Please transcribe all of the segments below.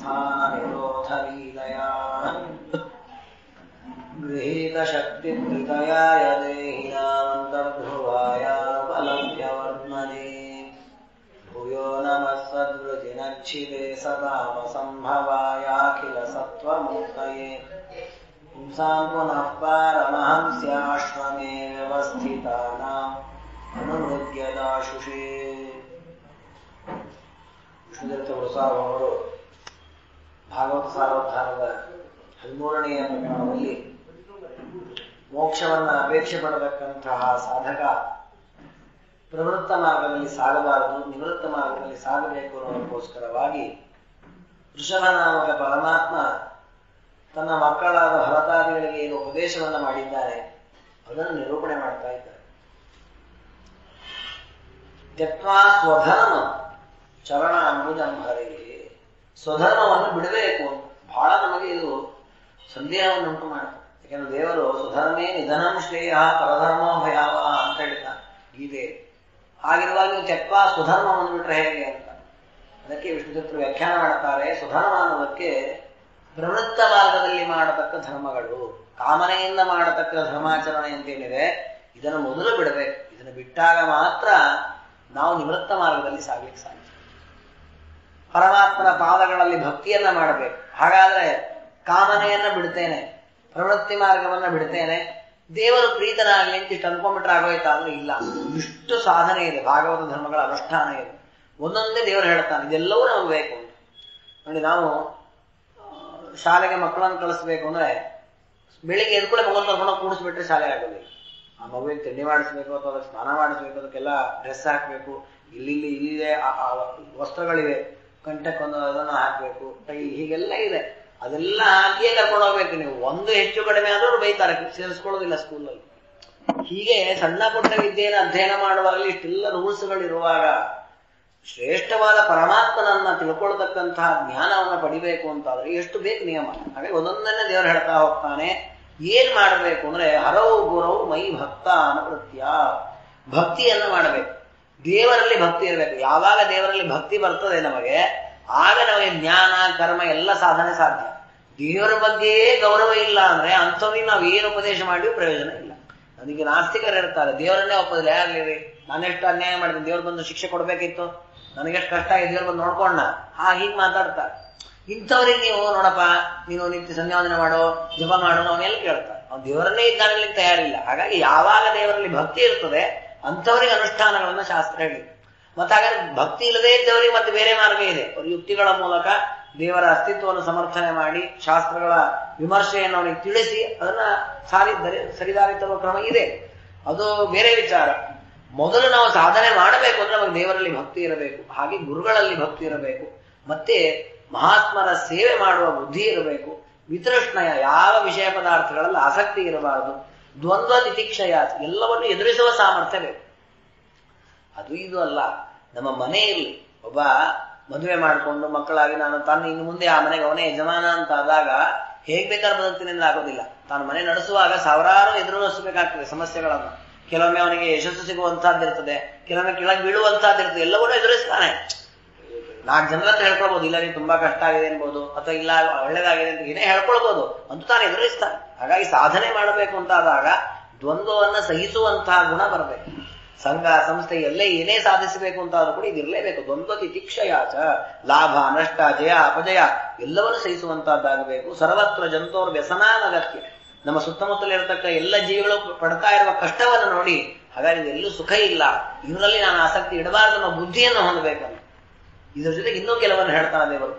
निरोधलीलया गृहीतशक्तिहृदयाय देहिनान्तर्ध्रुवायापलभ्यवर्त्मने भूयो नमः सद्वृजिनच्छिदे सदामसम्भवायाखिलसत्त्वमूर्तये पुंसां पुनः पारमहंस्याश्रमे व्यवस्थितानाम् अनुमृग्यदाशुषे ವಿಷ್ಣುದತ್ತ ಅವರು ಭಾಗವತ ಸಾರೋದ್ಧಾರದ ಹದಿಮೂರನೆಯ ಪ್ರಕರಣದಲ್ಲಿ ಮೋಕ್ಷವನ್ನ ಅಪೇಕ್ಷೆ ಪಡತಕ್ಕಂತಹ ಸಾಧಕ ಪ್ರವೃತ್ತ ಮಾರ್ಗದಲ್ಲಿ ಸಾಗಬಾರದು ನಿವೃತ್ತ ಮಾರ್ಗದಲ್ಲಿ ಸಾಗಬೇಕು ಅನ್ನೋದಕ್ಕೋಸ್ಕರವಾಗಿ ಋಷಭನಾಮಕ ಪರಮಾತ್ಮ ತನ್ನ ಮಕ್ಕಳಾದ ಭರತಾದಿಗಳಿಗೆ ಏನು ಉಪದೇಶವನ್ನ ಮಾಡಿದ್ದಾನೆ ಅದನ್ನು ನಿರೂಪಣೆ ಮಾಡ್ತಾ ಇದ್ದಾರೆ ತ್ಯಕ್ವಾ ಸ್ವಧರ್ಮ ಚರಣ ಅಂಬುಜಂಭರಿಗೆ ಸ್ವಧರ್ಮವನ್ನು ಬಿಡಬೇಕು ಅಂತ ಬಹಳ ನಮಗೆ ಇದು ಸಂದೇಹವನ್ನು ಉಂಟು ಮಾಡುತ್ತೆ ಯಾಕೆಂದ್ರೆ ದೇವರು ಸ್ವಧರ್ಮೇ ನಿಧನಂ ಶ್ರೇಯ ಪರಧರ್ಮೋ ಭಯಾವ ಅಂತ ಹೇಳಿದ್ದಾನೆ ಗೀತೆ ಹಾಗಿರುವಾಗ ನೀವು ತ್ಯಕ್ವಾ ಸ್ವಧರ್ಮವನ್ನು ಬಿಟ್ರೆ ಹೇಗೆ ಅಂತ ಅದಕ್ಕೆ ವಿಷ್ಣುಚಿತ್ರ ವ್ಯಾಖ್ಯಾನ ಮಾಡುತ್ತಾರೆ ಸ್ವಧರ್ಮ ಅನ್ನೋದಕ್ಕೆ ಪ್ರವೃತ್ತ ಮಾರ್ಗದಲ್ಲಿ ಮಾಡತಕ್ಕ ಧರ್ಮಗಳು ಕಾಮನೆಯಿಂದ ಮಾಡತಕ್ಕ ಧರ್ಮಾಚರಣೆ ಅಂತೇನಿದೆ ಇದನ್ನು ಮೊದಲು ಬಿಡಬೇಕು ಇದನ್ನು ಬಿಟ್ಟಾಗ ಮಾತ್ರ ನಾವು ನಿವೃತ್ತ ಮಾರ್ಗದಲ್ಲಿ ಸಾಗ್ಲಿಕ್ಕೆ ಸಾಧ್ಯ ಪರಮಾತ್ಮನ ಪಾದಗಳಲ್ಲಿ ಭಕ್ತಿಯನ್ನ ಮಾಡಬೇಕು ಹಾಗಾದ್ರೆ ಕಾಮನೆಯನ್ನ ಬಿಡ್ತೇನೆ ಪ್ರವೃತ್ತಿ ಮಾರ್ಗವನ್ನ ಬಿಡ್ತೇನೆ ದೇವರು ಪ್ರೀತನಾಗಲಿ ಅಂತ ಇಷ್ಟು ಅನ್ಕೊಂಡ್ಬಿಟ್ರೆ ಆಗೋಯ್ತಾ ಅಂದ್ರೆ ಇಲ್ಲ ಇಷ್ಟು ಸಾಧನೆ ಇದೆ ಭಾಗವತ ಧರ್ಮಗಳ ಅನುಷ್ಠಾನ ಇದೆ ಒಂದೊಂದೇ ದೇವರು ಹೇಳ್ತಾನೆ ಇದೆಲ್ಲವೂ ನಮಗೆ ಬೇಕು ಅಂತ ನೋಡಿ ನಾವು ಶಾಲೆಗೆ ಮಕ್ಕಳನ್ನು ಕಳಿಸ್ಬೇಕು ಅಂದ್ರೆ ಬೆಳಿಗ್ಗೆ ಎದ್ಕೂಡೆ ಮಗನ ಕರ್ಕೊಂಡು ಕೂಡಿಸ್ಬಿಟ್ರೆ ಶಾಲೆ ಆಗೋದಿಲ್ಲ ಆ ಮಗುವಿಗೆ ತಿಂಡಿ ಮಾಡಿಸ್ಬೇಕು ಅಥವಾ ಅದಕ್ಕೆ ಸ್ನಾನ ಮಾಡಿಸ್ಬೇಕು ಅದಕ್ಕೆಲ್ಲ ಡ್ರೆಸ್ ಹಾಕ್ಬೇಕು ಇಲ್ಲಿ ಇಲ್ಲಿದೆ ವಸ್ತ್ರಗಳಿವೆ ಕಂಠಕ್ಕೊಂದು ಅದನ್ನ ಹಾಕ್ಬೇಕು ಟೈ ಹೀಗೆಲ್ಲ ಇದೆ ಅದೆಲ್ಲ ಹಾಕಿಯೇ ಕರ್ಕೊಂಡು ಹೋಗ್ಬೇಕು ನೀವು ಒಂದು ಹೆಚ್ಚು ಕಡಿಮೆ ಆದ್ರೂ ಬೈತಾರೆ ಸೇರಿಸ್ಕೊಳ್ಳೋದಿಲ್ಲ ಸ್ಕೂಲಲ್ಲಿ ಹೀಗೆ ಸಣ್ಣ ಪುಟ್ಟ ವಿದ್ಯೆಯನ್ನು ಅಧ್ಯಯನ ಮಾಡುವಾಗಲಿ ಇಷ್ಟೆಲ್ಲ ರೂಲ್ಸ್ಗಳಿರುವಾಗ ಶ್ರೇಷ್ಠವಾದ ಪರಮಾತ್ಮನನ್ನ ತಿಳ್ಕೊಳ್ತಕ್ಕಂತಹ ಜ್ಞಾನವನ್ನ ಪಡಿಬೇಕು ಅಂತಾದ್ರೆ ಎಷ್ಟು ಬೇಕು ನಿಯಮ ಹಾಗೆ ಒಂದೊಂದನ್ನೇ ದೇವರು ಹೇಳ್ತಾ ಹೋಗ್ತಾನೆ ಏನ್ ಮಾಡಬೇಕು ಅಂದ್ರೆ ಹರವು ಗುರವು ಮೈ ಭಕ್ತ ಅನವೃತ್ಯ ಭಕ್ತಿಯನ್ನ ಮಾಡಬೇಕು ದೇವರಲ್ಲಿ ಭಕ್ತಿ ಇರಬೇಕು ಯಾವಾಗ ದೇವರಲ್ಲಿ ಭಕ್ತಿ ಬರ್ತದೆ ನಮಗೆ ಆಗ ನಮಗೆ ಜ್ಞಾನ ಕರ್ಮ ಎಲ್ಲ ಸಾಧನೆ ಸಾಧ್ಯ ದೇವರ ಬಗ್ಗೆಯೇ ಗೌರವ ಇಲ್ಲ ಅಂದ್ರೆ ಅಂಥವ್ರಿಗೆ ನಾವು ಏನು ಉಪದೇಶ ಮಾಡಿಯೂ ಪ್ರಯೋಜನ ಇಲ್ಲ ನನಗೆ ನಾಸ್ತಿಕರು ಇರ್ತಾರೆ ದೇವರನ್ನೇ ಒಪ್ಪದಿಲ್ಲ ಯಾರ್ಲಿ ನಾನೆಷ್ಟು ಅನ್ಯಾಯ ಮಾಡಿದ್ದೀನಿ ದೇವ್ರು ಬಂದು ಶಿಕ್ಷೆ ಕೊಡ್ಬೇಕಿತ್ತು ನನಗೆಷ್ಟು ಕಷ್ಟ ಆಗಿದೆ ದೇವ್ರು ಬಂದು ನೋಡ್ಕೊಂಡ ಹಾ ಹೀಗೆ ಮಾತಾಡ್ತಾರೆ ಇಂಥವ್ರಿಗೆ ನೀವು ನೋಡಪ್ಪ ನೀನು ನಿತ್ಯ ಸಂಧ್ಯಾವಂದನೆ ಮಾಡೋ ಜಪ ಮಾಡೋ ಅವನ್ನೆಲ್ಲ ಕೇಳ್ತಾರೆ ಅವ್ನು ದೇವರನ್ನೇ ಇದ್ದಾಗಲಿ ತಯಾರಿಲ್ಲ ಹಾಗಾಗಿ ಯಾವಾಗ ದೇವರಲ್ಲಿ ಭಕ್ತಿ ಇರ್ತದೆ ಅಂಥವರಿಗೆ ಅನುಷ್ಠಾನಗಳನ್ನ ಶಾಸ್ತ್ರ ಹೇಳಿ ಮತ್ತೆ ಹಾಗಾದ್ರೆ ಭಕ್ತಿ ಇಲ್ಲದೆ ಇದ್ದವರಿಗೆ ಮತ್ತೆ ಬೇರೆ ಮಾರ್ಗ ಇದೆ ಅವ್ರ ಯುಕ್ತಿಗಳ ಮೂಲಕ ದೇವರ ಅಸ್ತಿತ್ವವನ್ನು ಸಮರ್ಥನೆ ಮಾಡಿ ಶಾಸ್ತ್ರಗಳ ವಿಮರ್ಶೆಯನ್ನು ಅವನಿಗೆ ತಿಳಿಸಿ ಅದನ್ನ ಸಾರಿ ಸರಿದಾರಿ ತರುವ ಕ್ರಮ ಇದೆ ಅದು ಬೇರೆ ವಿಚಾರ ಮೊದಲು ನಾವು ಸಾಧನೆ ಮಾಡಬೇಕು ಅಂದ್ರೆ ನಮಗೆ ದೇವರಲ್ಲಿ ಭಕ್ತಿ ಇರಬೇಕು ಹಾಗೆ ಗುರುಗಳಲ್ಲಿ ಭಕ್ತಿ ಇರಬೇಕು ಮತ್ತೆ ಮಹಾತ್ಮರ ಸೇವೆ ಮಾಡುವ ಬುದ್ಧಿ ಇರಬೇಕು ವಿತೃಷ್ಣಯ ಯಾವ ವಿಷಯ ಪದಾರ್ಥಗಳಲ್ಲಿ ಆಸಕ್ತಿ ಇರಬಾರದು ದ್ವಂದ್ವ ತಿತಿಕ್ಷಯ ಎಲ್ಲವನ್ನು ಎದುರಿಸುವ ಸಾಮರ್ಥ್ಯ ಬೇಕು ಅದು ಇದು ಅಲ್ಲ ನಮ್ಮ ಮನೆಯಲ್ಲಿ ಒಬ್ಬ ಮದುವೆ ಮಾಡಿಕೊಂಡು ಮಕ್ಕಳಾಗಿ ನಾನು ತಾನು ಇನ್ನು ಮುಂದೆ ಆ ಮನೆಗೆ ಅವನೇ ಯಜಮಾನ ಅಂತ ಆದಾಗ ಹೇಗ್ ಬೇಕಾದ್ರೆ ಬದುಕ್ತೀನಿ ಅಂದ್ರೆ ಆಗೋದಿಲ್ಲ ತಾನು ಮನೆ ನಡೆಸುವಾಗ ಸಾವಿರಾರು ಎದುರಿಸಬೇಕಾಗ್ತದೆ ಸಮಸ್ಯೆಗಳನ್ನು ಕೆಲವೊಮ್ಮೆ ಅವನಿಗೆ ಯಶಸ್ಸು ಸಿಗುವಂತಹದ್ದಿರ್ತದೆ ಕೆಲವೊಮ್ಮೆ ಕೆಳಗೆ ಬೀಳುವಂತಹದ್ದಿರ್ತದೆ ಎಲ್ಲವನ್ನೂ ಎದುರಿಸ್ತಾನೆ ನಾಲ್ಕು ಜನರ ಹತ್ರ ಹೇಳ್ಕೊಳ್ಬಹುದು ಇಲ್ಲ ನೀವು ತುಂಬಾ ಕಷ್ಟ ಆಗಿದೆ ಅನ್ಬೋದು ಅಥವಾ ಇಲ್ಲ ಒಳ್ಳೇದಾಗಿದೆ ಅಂತ ಏನೇ ಹೇಳ್ಕೊಳ್ಬಹುದು ಅಂತೂ ತಾನು ಎದುರಿಸ್ತಾನೆ ಹಾಗಾಗಿ ಸಾಧನೆ ಮಾಡಬೇಕು ಅಂತ ಆದಾಗ ದ್ವಂದ್ವವನ್ನ ಸಹಿಸುವಂತಹ ಗುಣ ಬರಬೇಕು ಸಂಘ ಸಂಸ್ಥೆ ಎಲ್ಲೇ ಏನೇ ಸಾಧಿಸಬೇಕು ಅಂತ ಆದ್ರೂ ಕೂಡ ಇದಿರಲೇಬೇಕು ದ್ವಂದ್ವ ತಿತಿಕ್ಷಯಾಚ ಲಾಭ ನಷ್ಟ ಜಯ ಅಪಜಯ ಎಲ್ಲವನ್ನು ಸಹಿಸುವಂತಹದ್ದಾಗಬೇಕು ಸರ್ವತ್ರ ಜಂತೋರ್ ವ್ಯಸನಾನಗತ್ಯ ನಮ್ಮ ಸುತ್ತಮುತ್ತಲಿರತಕ್ಕ ಎಲ್ಲ ಜೀವಿಗಳು ಪಡ್ತಾ ಇರುವ ಕಷ್ಟವನ್ನು ನೋಡಿ ಹಾಗಾಗಿ ಇದೆಲ್ಲೂ ಸುಖ ಇಲ್ಲ ಇವರಲ್ಲಿ ನಾನು ಆಸಕ್ತಿ ಇಡಬಾರದು ಅನ್ನೋ ಬುದ್ಧಿಯನ್ನು ಹೊಂದಬೇಕಂತ ಇದ್ರ ಜೊತೆಗೆ ಇನ್ನೂ ಕೆಲವನ್ನು ಹೇಳ್ತಾನೆ ದೇವರು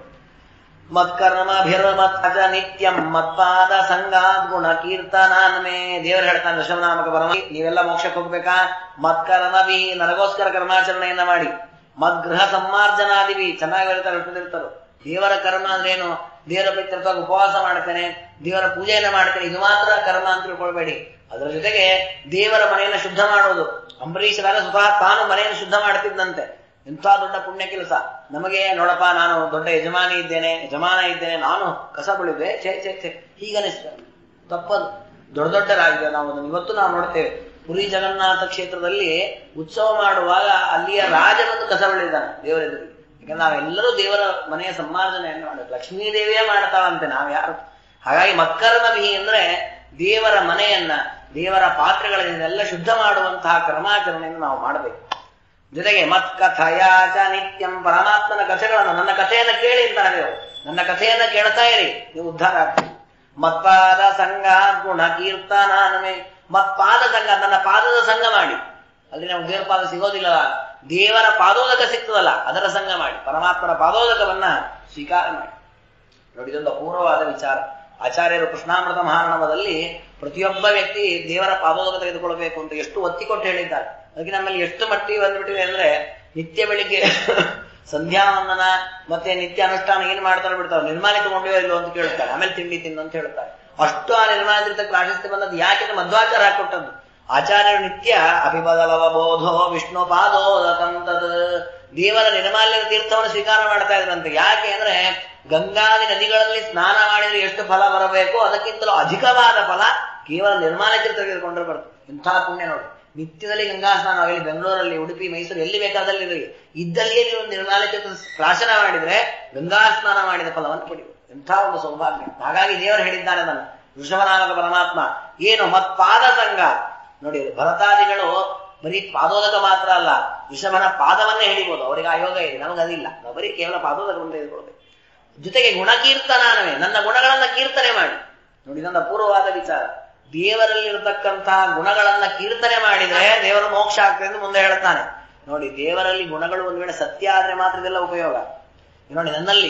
ಮತ್ಕರ್ಮಭಿರ್ಮತ್ತ ನಿತ್ಯಂ ಮತ್ಪಾದ ಸಂಗಾತ್ ಗುಣ ಕೀರ್ತನಾನ್ಮೇ ದೇವರು ಹೇಳ್ತಾನೆ ದಶಮನಾಮಕ ಪರಮ ನೀವೆಲ್ಲ ಮೋಕ್ಷಕ್ಕೆ ಹೋಗ್ಬೇಕಾ ಮತ್ಕರ್ಮಭಿ ನನಗೋಸ್ಕರ ಕರ್ಮಾಚರಣೆಯನ್ನ ಮಾಡಿ ಮದ್ಗೃಹ ಸಮ್ಮಾರ್ಜನಾದಿವಿ ಚೆನ್ನಾಗಿ ಹೇಳ್ತಾರೆ ಹೇಳ್ತಿರ್ತಾರೋ ದೇವರ ಕರ್ಮ ಅಂದ್ರೆ ಏನು ದೇವರ ಪ್ರೀತ್ಯರ್ಥವಾಗಿ ಉಪವಾಸ ಮಾಡ್ತೇನೆ ದೇವರ ಪೂಜೆಯನ್ನ ಮಾಡ್ತೇನೆ ಇದು ಮಾತ್ರ ಕರ್ಮ ಅಂತ ತಿಳ್ಕೊಳ್ಬೇಡಿ ಅದರ ಜೊತೆಗೆ ದೇವರ ಮನೆಯನ್ನು ಶುದ್ಧ ಮಾಡೋದು ಅಂಬರೀಷರಾಗ ಸ್ವತಃ ತಾನು ಮನೆಯನ್ನು ಶುದ್ಧ ಮಾಡ್ತಿದ್ದಂತೆ ಎಂಥ ದೊಡ್ಡ ಪುಣ್ಯ ಕೆಲಸ ನಮಗೆ ನೋಡಪ್ಪ ನಾನು ದೊಡ್ಡ ಯಜಮಾನಿ ಇದ್ದೇನೆ ಯಜಮಾನ ಇದ್ದೇನೆ ನಾನು ಕಸ ಬಳಿದೆ ಛೇ ಛೇ ಛೇ ಹೀಗನಿಸ್ತೇನೆ ತಪ್ಪದು ದೊಡ್ಡ ದೊಡ್ಡ ರಾಜ್ಯ ನಾವು ಅದನ್ನು ಇವತ್ತು ನಾವು ನೋಡ್ತೇವೆ ಪುರಿ ಜಗನ್ನಾಥ ಕ್ಷೇತ್ರದಲ್ಲಿ ಉತ್ಸವ ಮಾಡುವಾಗ ಅಲ್ಲಿಯ ರಾಜ ಬಂದು ಕಸ ಬಳಿದಾನೆ ದೇವರೆದುರಿಗೆ ಯಾಕಂದ್ರೆ ನಾವೆಲ್ಲರೂ ದೇವರ ಮನೆಯ ಸಮ್ಮಾರ್ಜನೆಯನ್ನು ಮಾಡಬೇಕು ಲಕ್ಷ್ಮೀ ದೇವಿಯೇ ಮಾಡ್ತಾಳಂತೆ ನಾವ್ ಯಾರು ಹಾಗಾಗಿ ಮಕ್ಕರ್ಮಭಿ ಅಂದ್ರೆ ದೇವರ ಮನೆಯನ್ನ ದೇವರ ಪಾತ್ರೆಗಳನ್ನೆಲ್ಲ ಶುದ್ಧ ಮಾಡುವಂತಹ ಕರ್ಮಾಚರಣೆಯನ್ನು ನಾವು ಮಾಡಬೇಕು ಜೊತೆಗೆ ಮತ್ ಕಥಯಾಚ ನಿತ್ಯಂ ಪರಮಾತ್ಮನ ಕಥೆಗಳನ್ನು ನನ್ನ ಕಥೆಯನ್ನ ಕೇಳಿ ಅಂತಾರೆ ದೇವರು ನನ್ನ ಕಥೆಯನ್ನ ಕೇಳ್ತಾ ಇರಿ ನೀವು ಉದ್ಧಾರ ಆಗ್ತೀರಿ ಮತ್ಪಾದ ಸಂಘ ಗುಣ ಕೀರ್ತನಾನಮೆ ಮತ್ಪಾದ ಸಂಘ ನನ್ನ ಪಾದದ ಸಂಘ ಮಾಡಿ ಅಲ್ಲಿ ನಮ್ಗೆ ದೇವರ ಪಾದ ಸಿಗೋದಿಲ್ಲ ದೇವರ ಪಾದೋದಕ ಸಿಗ್ತದಲ್ಲ ಅದರ ಸಂಘ ಮಾಡಿ ಪರಮಾತ್ಮನ ಪಾದೋದಕವನ್ನ ಸ್ವೀಕಾರ ಮಾಡಿ ನೋಡಿ ಇದೊಂದು ಅಪೂರ್ವವಾದ ವಿಚಾರ ಆಚಾರ್ಯರು ಕೃಷ್ಣಾಮೃತ ಮಹಾರಣವದಲ್ಲಿ ಪ್ರತಿಯೊಬ್ಬ ವ್ಯಕ್ತಿ ದೇವರ ಪಾದೋದಕ ತೆಗೆದುಕೊಳ್ಬೇಕು ಅಂತ ಎಷ್ಟು ಒತ್ತಿ ಕೊಟ್ಟು ಹೇಳಿದ್ದಾರೆ ಅದಕ್ಕೆ ನಮ್ಮಲ್ಲಿ ಎಷ್ಟು ಮಟ್ಟಿಗೆ ಬಂದ್ಬಿಟ್ಟಿದೆ ಅಂದ್ರೆ ನಿತ್ಯ ಬೆಳಿಗ್ಗೆ ಸಂಧ್ಯಾ ವಂದನ ಮತ್ತೆ ನಿತ್ಯ ಅನುಷ್ಠಾನ ಏನ್ ಮಾಡ್ತಾರೆ ಬಿಡ್ತಾರೆ ನಿರ್ಮಾಣ ತಗೊಂಡಿವೋ ಇಲ್ಲೋ ಅಂತ ಕೇಳ್ತಾರೆ ಆಮೇಲೆ ತಿಂಡಿ ತಿನ್ನು ಅಂತ ಹೇಳ್ತಾರೆ ಅಷ್ಟು ಆ ನಿರ್ಮಾಣದಿಂದ ಪ್ರಾಶಸ್ತ್ಯ ಬಂದದ್ದು ಯಾಕೆ ಮಧ್ವಾಚಾರ ಹಾಕೊಟ್ಟದ್ದು ಆಚಾರ್ಯರು ನಿತ್ಯ ಅಭಿಬದಲವ ಬೋಧೋ ವಿಷ್ಣು ಪಾದೋದಕಂತದ ದೇವರ ನಿರ್ಮಾಲ್ಯ ತೀರ್ಥವನ್ನು ಸ್ವೀಕಾರ ಮಾಡ್ತಾ ಇದ್ರಂತೆ ಯಾಕೆ ಅಂದ್ರೆ ಗಂಗಾದಿ ನದಿಗಳಲ್ಲಿ ಸ್ನಾನ ಮಾಡಿದ್ರೆ ಎಷ್ಟು ಫಲ ಬರಬೇಕು ಅದಕ್ಕಿಂತಲೂ ಅಧಿಕವಾದ ಫಲ ಕೇವಲ ನಿರ್ಮಾಲ್ಯ ತೀರ್ಥ ತೆಗೆದುಕೊಂಡ್ರೆ ಬರ್ತದೆ ಇಂಥ ಪುಣ್ಯ ನೋಡಿ ನಿತ್ಯದಲ್ಲಿ ಗಂಗಾ ಸ್ನಾನ ಆಗಲಿ ಬೆಂಗಳೂರಲ್ಲಿ ಉಡುಪಿ ಮೈಸೂರು ಎಲ್ಲಿ ಬೇಕಾದಲ್ಲಿ ಇರಲಿ ಇದ್ದಲ್ಲಿಯೇ ನೀವು ನಿರ್ಮಾಲ್ಯ ತೀರ್ಥ ಪ್ರಾಶನ ಮಾಡಿದ್ರೆ ಗಂಗಾ ಸ್ನಾನ ಮಾಡಿದ ಫಲವನ್ನು ಪಡೆಯುವುದು ಎಂಥ ಒಂದು ಸೌಭಾಗ್ಯ ಹಾಗಾಗಿ ದೇವರು ಹೇಳಿದ್ದಾನೆ ಅದನ್ನ ವೃಷಭನಾಮಕ ಪರಮಾತ್ಮ ಏನು ಮತ್ಪಾದ ಸಂಘ ನೋಡಿ ಭರತಾದಿಗಳು ಬರೀ ಪಾದೋದಕ ಮಾತ್ರ ಅಲ್ಲ ವೃಷಭನ ಪಾದವನ್ನೇ ಹಿಡಿಬಹುದು ಅವರಿಗೆ ಆ ಯೋಗ ಇದೆ ನಮಗೆ ಅದಿಲ್ಲ ನಾವು ಬರೀ ಕೇವಲ ಪಾದೋದಕವನ್ನು ತೆಗೆದುಕೊಳ್ಬೇಕು ಜೊತೆಗೆ ಗುಣಕೀರ್ತನಾನವೇ ನನ್ನ ಗುಣಗಳನ್ನ ಕೀರ್ತನೆ ಮಾಡಿ ನೋಡಿ ಇದೊಂದು ಅಪೂರ್ವವಾದ ವಿಚಾರ ದೇವರಲ್ಲಿರತಕ್ಕಂತಹ ಗುಣಗಳನ್ನ ಕೀರ್ತನೆ ಮಾಡಿದ್ರೆ ದೇವರು ಮೋಕ್ಷ ಆಗ್ತದೆ ಎಂದು ಮುಂದೆ ಹೇಳ್ತಾನೆ ನೋಡಿ ದೇವರಲ್ಲಿ ಗುಣಗಳು ಒಂದು ವೇಳೆ ಸತ್ಯ ಆದ್ರೆ ಮಾತ್ರ ಇದೆಲ್ಲ ಉಪಯೋಗ ನೋಡಿ ನನ್ನಲ್ಲಿ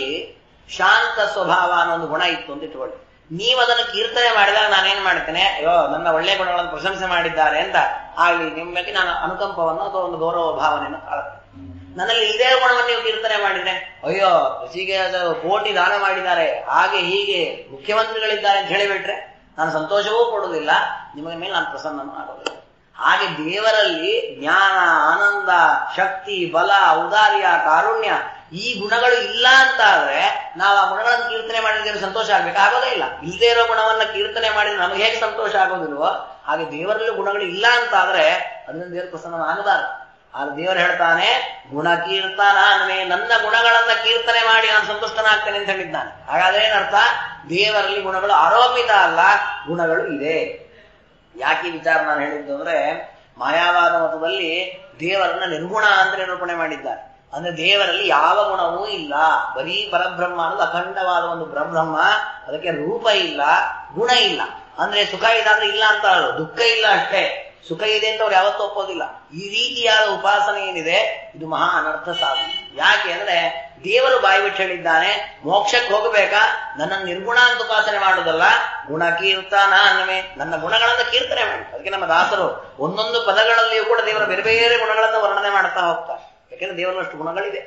ಶಾಂತ ಸ್ವಭಾವ ಅನ್ನೋ ಒಂದು ಗುಣ ಇತ್ತು ಅಂತ ಇಟ್ಕೊಳ್ಳಿ ನೀವು ಅದನ್ನು ಕೀರ್ತನೆ ಮಾಡಿದಾಗ ನಾನೇನ್ ಮಾಡ್ತೇನೆ ಅಯ್ಯೋ ನನ್ನ ಒಳ್ಳೆ ಗುಣಗಳನ್ನು ಪ್ರಶಂಸೆ ಮಾಡಿದ್ದಾರೆ ಅಂತ ಆಗ್ಲಿ ನಿಮ್ಮ ಬಗ್ಗೆ ನಾನು ಅನುಕಂಪವನ್ನು ಅಥವಾ ಒಂದು ಗೌರವ ಭಾವನೆಯನ್ನು ಕಾಳುತ್ತೇನೆ ನನ್ನಲ್ಲಿ ಇದೇ ಗುಣವನ್ನು ನೀವು ಕೀರ್ತನೆ ಮಾಡಿದ್ರೆ ಅಯ್ಯೋ ಋಷಿಗೆ ಅದು ಕೋಟಿ ದಾನ ಮಾಡಿದ್ದಾರೆ ಹಾಗೆ ಹೀಗೆ ಮುಖ್ಯಮಂತ್ರಿಗಳಿದ್ದಾರೆ ಅಂತ ಹೇಳಿಬಿಟ್ರೆ ನಾನು ಸಂತೋಷವೂ ಕೊಡುವುದಿಲ್ಲ ನಿಮಗೆ ಮೇಲೆ ನಾನು ಪ್ರಸನ್ನನೂ ಆಗೋದಿಲ್ಲ ಹಾಗೆ ದೇವರಲ್ಲಿ ಜ್ಞಾನ ಆನಂದ ಶಕ್ತಿ ಬಲ ಔದಾರ್ಯ ಕಾರುಣ್ಯ ಈ ಗುಣಗಳು ಇಲ್ಲ ಅಂತ ಆದ್ರೆ ನಾವು ಆ ಗುಣಗಳನ್ನು ಕೀರ್ತನೆ ಮಾಡಿದ್ರೆ ಸಂತೋಷ ಆಗ್ಬೇಕು ಆಗೋದೇ ಇಲ್ಲ ಇಲ್ಲದೇ ಇರೋ ಗುಣವನ್ನ ಕೀರ್ತನೆ ಮಾಡಿದ್ರೆ ನಮಗೆ ಹೇಗೆ ಸಂತೋಷ ಆಗೋದಿಲ್ವೋ ಹಾಗೆ ದೇವರಲ್ಲಿ ಗುಣಗಳು ಇಲ್ಲ ಅಂತ ಆದ್ರೆ ಅದರಿಂದ ದೇವರ ಪ್ರಸನ್ನ ಆಗಬಾರದು ಆದ್ರೆ ದೇವರು ಹೇಳ್ತಾನೆ ಗುಣ ಕೀರ್ತನ ಅನ್ನೇ ನನ್ನ ಗುಣಗಳನ್ನ ಕೀರ್ತನೆ ಮಾಡಿ ನಾನು ಸಂತುಷ್ಟನಾಗ್ತೇನೆ ಅಂತ ಹೇಳಿದ್ದಾನೆ ಹಾಗಾದ್ರೆ ಏನರ್ಥ ದೇವರಲ್ಲಿ ಗುಣಗಳು ಆರೋಪಿತ ಅಲ್ಲ ಗುಣಗಳು ಇದೆ ಯಾಕೆ ಈ ವಿಚಾರ ನಾನು ಹೇಳಿದ್ದು ಅಂದ್ರೆ ಮಾಯಾವಾದ ಮತದಲ್ಲಿ ದೇವರನ್ನ ನಿರ್ಗುಣ ಅಂತ ನಿರೂಪಣೆ ಮಾಡಿದ್ದಾರೆ ಅಂದ್ರೆ ದೇವರಲ್ಲಿ ಯಾವ ಗುಣವೂ ಇಲ್ಲ ಬರೀ ಪರಬ್ರಹ್ಮ ಅನ್ನೋದು ಅಖಂಡವಾದ ಒಂದು ಪರಬ್ರಹ್ಮ ಅದಕ್ಕೆ ರೂಪ ಇಲ್ಲ ಗುಣ ಇಲ್ಲ ಅಂದ್ರೆ ಸುಖ ಇದೆ ಅಂದ್ರೆ ಇಲ್ಲ ಅಂತ ಹೇಳೋದು ದುಃಖ ಇಲ್ಲ ಅಷ್ಟೇ ಸುಖ ಇದೆ ಅಂತ ಅವ್ರು ಯಾವತ್ತೂ ಒಪ್ಪೋದಿಲ್ಲ ಈ ರೀತಿಯಾದ ಉಪಾಸನೆ ಏನಿದೆ ಇದು ಮಹಾ ಅನರ್ಥ ಸಾಧನೆ ಯಾಕೆ ಅಂದ್ರೆ ದೇವರು ಬಾಯಿ ಬಿಟ್ಟು ಹೇಳಿದ್ದಾನೆ ಮೋಕ್ಷಕ್ಕೆ ಹೋಗಬೇಕಾ ನನ್ನ ನಿರ್ಗುಣ ಅಂತ ಉಪಾಸನೆ ಮಾಡುವುದಲ್ಲ ಗುಣ ಕೀರ್ತನ ಅನ್ನವೇ ನನ್ನ ಗುಣಗಳನ್ನ ಕೀರ್ತನೆ ಮಾಡಿ ಅದಕ್ಕೆ ನಮ್ಮ ದಾಸರು ಒಂದೊಂದು ಪದಗಳಲ್ಲಿಯೂ ಕೂಡ ದೇವರ ಬೇರೆ ಬೇರೆ ಗುಣಗಳನ್ನು ವರ್ಣನೆ ಮಾಡ್ತಾ ಹೋಗ್ತಾರೆ ಯಾಕೆಂದ್ರೆ ದೇವರಷ್ಟು ಗುಣಗಳಿದೆ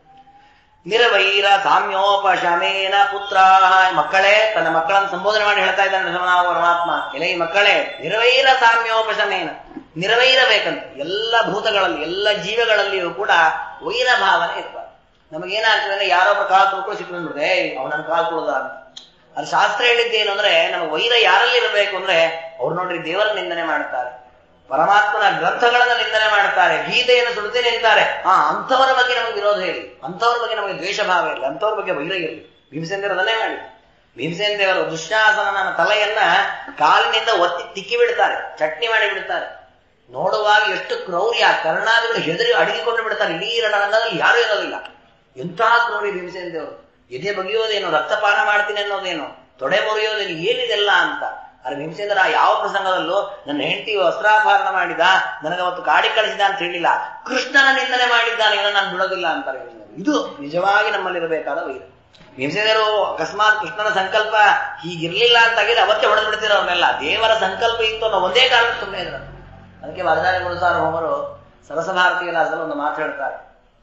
ನಿರವೈರ ಸಾಮ್ಯೋಪಶಮೇನ ಪುತ್ರ ಮಕ್ಕಳೇ ತನ್ನ ಮಕ್ಕಳನ್ನು ಸಂಬೋಧನೆ ಮಾಡಿ ಹೇಳ್ತಾ ಇದ್ದಾನೆ ನರಸಿಂಹನಾಮ ಪರಮಾತ್ಮ ಎಲೆ ಈ ಮಕ್ಕಳೇ ನಿರವೈರ ಸಾಮ್ಯೋಪಶಮೇನ ನಿರವೈರ ಬೇಕಂತ ಎಲ್ಲ ಭೂತಗಳಲ್ಲಿ ಎಲ್ಲ ಜೀವಗಳಲ್ಲಿಯೂ ಕೂಡ ವೈರ ಭಾವನೆ ಇರಬಾರ್ದು ನಮಗೇನಾಗ್ತದೆ ಅಂದ್ರೆ ಯಾರೊಬ್ಬರು ಕಾಲು ತುಳ್ಕೊಂಡು ಸಿಟ್ಟು ಬಂದ್ಬಿಡುತ್ತೆ ಅವನನ್ನು ಕಾಲು ತುಳಿದ ಅಂತ ಅದು ಶಾಸ್ತ್ರ ಹೇಳಿದ್ದೇನು ಅಂದ್ರೆ ನಮಗೆ ವೈರ ಯಾರಲ್ಲಿ ಇರಬೇಕು ಅಂದ್ರೆ ಅವ್ರು ನೋಡ್ರಿ ದೇವರ ನಿಂದನೆ ಮಾಡ್ತಾರೆ ಪರಮಾತ್ಮನ ಗ್ರಂಥಗಳನ್ನ ನಿಂದನೆ ಮಾಡ್ತಾರೆ ಗೀತೆಯನ್ನು ಸುಡದೆ ನಿಂತಾರೆ ಹಾ ಅಂಥವರ ಬಗ್ಗೆ ನಮಗೆ ವಿರೋಧ ಇರಲಿ ಅಂಥವ್ರ ಬಗ್ಗೆ ನಮಗೆ ದ್ವೇಷ ಭಾವ ಇರಲಿ ಅಂಥವ್ರ ಬಗ್ಗೆ ವೈರ ಇರಲಿ ಭೀಮಸೇನ ದೇವರು ಅದನ್ನೇ ಮಾಡಿ ಭೀಮಸೇನ ದೇವರು ದುಶ್ಯಾಸನನ ತಲೆಯನ್ನ ಕಾಲಿನಿಂದ ಒತ್ತಿ ತಿಕ್ಕಿ ಬಿಡ್ತಾರೆ ಚಟ್ನಿ ಮಾಡಿ ಬಿಡ್ತಾರೆ ನೋಡುವಾಗ ಎಷ್ಟು ಕ್ರೌರ್ಯ ಕರ್ಣಾದಿಗಳು ಹೆದರಿ ಅಡಗಿಕೊಂಡು ಬಿಡ್ತಾರೆ ಇಡೀ ರಣರಂಗದಲ್ಲಿ ಯಾರೂ ಇರೋದಿಲ್ಲ ಎಂತಹ ಕ್ರೌರ್ಯ ಭೀಮಸೇನ ದೇವರು ಎದೆ ಬಗೆಯೋದೇನು ರಕ್ತಪಾನ ಮಾಡ್ತೀನಿ ಅನ್ನೋದೇನು ತೊಡೆ ಮುರಿಯೋದೇನು ಏನಿದೆಲ್ಲ ಅಂತ ಅರೆ ಭೀಮಸೇಂದ್ರ ಯಾವ ಪ್ರಸಂಗದಲ್ಲೂ ನನ್ನ ಹೆಂಡತಿ ವಸ್ತ್ರಾಪಹರಣ ಮಾಡಿದ ನನಗೆ ಅವತ್ತು ಕಾಡಿ ಕಳಿಸಿದ ಅಂತ ಹೇಳಿಲ್ಲ ಕೃಷ್ಣನ ನಿಂದನೆ ಮಾಡಿದ್ದಾನೆ ಇದನ್ನು ನಾನು ಬಿಡೋದಿಲ್ಲ ಅಂತಾರೆ ಇದು ನಿಜವಾಗಿ ನಮ್ಮಲ್ಲಿರಬೇಕಾದ ವೈರ ಭೀಮಸೇನರು ಅಕಸ್ಮಾತ್ ಕೃಷ್ಣನ ಸಂಕಲ್ಪ ಹೀಗಿರ್ಲಿಲ್ಲ ಅಂತಾಗಿದ್ರೆ ಅವತ್ತೇ ಹೊಡೆದು ಬಿಡ್ತಿರೋ ಅವನ್ನೆಲ್ಲ ದೇವರ ಸಂಕಲ್ಪ ಇತ್ತು ಅನ್ನೋ ಒಂದೇ ಕಾರಣ ಸುಮ್ಮನೆ ಇದ್ರು ಅದಕ್ಕೆ ವರದಾರಿ ಗುರುಸಾರ ಹೋಮರು ಸರಸ ಭಾರತೀಯ ದಾಸರು ಒಂದು ಮಾತು ಹೇಳ್ತಾರೆ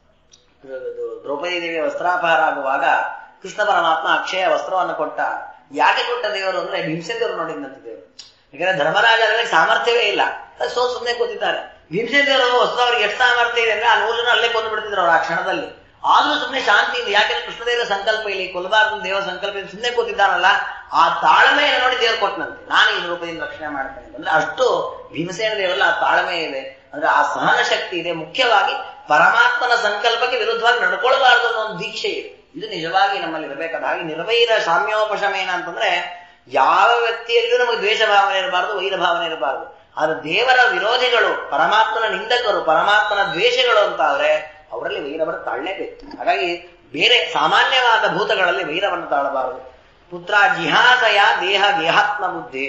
ದ್ರೌಪದಿ ದೇವಿಯ ವಸ್ತ್ರಾಪಹಾರ ಆಗುವಾಗ ಕೃಷ್ಣ ಪರಮಾತ್ಮ ಅಕ್ಷಯ ವಸ್ತ್ರವನ್ನು ಕೊಟ್ಟ ಯಾಕೆ ಕೊಟ್ಟ ದೇವರು ಅಂದ್ರೆ ಭೀಮಸೇಂದ್ರ ನೋಡಿದಂತ ದೇವರು ಯಾಕಂದ್ರೆ ಧರ್ಮರಾಜರಲ್ಲಿ ಸಾಮರ್ಥ್ಯವೇ ಇಲ್ಲ ಅದು ಸೋ ಸುಮ್ಮನೆ ಕೂತಿದ್ದಾರೆ ಭೀಮಸೇಂದ್ರ ವಸ್ತ್ರ ಅವ್ರಿಗೆ ಎಷ್ಟು ಸಾಮರ್ಥ್ಯ ಇದೆ ಅಂದ್ರೆ ಆ ನೂಲನ್ನು ಅಲ್ಲೇ ಕೊಂದು ಬಿಡ್ತಿದ್ರು ಅವ್ರು ಆ ಕ್ಷಣದಲ್ಲಿ ಆದ್ರೂ ಸುಮ್ಮನೆ ಶಾಂತಿ ಇಲ್ಲ ಯಾಕಂದ್ರೆ ಕೃಷ್ಣದೇವರ ಸಂಕಲ್ಪ ಇಲ್ಲಿ ಕೊಲ್ಲಬಾರ್ದು ದೇವರ ಸಂಕಲ್ಪ ಇಲ್ಲಿ ಸುಮ್ಮನೆ ಕೂತಿದ್ದಾನಲ್ಲ ಆ ತಾಳ್ಮೆಯನ್ನು ನೋಡಿ ದೇವರು ಕೊಟ್ಟನಂತೆ ನಾನು ಈ ರೂಪದಿಂದ ರಕ್ಷಣೆ ಮಾಡ್ತೇನೆ ಅಂದ್ರೆ ಅಷ್ಟು ಭೀಮಸೇನ ದೇವರಲ್ಲಿ ಆ ತಾಳ್ಮೆ ಇದೆ ಅಂದ್ರೆ ಆ ಸಹನ ಶಕ್ತಿ ಇದೆ ಮುಖ್ಯವಾಗಿ ಪರಮಾತ್ಮನ ಸಂಕಲ್ಪಕ್ಕೆ ವಿರುದ್ಧವಾಗಿ ನಡ್ಕೊಳ್ಬಾರ್ದು ಅನ್ನೋ ಒಂದು ದೀಕ್ಷೆ ಇದೆ ಇದು ನಿಜವಾಗಿ ನಮ್ಮಲ್ಲಿ ಇರಬೇಕಾದ ಹಾಗೆ ನಿರ್ವೈರ ಸಾಮ್ಯೋಪಶಮೇನ ಅಂತಂದ್ರೆ ಯಾವ ವ್ಯಕ್ತಿಯಲ್ಲೂ ನಮಗೆ ದ್ವೇಷ ಭಾವನೆ ಇರಬಾರದು ವೈರ ಭಾವನೆ ಇರಬಾರದು ಆದ್ರೆ ದೇವರ ವಿರೋಧಿಗಳು ಪರಮಾತ್ಮನ ನಿಂದಕರು ಪರಮಾತ್ಮನ ದ್ವೇಷಗಳು ಅಂತ ಆದ್ರೆ ಅವರಲ್ಲಿ ವೈರವನ್ನು ತಾಳಲೇಬೇಕು ಹಾಗಾಗಿ ಬೇರೆ ಸಾಮಾನ್ಯವಾದ ಭೂತಗಳಲ್ಲಿ ವೈರವನ್ನು ತಾಳಬಾರದು ಪುತ್ರ ಜಿಹಾಸಯ ದೇಹ ಗೇಹಾತ್ಮ ಬುದ್ಧಿ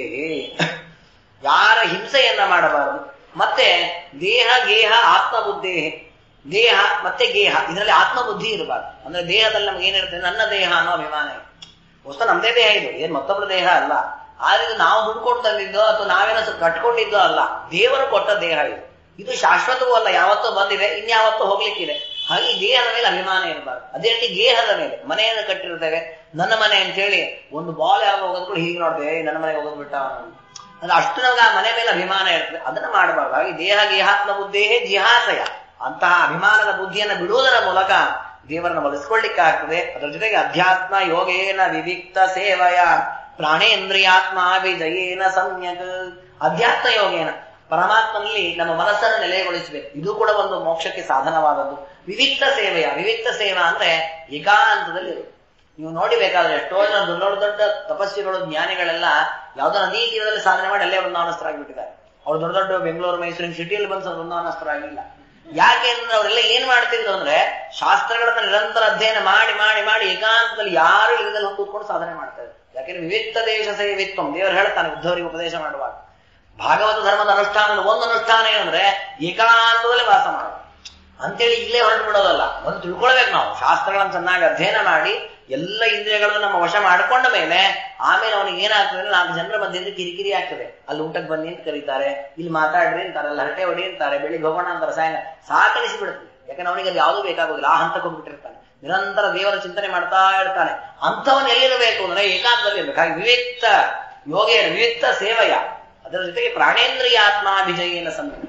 ಯಾರ ಹಿಂಸೆಯನ್ನ ಮಾಡಬಾರದು ಮತ್ತೆ ದೇಹ ಗೇಹ ಆತ್ಮಬುದ್ಧಿ ದೇಹ ಮತ್ತೆ ಗೇಹ ಇದರಲ್ಲಿ ಆತ್ಮಬುದ್ಧಿ ಇರಬಾರ್ದು ಅಂದ್ರೆ ದೇಹದಲ್ಲಿ ನಮ್ಗೆ ಏನಿರ್ತದೆ ನನ್ನ ದೇಹ ಅನ್ನೋ ಅಭಿಮಾನ ಇದೆ ವಸ್ತು ನಮ್ದೇ ದೇಹ ಇದು ಏನ್ ಮತ್ತೊಬ್ಬರ ದೇಹ ಅಲ್ಲ ಆದ್ರೆ ಇದು ನಾವು ದುಡ್ಕೊಂಡು ತಂದಿದ್ದೋ ಅಥವಾ ನಾವೇನೋ ಸ್ವಲ್ಪ ಕಟ್ಕೊಂಡಿದ್ದೋ ಅಲ್ಲ ದೇವರು ಕೊಟ್ಟ ದೇಹ ಇದು ಇದು ಶಾಶ್ವತವೂ ಅಲ್ಲ ಯಾವತ್ತೋ ಬಂದಿದೆ ಇನ್ಯಾವತ್ತೋ ಹೋಗ್ಲಿಕ್ಕಿದೆ ಹಾಗೆ ಈ ದೇಹದ ಮೇಲೆ ಅಭಿಮಾನ ಇರಬಾರ್ದು ಅದೇ ರೀತಿ ಗೇಹದ ಮೇಲೆ ಮನೆಯನ್ನು ಕಟ್ಟಿರ್ತೇವೆ ನನ್ನ ಮನೆ ಅಂತ ಹೇಳಿ ಒಂದು ಬಾಲ್ ಯಾವ ಹೋಗೋದು ಕೂಡ ಹೀಗೆ ನೋಡ್ತೇವೆ "ಏ, ನನ್ನ ಮನೆಗೆ ಹೋಗೋದು ಬಿಟ್ಟ ಅವನು." ಅಂದ್ರೆ ಅಷ್ಟು ನಮ್ಗೆ ಆ ಮನೆ ಮೇಲೆ ಅಭಿಮಾನ ಇರ್ತದೆ ಅದನ್ನ ಮಾಡಬಾರ್ದು ಹಾಗೆ ದೇಹ ಗೇಹಾತ್ಮ ಬುದ್ಧೇಹೇ ಜಿಹಾಸಯ ಅಂತಹ ಅಭಿಮಾನದ ಬುದ್ಧಿಯನ್ನು ಬಿಡುವುದರ ಮೂಲಕ ದೇವರನ್ನು ಒಲಿಸ್ಕೊಳ್ಳಿಕ್ಕೆ ಆಗ್ತದೆ ಅದರ ಜೊತೆಗೆ ಅಧ್ಯಾತ್ಮ ಯೋಗೇನ ವಿವಿಕ್ತ ಸೇವಯ ಪ್ರಾಣೇಂದ್ರಿಯಾತ್ಮ ವಿಜಯೇನ ಸಮ್ಯಕ್ ಅಧ್ಯಾತ್ಮ ಯೋಗೇನ ಪರಮಾತ್ಮನಲ್ಲಿ ನಮ್ಮ ಮನಸ್ಸನ್ನು ನೆಲೆಗೊಳಿಸಬೇಕು ಇದು ಕೂಡ ಒಂದು ಮೋಕ್ಷಕ್ಕೆ ಸಾಧನವಾದದ್ದು ವಿವಿಕ್ತ ಸೇವೆಯ ವಿವಿಕ್ತ ಸೇವಾ ಅಂದ್ರೆ ಏಕಾಂತದಲ್ಲಿ ಇರು. ನೀವು ನೋಡಿಬೇಕಾದ್ರೆ ಎಷ್ಟೋ ಜನ ದೊಡ್ಡ ದೊಡ್ಡ ದೊಡ್ಡ ತಪಸ್ವಿಗಳು ಜ್ಞಾನಿಗಳೆಲ್ಲ ಯಾವ್ದೋ ನದಿ ತೀರದಲ್ಲಿ ಸಾಧನೆ ಮಾಡಿ ಅಲ್ಲೇ ವೃಂದಾವನಸ್ಥರಾಗಿಬಿಟ್ಟಿದ್ದಾರೆ ಅವ್ರು ದೊಡ್ಡ ದೊಡ್ಡ ಬೆಂಗಳೂರು ಮೈಸೂರಿನ ಸಿಟಿಯಲ್ಲಿ ಬಂದು ವೃಂದಾವನಸ್ಥರಾಗಿಲ್ಲ ಯಾಕೆ ಅಂದ್ರೆ ಅವರೆಲ್ಲ ಏನ್ ಮಾಡ್ತಿದ್ರು ಅಂದ್ರೆ ಶಾಸ್ತ್ರಗಳನ್ನ ನಿರಂತರ ಅಧ್ಯಯನ ಮಾಡಿ ಮಾಡಿ ಮಾಡಿ ಏಕಾಂತದಲ್ಲಿ ಯಾರು ಇಲ್ಲದಲ್ಲಿ ಹೋಗಿ ಕೂತ್ಕೊಂಡು ಸಾಧನೆ ಮಾಡ್ತಾ ಇದ್ರು ಯಾಕೆಂದ್ರೆ ವಿವಿಕ್ತ ದೇಶ ಸೇವಿತ್ವಂ ದೇವರು ಹೇಳ್ತಾನೆ ಉದ್ಧವರಿಗೆ ಉಪದೇಶ ಮಾಡುವಾಗ ಭಾಗವತ ಧರ್ಮದ ಅನುಷ್ಠಾನದ ಒಂದು ಅನುಷ್ಠಾನ ಏನಂದ್ರೆ ಏಕಾಂತದಲ್ಲಿ ವಾಸ ಮಾಡೋದು ಅಂತೇಳಿ ಇಲ್ಲೇ ಹೊರಟು ಬಿಡೋದಲ್ಲ ಒಂದು ತಿಳ್ಕೊಳ್ಬೇಕು ನಾವು ಶಾಸ್ತ್ರಗಳನ್ನು ಚೆನ್ನಾಗಿ ಅಧ್ಯಯನ ಮಾಡಿ ಎಲ್ಲ ಇಂದ್ರಿಯಗಳನ್ನು ನಮ್ಮ ವಶ ಮಾಡ್ಕೊಂಡ ಮೇಲೆ ಆಮೇಲೆ ಅವನಿಗೆ ಏನಾಗ್ತದೆ ಅಂದ್ರೆ ನಾಲ್ಕು ಜನರ ಮಧ್ಯೆ ಕಿರಿಕಿರಿ ಆಗ್ತದೆ ಅಲ್ಲಿ ಊಟಕ್ಕೆ ಬನ್ನಿ ಅಂತ ಕರೀತಾರೆ ಇಲ್ಲಿ ಮಾತಾಡ್ರಿ ಅಂತಾರೆ ಅಲ್ಲಿ ಹರಟೆ ಹೊಡಿ ಅಂತಾರೆ ಬೆಳಿಗ್ಗೆ ಹೋಗೋಣ ಅಂತಾರೆ ಸಾಯಂಕಾಲ ಸಾಕಣಿಸಿ ಬಿಡುತ್ತೆ ಯಾಕಂದ್ರೆ ಅವನಿಗೆ ಅದು ಯಾವುದೂ ಬೇಕಾಗೋದಿಲ್ಲ ಆ ಹಂತಕ್ಕೆ ಹೋಗ್ಬಿಟ್ಟಿರ್ತಾನೆ ನಿರಂತರ ದೇವರ ಚಿಂತನೆ ಮಾಡ್ತಾ ಇರ್ತಾನೆ ಅಂಥವನ್ ಎಲ್ಲಿರಬೇಕು ಅಂದ್ರೆ ಏಕಾಂತದಲ್ಲಿ ಇರ್ಬೇಕು ಹಾಗೆ ವಿವಿಕ್ತ ಯೋಗೇನ ವಿವಿಕ್ತ ಸೇವೆಯ ಅದರ ಜೊತೆಗೆ ಪ್ರಾಣೇಂದ್ರಿಯ ಆತ್ಮ ವಿಜಯೇನ ಸಮ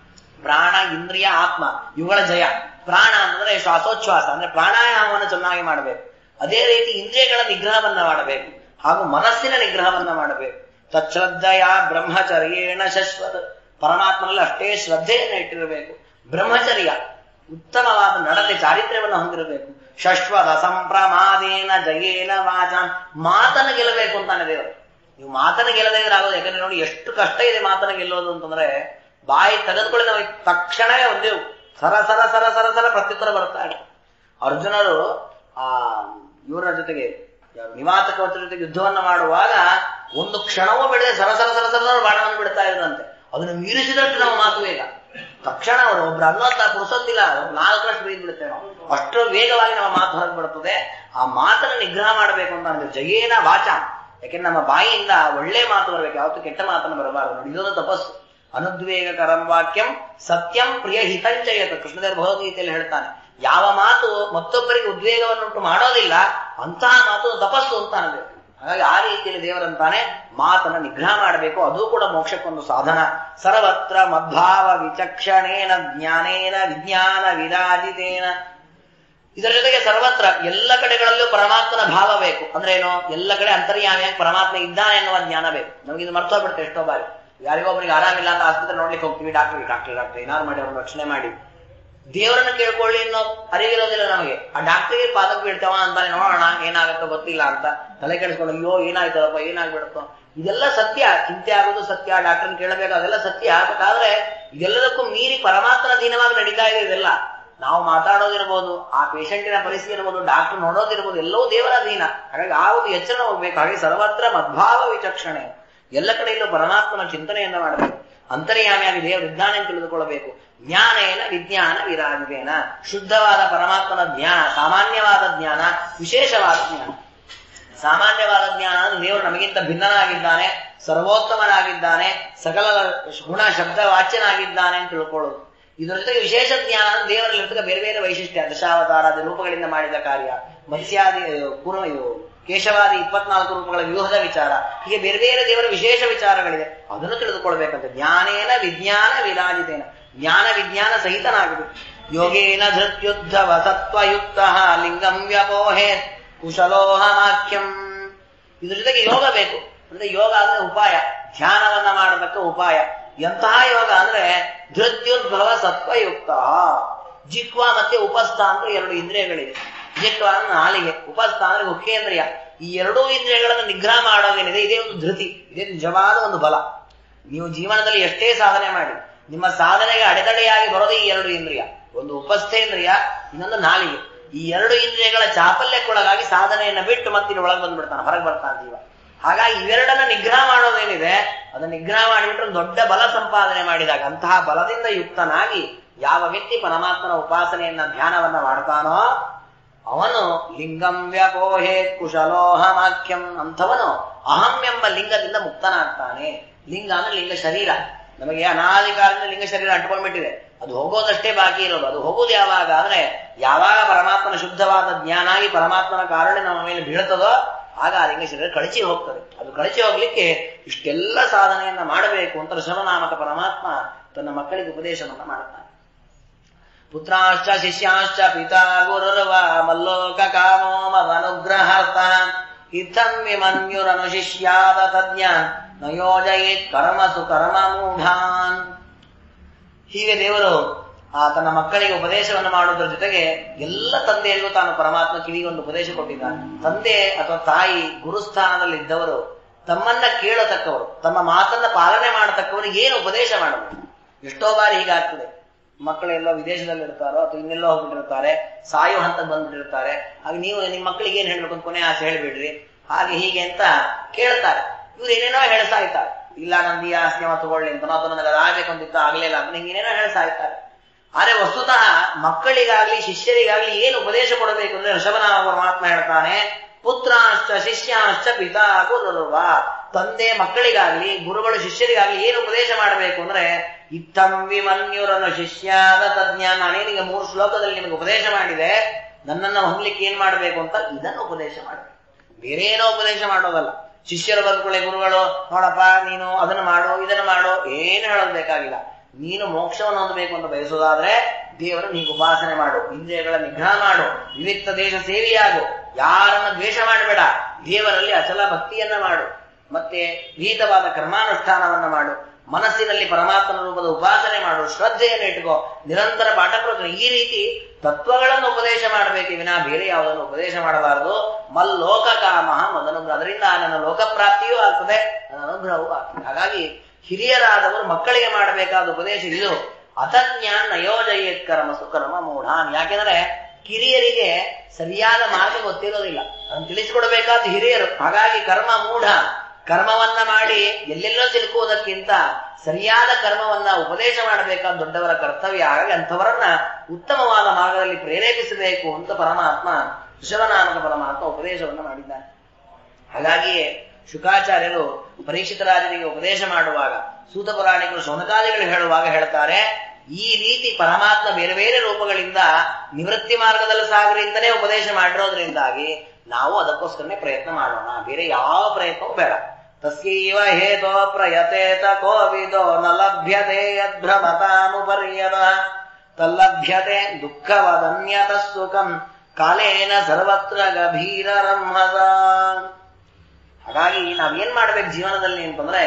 ಪ್ರಾಣ ಇಂದ್ರಿಯ ಆತ್ಮ ಇವುಗಳ ಜಯ ಪ್ರಾಣ ಅಂತಂದ್ರೆ ಶ್ವಾಸೋಚ್ಛ್ವಾಸ ಅಂದ್ರೆ ಪ್ರಾಣಾಯಾಮವನ್ನು ಚೆನ್ನಾಗಿ ಮಾಡಬೇಕು ಅದೇ ರೀತಿ ಇಂದ್ರಿಯಗಳ ನಿಗ್ರಹವನ್ನ ಮಾಡಬೇಕು ಹಾಗೂ ಮನಸ್ಸಿನ ನಿಗ್ರಹವನ್ನ ಮಾಡಬೇಕು ತಚ್ಶ್ರದ್ಧೆಯ ಬ್ರಹ್ಮಚರ್ಯೇಣ ಶಶ್ವತ ಪರಮಾತ್ಮನಲ್ಲಿ ಅಷ್ಟೇ ಶ್ರದ್ಧೆಯನ್ನು ಇಟ್ಟಿರಬೇಕು ಬ್ರಹ್ಮಚರ್ಯ ಉತ್ತಮವಾದ ನಡತೆ ಚಾರಿತ್ರ್ಯವನ್ನು ಹೊಂದಿರಬೇಕು ಶಶ್ವತ ಸಂಪ್ರಮಾದೇನ ಜಯೇನ ವಾಚ ಮಾತನ್ನ ಗೆಲ್ಲಬೇಕು ಅಂತಾನೆ ದೇವರು ನೀವು ಮಾತನ್ನ ಗೆಲ್ಲದೇ ಇದ್ರೆ ಆಗೋದು ಯಾಕಂದ್ರೆ ನೋಡಿ ಎಷ್ಟು ಕಷ್ಟ ಇದೆ ಮಾತನ್ನ ಗೆಲ್ಲೋದು ಅಂತಂದ್ರೆ ಬಾಯಿ ತೆಗೆದುಕೊಳ್ಳಿ ನಮಗೆ ತಕ್ಷಣವೇ ಒಂದೇ ಸರ ಸರ ಸರ ಸರ ಸರ ಪ್ರತ್ಯುತ್ತರ ಬರ್ತಾ ಇದೆ ಅರ್ಜುನರು ಆ ಇವರ ಜೊತೆಗೆ ಯಾರು ನಿವಾತಕ ವಚನ ಜೊತೆಗೆ ಯುದ್ಧವನ್ನ ಮಾಡುವಾಗ ಒಂದು ಕ್ಷಣವೂ ಬಿಡದೆ ಸರ ಸರ ಸರ ಸರ ಸರ ಬಾಣವನ್ನು ಬಿಡ್ತಾ ಇದ್ರಂತೆ ಅದನ್ನು ಮೀರಿಸಿದಷ್ಟು ನಮ್ಮ ಮಾತು ವೇಗ ತಕ್ಷಣ ಅವರು ಒಬ್ರು ಅನ್ನೋಂತ ಪುರುಸೊತ್ತಿಲ್ಲ ನಾಲ್ಕರಷ್ಟು ಬೈದ್ ಬಿಡುತ್ತೇವೆ ನಾವು ಅಷ್ಟು ವೇಗವಾಗಿ ನಮ್ಮ ಮಾತು ಹೊರಗೆ ಬರ್ತದೆ ಆ ಮಾತನ್ನು ನಿಗ್ರಹ ಮಾಡಬೇಕು ಅಂತ ಅಂದ್ರೆ ಜಯೇನ ವಾಚ ಯಾಕೆಂದ್ರೆ ನಮ್ಮ ಬಾಯಿಯಿಂದ ಒಳ್ಳೆ ಮಾತು ಬರಬೇಕು ಯಾವತ್ತು ಕೆಟ್ಟ ಮಾತನ್ನು ಬರಬಾರದು ನೋಡಿ ಇದೊಂದು ತಪಸ್ಸು ಅನುದ್ವೇಗ ಕರಂ ವಾಕ್ಯಂ ಸತ್ಯಂ ಪ್ರಿಯ ಹಿತಂಚಯತ ಕೃಷ್ಣದೇವ ಭಗವದ್ಗೀತೆಯಲ್ಲಿ ಹೇಳ್ತಾನೆ ಯಾವ ಮಾತು ಮತ್ತೊಬ್ಬರಿಗೆ ಉದ್ವೇಗವನ್ನುಂಟು ಮಾಡೋದಿಲ್ಲ ಅಂತಹ ಮಾತು ತಪಸ್ಸು ಅಂತ ಅನ್ನಬೇಕು ಹಾಗಾಗಿ ಆ ರೀತಿಯಲ್ಲಿ ದೇವರಂತಾನೆ ಮಾತನ್ನ ನಿಗ್ರಹ ಮಾಡಬೇಕು ಅದು ಕೂಡ ಮೋಕ್ಷಕ್ಕೊಂದು ಸಾಧನ ಸರ್ವತ್ರ ಮದ್ಭಾವ ವಿಚಕ್ಷಣೇನ ಜ್ಞಾನೇನ ವಿಜ್ಞಾನ ವಿರಾಜಿತೇನ ಇದರ ಜೊತೆಗೆ ಸರ್ವತ್ರ ಎಲ್ಲ ಕಡೆಗಳಲ್ಲೂ ಪರಮಾತ್ಮನ ಭಾವ ಬೇಕು ಅಂದ್ರೆ ಏನು ಎಲ್ಲ ಕಡೆ ಅಂತರ್ಯಾಮಿಯಾಗಿ ಪರಮಾತ್ಮ ಇದ್ದಾನೆ ಎನ್ನುವ ಜ್ಞಾನ ಬೇಕು ನಮಗೆ ಇದು ಮರ್ತೋಗ್ಬಿಡುತ್ತೆ ಎಷ್ಟೋ ಬಾರಿ ಯಾರಿಗೊಬ್ಬರಿಗೆ ಆರಾಮಿಲ್ಲ ಅಂತ ಆಸ್ಪತ್ರೆ ನೋಡ್ಲಿಕ್ಕೆ ಹೋಗ್ತೀವಿ ಡಾಕ್ಟರ್ ಡಾಕ್ಟರ್ ಡಾಕ್ಟರ್ ಏನಾರು ಮಾಡಿ ಅವ್ರನ್ನ ರಕ್ಷಣೆ ಮಾಡಿ ದೇವರನ್ನ ಕೇಳ್ಕೊಳ್ಳಿ ಅನ್ನೋ ಅರಿವಿರೋದಿಲ್ಲ ನಮಗೆ ಆ ಡಾಕ್ಟರ್ಗೆ ಪಾದಕ್ಕೆ ಬೀಳ್ತೇವ ಅಂತಾನೆ ನೋಡೋಣ ಏನಾಗುತ್ತೋ ಗೊತ್ತಿಲ್ಲ ಅಂತ ತಲೆ ಕೆಡಿಸ್ಕೊಂಡು ಅಯ್ಯೋ ಏನಾಯ್ತದಪ್ಪ ಏನಾಗ್ಬಿಡುತ್ತೋ ಇದೆಲ್ಲ ಸತ್ಯ ಚಿಂತೆ ಆಗೋದು ಸತ್ಯ ಡಾಕ್ಟರ್ನ ಕೇಳಬೇಕು ಅದೆಲ್ಲ ಸತ್ಯ ಬೇಕಾದ್ರೆ ಇದೆಲ್ಲದಕ್ಕೂ ಮೀರಿ ಪರಮಾತ್ಮನ ಅಧೀನವಾಗಿ ನಡೀತಾ ಇದೆ ಇದೆಲ್ಲ ನಾವು ಮಾತಾಡೋದಿರ್ಬೋದು ಆ ಪೇಷಂಟಿನ ಪರಿಸ್ಥಿತಿ ಇರ್ಬೋದು ಡಾಕ್ಟರ್ ನೋಡೋದಿರ್ಬೋದು ಎಲ್ಲವೂ ದೇವರ ಅಧೀನ ಹಾಗಾಗಿ ಆ ಒಂದು ಎಚ್ಚರ ಹೋಗ್ಬೇಕು ಹಾಗೆ ಸರ್ವತ್ರ ಮದ್ಭಾವ ವಿಚಕ್ಷಣೆ ಎಲ್ಲ ಕಡೆಯಲ್ಲೂ ಪರಮಾತ್ಮನ ಚಿಂತನೆಯನ್ನ ಮಾಡಬೇಕು ಅಂತರ್ಯಾಮಿಯಾಗಿ ದೇವ ವಿಜ್ಞಾನ ತಿಳಿದುಕೊಳ್ಳಬೇಕು ಜ್ಞಾನೇನ ವಿಜ್ಞಾನ ವಿರಾಜಿತೇನ ಶುದ್ಧವಾದ ಪರಮಾತ್ಮನ ಜ್ಞಾನ ಸಾಮಾನ್ಯವಾದ ಜ್ಞಾನ ವಿಶೇಷವಾದ ಜ್ಞಾನ ಸಾಮಾನ್ಯವಾದ ಜ್ಞಾನ ಅಂದ್ರೆ ದೇವರು ನಮಗಿಂತ ಭಿನ್ನನಾಗಿದ್ದಾನೆ ಸರ್ವೋತ್ತಮನಾಗಿದ್ದಾನೆ ಸಕಲ ಗುಣ ಶಬ್ದ ವಾಚ್ಯನಾಗಿದ್ದಾನೆ ಅಂತ ತಿಳ್ಕೊಳ್ಳೋದು ಇದರ ಜೊತೆಗೆ ವಿಶೇಷ ಜ್ಞಾನ ಅಂದ್ರೆ ದೇವರಲ್ಲಿರ್ತಕ್ಕ ಬೇರೆ ಬೇರೆ ವೈಶಿಷ್ಟ್ಯ ದಶಾವತಾರಾದಿ ರೂಪಗಳಿಂದ ಮಾಡಿದ ಕಾರ್ಯ ಮತ್ಸ್ಯಾದಿ ಪೂರ್ವ ಇವು ಕೇಶವಾದಿ ಇಪ್ಪತ್ನಾಲ್ಕು ರೂಪಗಳ ವ್ಯೂಹದ ವಿಚಾರ ಹೀಗೆ ಬೇರೆ ಬೇರೆ ದೇವರ ವಿಶೇಷ ವಿಚಾರಗಳಿದೆ ಅದನ್ನು ತಿಳಿದುಕೊಳ್ಬೇಕಂತ ಜ್ಞಾನೇನ ವಿಜ್ಞಾನ ವಿರಾಜಿತೇನ ಜ್ಞಾನ ವಿಜ್ಞಾನ ಸಹಿತನಾಗಿದೆ ಯೋಗೇನ ಧೃತ್ಯುದ್ಧವ ಸತ್ವಯುಕ್ತ ಲಿಂಗಂ ವ್ಯಪೋಹೆ ಕುಶಲೋಹಮಾಖ್ಯಂ ಇದ್ರ ಜೊತೆಗೆ ಯೋಗ ಬೇಕು ಅಂದ್ರೆ ಯೋಗ ಅಂದ್ರೆ ಉಪಾಯ ಧ್ಯಾನವನ್ನ ಮಾಡತಕ್ಕ ಉಪಾಯ ಎಂತಹ ಯೋಗ ಅಂದ್ರೆ ಧೃತ್ಯುದ್ಭವ ಸತ್ವಯುಕ್ತ ಜಿಕ್ವಾ ಮತ್ತೆ ಉಪಸ್ಥ ಅಂತ ಎರಡು ಇಂದ್ರಿಯಗಳಿವೆ ಜಿಕ್ವಾ ಅಂದ್ರೆ ನಾಲಿಗೆ ಉಪಸ್ಥ ಅಂದ್ರೆ ಮುಖೇಂದ್ರಿಯ ಈ ಎರಡೂ ಇಂದ್ರಿಯಗಳನ್ನು ನಿಗ್ರಹ ಮಾಡೋದೇನಿದೆ ಇದೇ ಒಂದು ಧೃತಿ ಇದೇ ನಿಜವಾದ ಒಂದು ಬಲ ನೀವು ಜೀವನದಲ್ಲಿ ಎಷ್ಟೇ ಸಾಧನೆ ಮಾಡಿ ನಿಮ್ಮ ಸಾಧನೆಗೆ ಅಡೆತಡೆಯಾಗಿ ಬರೋದೇ ಈ ಎರಡು ಇಂದ್ರಿಯ ಒಂದು ಉಪಸ್ಥೇಂದ್ರಿಯ ಇನ್ನೊಂದು ನಾಲಿಗೆ ಈ ಎರಡು ಇಂದ್ರಿಯಗಳ ಚಾಪಲ್ಯಕ್ಕೊಳಗಾಗಿ ಸಾಧನೆಯನ್ನ ಬಿಟ್ಟು ಮತ್ತೆ ಒಳಗೆ ಬಂದ್ಬಿಡ್ತಾನೆ ಹೊರಗೆ ಬರ್ತಾನೆ ಜೀವ ಹಾಗಾಗಿ ಇವೆರಡನ್ನ ನಿಗ್ರಹ ಮಾಡೋದೇನಿದೆ ಅದನ್ನ ನಿಗ್ರಹ ಮಾಡಿಬಿಟ್ರೆ ಒಂದು ದೊಡ್ಡ ಬಲ ಸಂಪಾದನೆ ಮಾಡಿದಾಗ ಅಂತಹ ಬಲದಿಂದ ಯುಕ್ತನಾಗಿ ಯಾವ ವ್ಯಕ್ತಿ ಪರಮಾತ್ಮನ ಉಪಾಸನೆಯನ್ನ ಧ್ಯಾನವನ್ನ ಮಾಡ್ತಾನೋ ಅವನು ಲಿಂಗಂ ವ್ಯಪೋಹೆ ಕುಶಲೋಹಮಾಖ್ಯಂ ಅಂಥವನು ಅಹಂ ಎಂಬ ಲಿಂಗದಿಂದ ಮುಕ್ತನಾಗ್ತಾನೆ ಲಿಂಗ ಅಂದ್ರೆ ಲಿಂಗ ಶರೀರ ನಮಗೆ ಅನಾದಿ ಕಾಲದಿಂದ ಲಿಂಗ ಶರೀರ ಅಂಟ್ಕೊಂಡ್ಬಿಟ್ಟಿದೆ ಅದು ಹೋಗೋದಷ್ಟೇ ಬಾಕಿ ಇರೋದು ಅದು ಹೋಗೋದು ಯಾವಾಗ ಅಂದ್ರೆ ಯಾವಾಗ ಪರಮಾತ್ಮನ ಶುದ್ಧವಾದ ಜ್ಞಾನ ಆಗಿ ಪರಮಾತ್ಮನ ಕಾರಣ ನಮ್ಮ ಮೇಲೆ ಬೀಳ್ತದೋ ಆಗ ಆ ಲಿಂಗ ಶರೀರ ಕಳಚಿ ಹೋಗ್ತದೆ ಅದು ಕಳಚಿ ಹೋಗ್ಲಿಕ್ಕೆ ಇಷ್ಟೆಲ್ಲ ಸಾಧನೆಯನ್ನ ಮಾಡಬೇಕು ಅಂತ ಋಷಭನಾಮಕ ಪರಮಾತ್ಮ ತನ್ನ ಮಕ್ಕಳಿಗೆ ಉಪದೇಶವನ್ನ ಮಾಡುತ್ತಾನೆ ಪುತ್ರಾಶ್ಚ ಶಿಷ್ಯಾಶ್ಚ ಪಿತಾ ಗುರುರ್ವ ಮಲ್ಲೋಕ ಕಾಮೋ ಮದನುಗ್ರಹಾರ್ಥ ಇತ್ತಂ ವಿಮನ್ಯುರನು ಶಿಷ್ಯಾದ ತಜ್ಞ ನಯೋಜಯೇತ್ ಕರ್ಮಸು ಕರ್ಮ ಮೂಢಾನ್ ಹೀಗೆ ದೇವರು ಆ ತನ್ನ ಮಕ್ಕಳಿಗೆ ಉಪದೇಶವನ್ನು ಮಾಡೋದ್ರ ಜೊತೆಗೆ ಎಲ್ಲ ತಂದೆಯರಿಗೂ ತಾನು ಪರಮಾತ್ಮ ಕಿವಿಗೆ ಒಂದು ಉಪದೇಶ ಕೊಟ್ಟಿದ್ದಾನೆ ತಂದೆ ಅಥವಾ ತಾಯಿ ಗುರುಸ್ಥಾನದಲ್ಲಿ ಇದ್ದವರು ತಮ್ಮನ್ನ ಕೇಳತಕ್ಕವರು ತಮ್ಮ ಮಾತನ್ನ ಪಾಲನೆ ಮಾಡತಕ್ಕವರು ಏನು ಉಪದೇಶ ಮಾಡಬೇಕು ಎಷ್ಟೋ ಬಾರಿ ಹೀಗಾಗ್ತದೆ ಮಕ್ಕಳೆಲ್ಲೋ ವಿದೇಶದಲ್ಲಿ ಇರ್ತಾರೋ ಅಥವಾ ಇನ್ನೆಲ್ಲೋ ಹೋಗ್ಬಿಟ್ಟಿರ್ತಾರೆ ಸಾಯೋ ಹಂತಕ್ಕೆ ಬಂದ್ಬಿಟ್ಟಿರ್ತಾರೆ ಆಗ ನೀವು ನಿಮ್ಮ ಮಕ್ಕಳಿಗೆ ಏನ್ ಹೇಳ್ಬೇಕು ಅಂತ ಕೊನೆ ಆಸೆ ಹೇಳ್ಬಿಡ್ರಿ ಹಾಗೆ ಹೀಗೆ ಅಂತ ಕೇಳ್ತಾರೆ ಇವ್ರು ಏನೇನೋ ಹೇಳ್ತಾ ಇರ್ತಾರೆ ಇಲ್ಲ ನಂದು ಈ ಆಸ್ತಿ ತಗೊಳ್ಳಿ ಅಂತ ಅಥವಾ ನನಗೆ ಅದಾಗಬೇಕು ಅಂತಿತ್ತು ಆಗ್ಲಿಲ್ಲ ಅಂತ ಹಿಂಗೆ ಏನೇನೋ ಹೇಳ್ತಾ ಇರ್ತಾರೆ ಆದ್ರೆ ವಸ್ತುತಃ ಮಕ್ಕಳಿಗಾಗ್ಲಿ ಶಿಷ್ಯರಿಗಾಗ್ಲಿ ಏನು ಉಪದೇಶ ಕೊಡಬೇಕು ಅಂದ್ರೆ ಋಷಭನಾಮ ಪರಮಾತ್ಮ ಹೇಳ್ತಾನೆ ಪುತ್ರಾಶ್ಚ ಶಿಷ್ಯಾಶ್ಚ ಪಿತಾ ಗುರುರ್ವ ತಂದೆ ಮಕ್ಕಳಿಗಾಗ್ಲಿ ಗುರುಗಳು ಶಿಷ್ಯರಿಗಾಗ್ಲಿ ಏನು ಉಪದೇಶ ಮಾಡಬೇಕು ಅಂದ್ರೆ ಇತ್ತಂ ವಿಮನ್ಯುರನು ಶಿಷ್ಯಾದ ತಜ್ಞ ನಾನೇನಿಗೆ ಮೂರು ಶ್ಲೋಕದಲ್ಲಿ ನಿಮಗೆ ಉಪದೇಶ ಮಾಡಿದೆ ನನ್ನನ್ನು ಹೊಂದ್ಲಿಕ್ಕೆ ಏನ್ ಮಾಡಬೇಕು ಅಂತ ಇದನ್ನು ಉಪದೇಶ ಮಾಡಬೇಕು ಬೇರೆ ಏನೋ ಉಪದೇಶ ಮಾಡೋದಲ್ಲ ಶಿಷ್ಯರು ಬಂದ್ಕೊಳ್ಳೆ ಗುರುಗಳು ನೋಡಪ್ಪ ನೀನು ಅದನ್ನು ಮಾಡು ಇದನ್ನು ಮಾಡು ಏನು ಹೇಳೋದು ಬೇಕಾಗಿಲ್ಲ ನೀನು ಮೋಕ್ಷವನ್ನು ಹೊಂದಬೇಕು ಅಂತ ಬಯಸೋದಾದ್ರೆ ದೇವರ ನೀನು ಉಪಾಸನೆ ಮಾಡು ಇಂದ್ರಿಯಗಳ ನಿಗ್ರಹ ಮಾಡು ವಿವಿಕ್ತ ದೇಶ ಸೇರಿಯಾಗು ಯಾರನ್ನ ದ್ವೇಷ ಮಾಡಬೇಡ ದೇವರಲ್ಲಿ ಅಚಲ ಭಕ್ತಿಯನ್ನ ಮಾಡು ಮತ್ತೆ ವಿಹಿತವಾದ ಕರ್ಮಾನುಷ್ಠಾನವನ್ನ ಮಾಡು ಮನಸ್ಸಿನಲ್ಲಿ ಪರಮಾತ್ಮನ ರೂಪದ ಉಪಾಸನೆ ಮಾಡು ಶ್ರದ್ಧೆಯನ್ನು ಇಟ್ಕೋ ನಿರಂತರ ಪಾಠ ಪ್ರವಚನ ಈ ರೀತಿ ತತ್ವಗಳನ್ನು ಉಪದೇಶ ಮಾಡಬೇಕು ವಿನಾ ಬೇರೆ ಯಾವುದನ್ನು ಉಪದೇಶ ಮಾಡಬಾರದು ಮಲ್ಲೋಕ ಕಾಮ ಮದನುಗ್ರಹ ಅದರಿಂದ ನನ್ನ ಲೋಕಪ್ರಾಪ್ತಿಯೂ ಆಗ್ತದೆ ನನ್ನ ಅನುಗ್ರಹವೂ ಆಗ್ತದೆ ಹಾಗಾಗಿ ಹಿರಿಯರಾದವರು ಮಕ್ಕಳಿಗೆ ಮಾಡಬೇಕಾದ ಉಪದೇಶ ಇದು ಅತಜ್ಞಾನ್ ನಯೋಜಯೇತ್ ಕರ್ಮ ಸುಕರ್ಮ ಮೂಢಾನ್ ಯಾಕೆಂದ್ರೆ ಕಿರಿಯರಿಗೆ ಸರಿಯಾದ ಮಾರ್ಗ ಗೊತ್ತಿರೋದಿಲ್ಲ ಅದನ್ನು ತಿಳಿಸಿಕೊಡಬೇಕಾದ ಹಿರಿಯರು ಹಾಗಾಗಿ ಕರ್ಮ ಮೂಢ ಕರ್ಮವನ್ನ ಮಾಡಿ ಎಲ್ಲೆಲ್ಲೋ ಸಿಲುಕುವುದಕ್ಕಿಂತ ಸರಿಯಾದ ಕರ್ಮವನ್ನ ಉಪದೇಶ ಮಾಡಬೇಕಾದ ದೊಡ್ಡವರ ಕರ್ತವ್ಯ ಹಾಗಾಗಿ ಅಂಥವರನ್ನ ಉತ್ತಮವಾದ ಮಾರ್ಗದಲ್ಲಿ ಪ್ರೇರೇಪಿಸಬೇಕು ಅಂತ ಪರಮಾತ್ಮ ಋಷಭನಾಮಕ ಪರಮಾತ್ಮ ಉಪದೇಶವನ್ನ ಮಾಡಿದ್ದಾನೆ ಹಾಗಾಗಿಯೇ ಶುಕಾಚಾರ್ಯರು ಪರೀಕ್ಷಿತ ರಾಜನಿಗೆ ಉಪದೇಶ ಮಾಡುವಾಗ ಸೂತ ಪುರಾಣಿಕರು ಶೌನಕಾದಿಗಳು ಹೇಳುವಾಗ ಹೇಳ್ತಾರೆ ಈ ರೀತಿ ಪರಮಾತ್ಮ ಬೇರೆ ಬೇರೆ ರೂಪಗಳಿಂದ ನಿವೃತ್ತಿ ಮಾರ್ಗದಲ್ಲಿ ಸಾಗರಿ ಅಂತಲೇ ಉಪದೇಶ ಮಾಡಿರೋದ್ರಿಂದಾಗಿ ನಾವು ಅದಕ್ಕೋಸ್ಕರನೇ ಪ್ರಯತ್ನ ಮಾಡೋಣ ಬೇರೆ ಯಾವ ಪ್ರಯತ್ನವೂ ಬೇಡ ತಸ್ಯೈವ ಹೇತೋ ಪ್ರಯತೇತ ಕೋವಿದೋ ನ ಲಭ್ಯತೆ ಯದ್ಭ್ರಮತಾನುಪರ್ಯದ ತಲ್ಲಭ್ಯತೆ ದುಃಖವದನ್ಯತ ಸುಖಂ ಕಾಲೇನ ಸರ್ವತ್ರ ಗಭೀರ ರಮ್ಮದ ಹಾಗಾಗಿ ನಾವೇನ್ ಮಾಡ್ಬೇಕು ಜೀವನದಲ್ಲಿ ಅಂತಂದ್ರೆ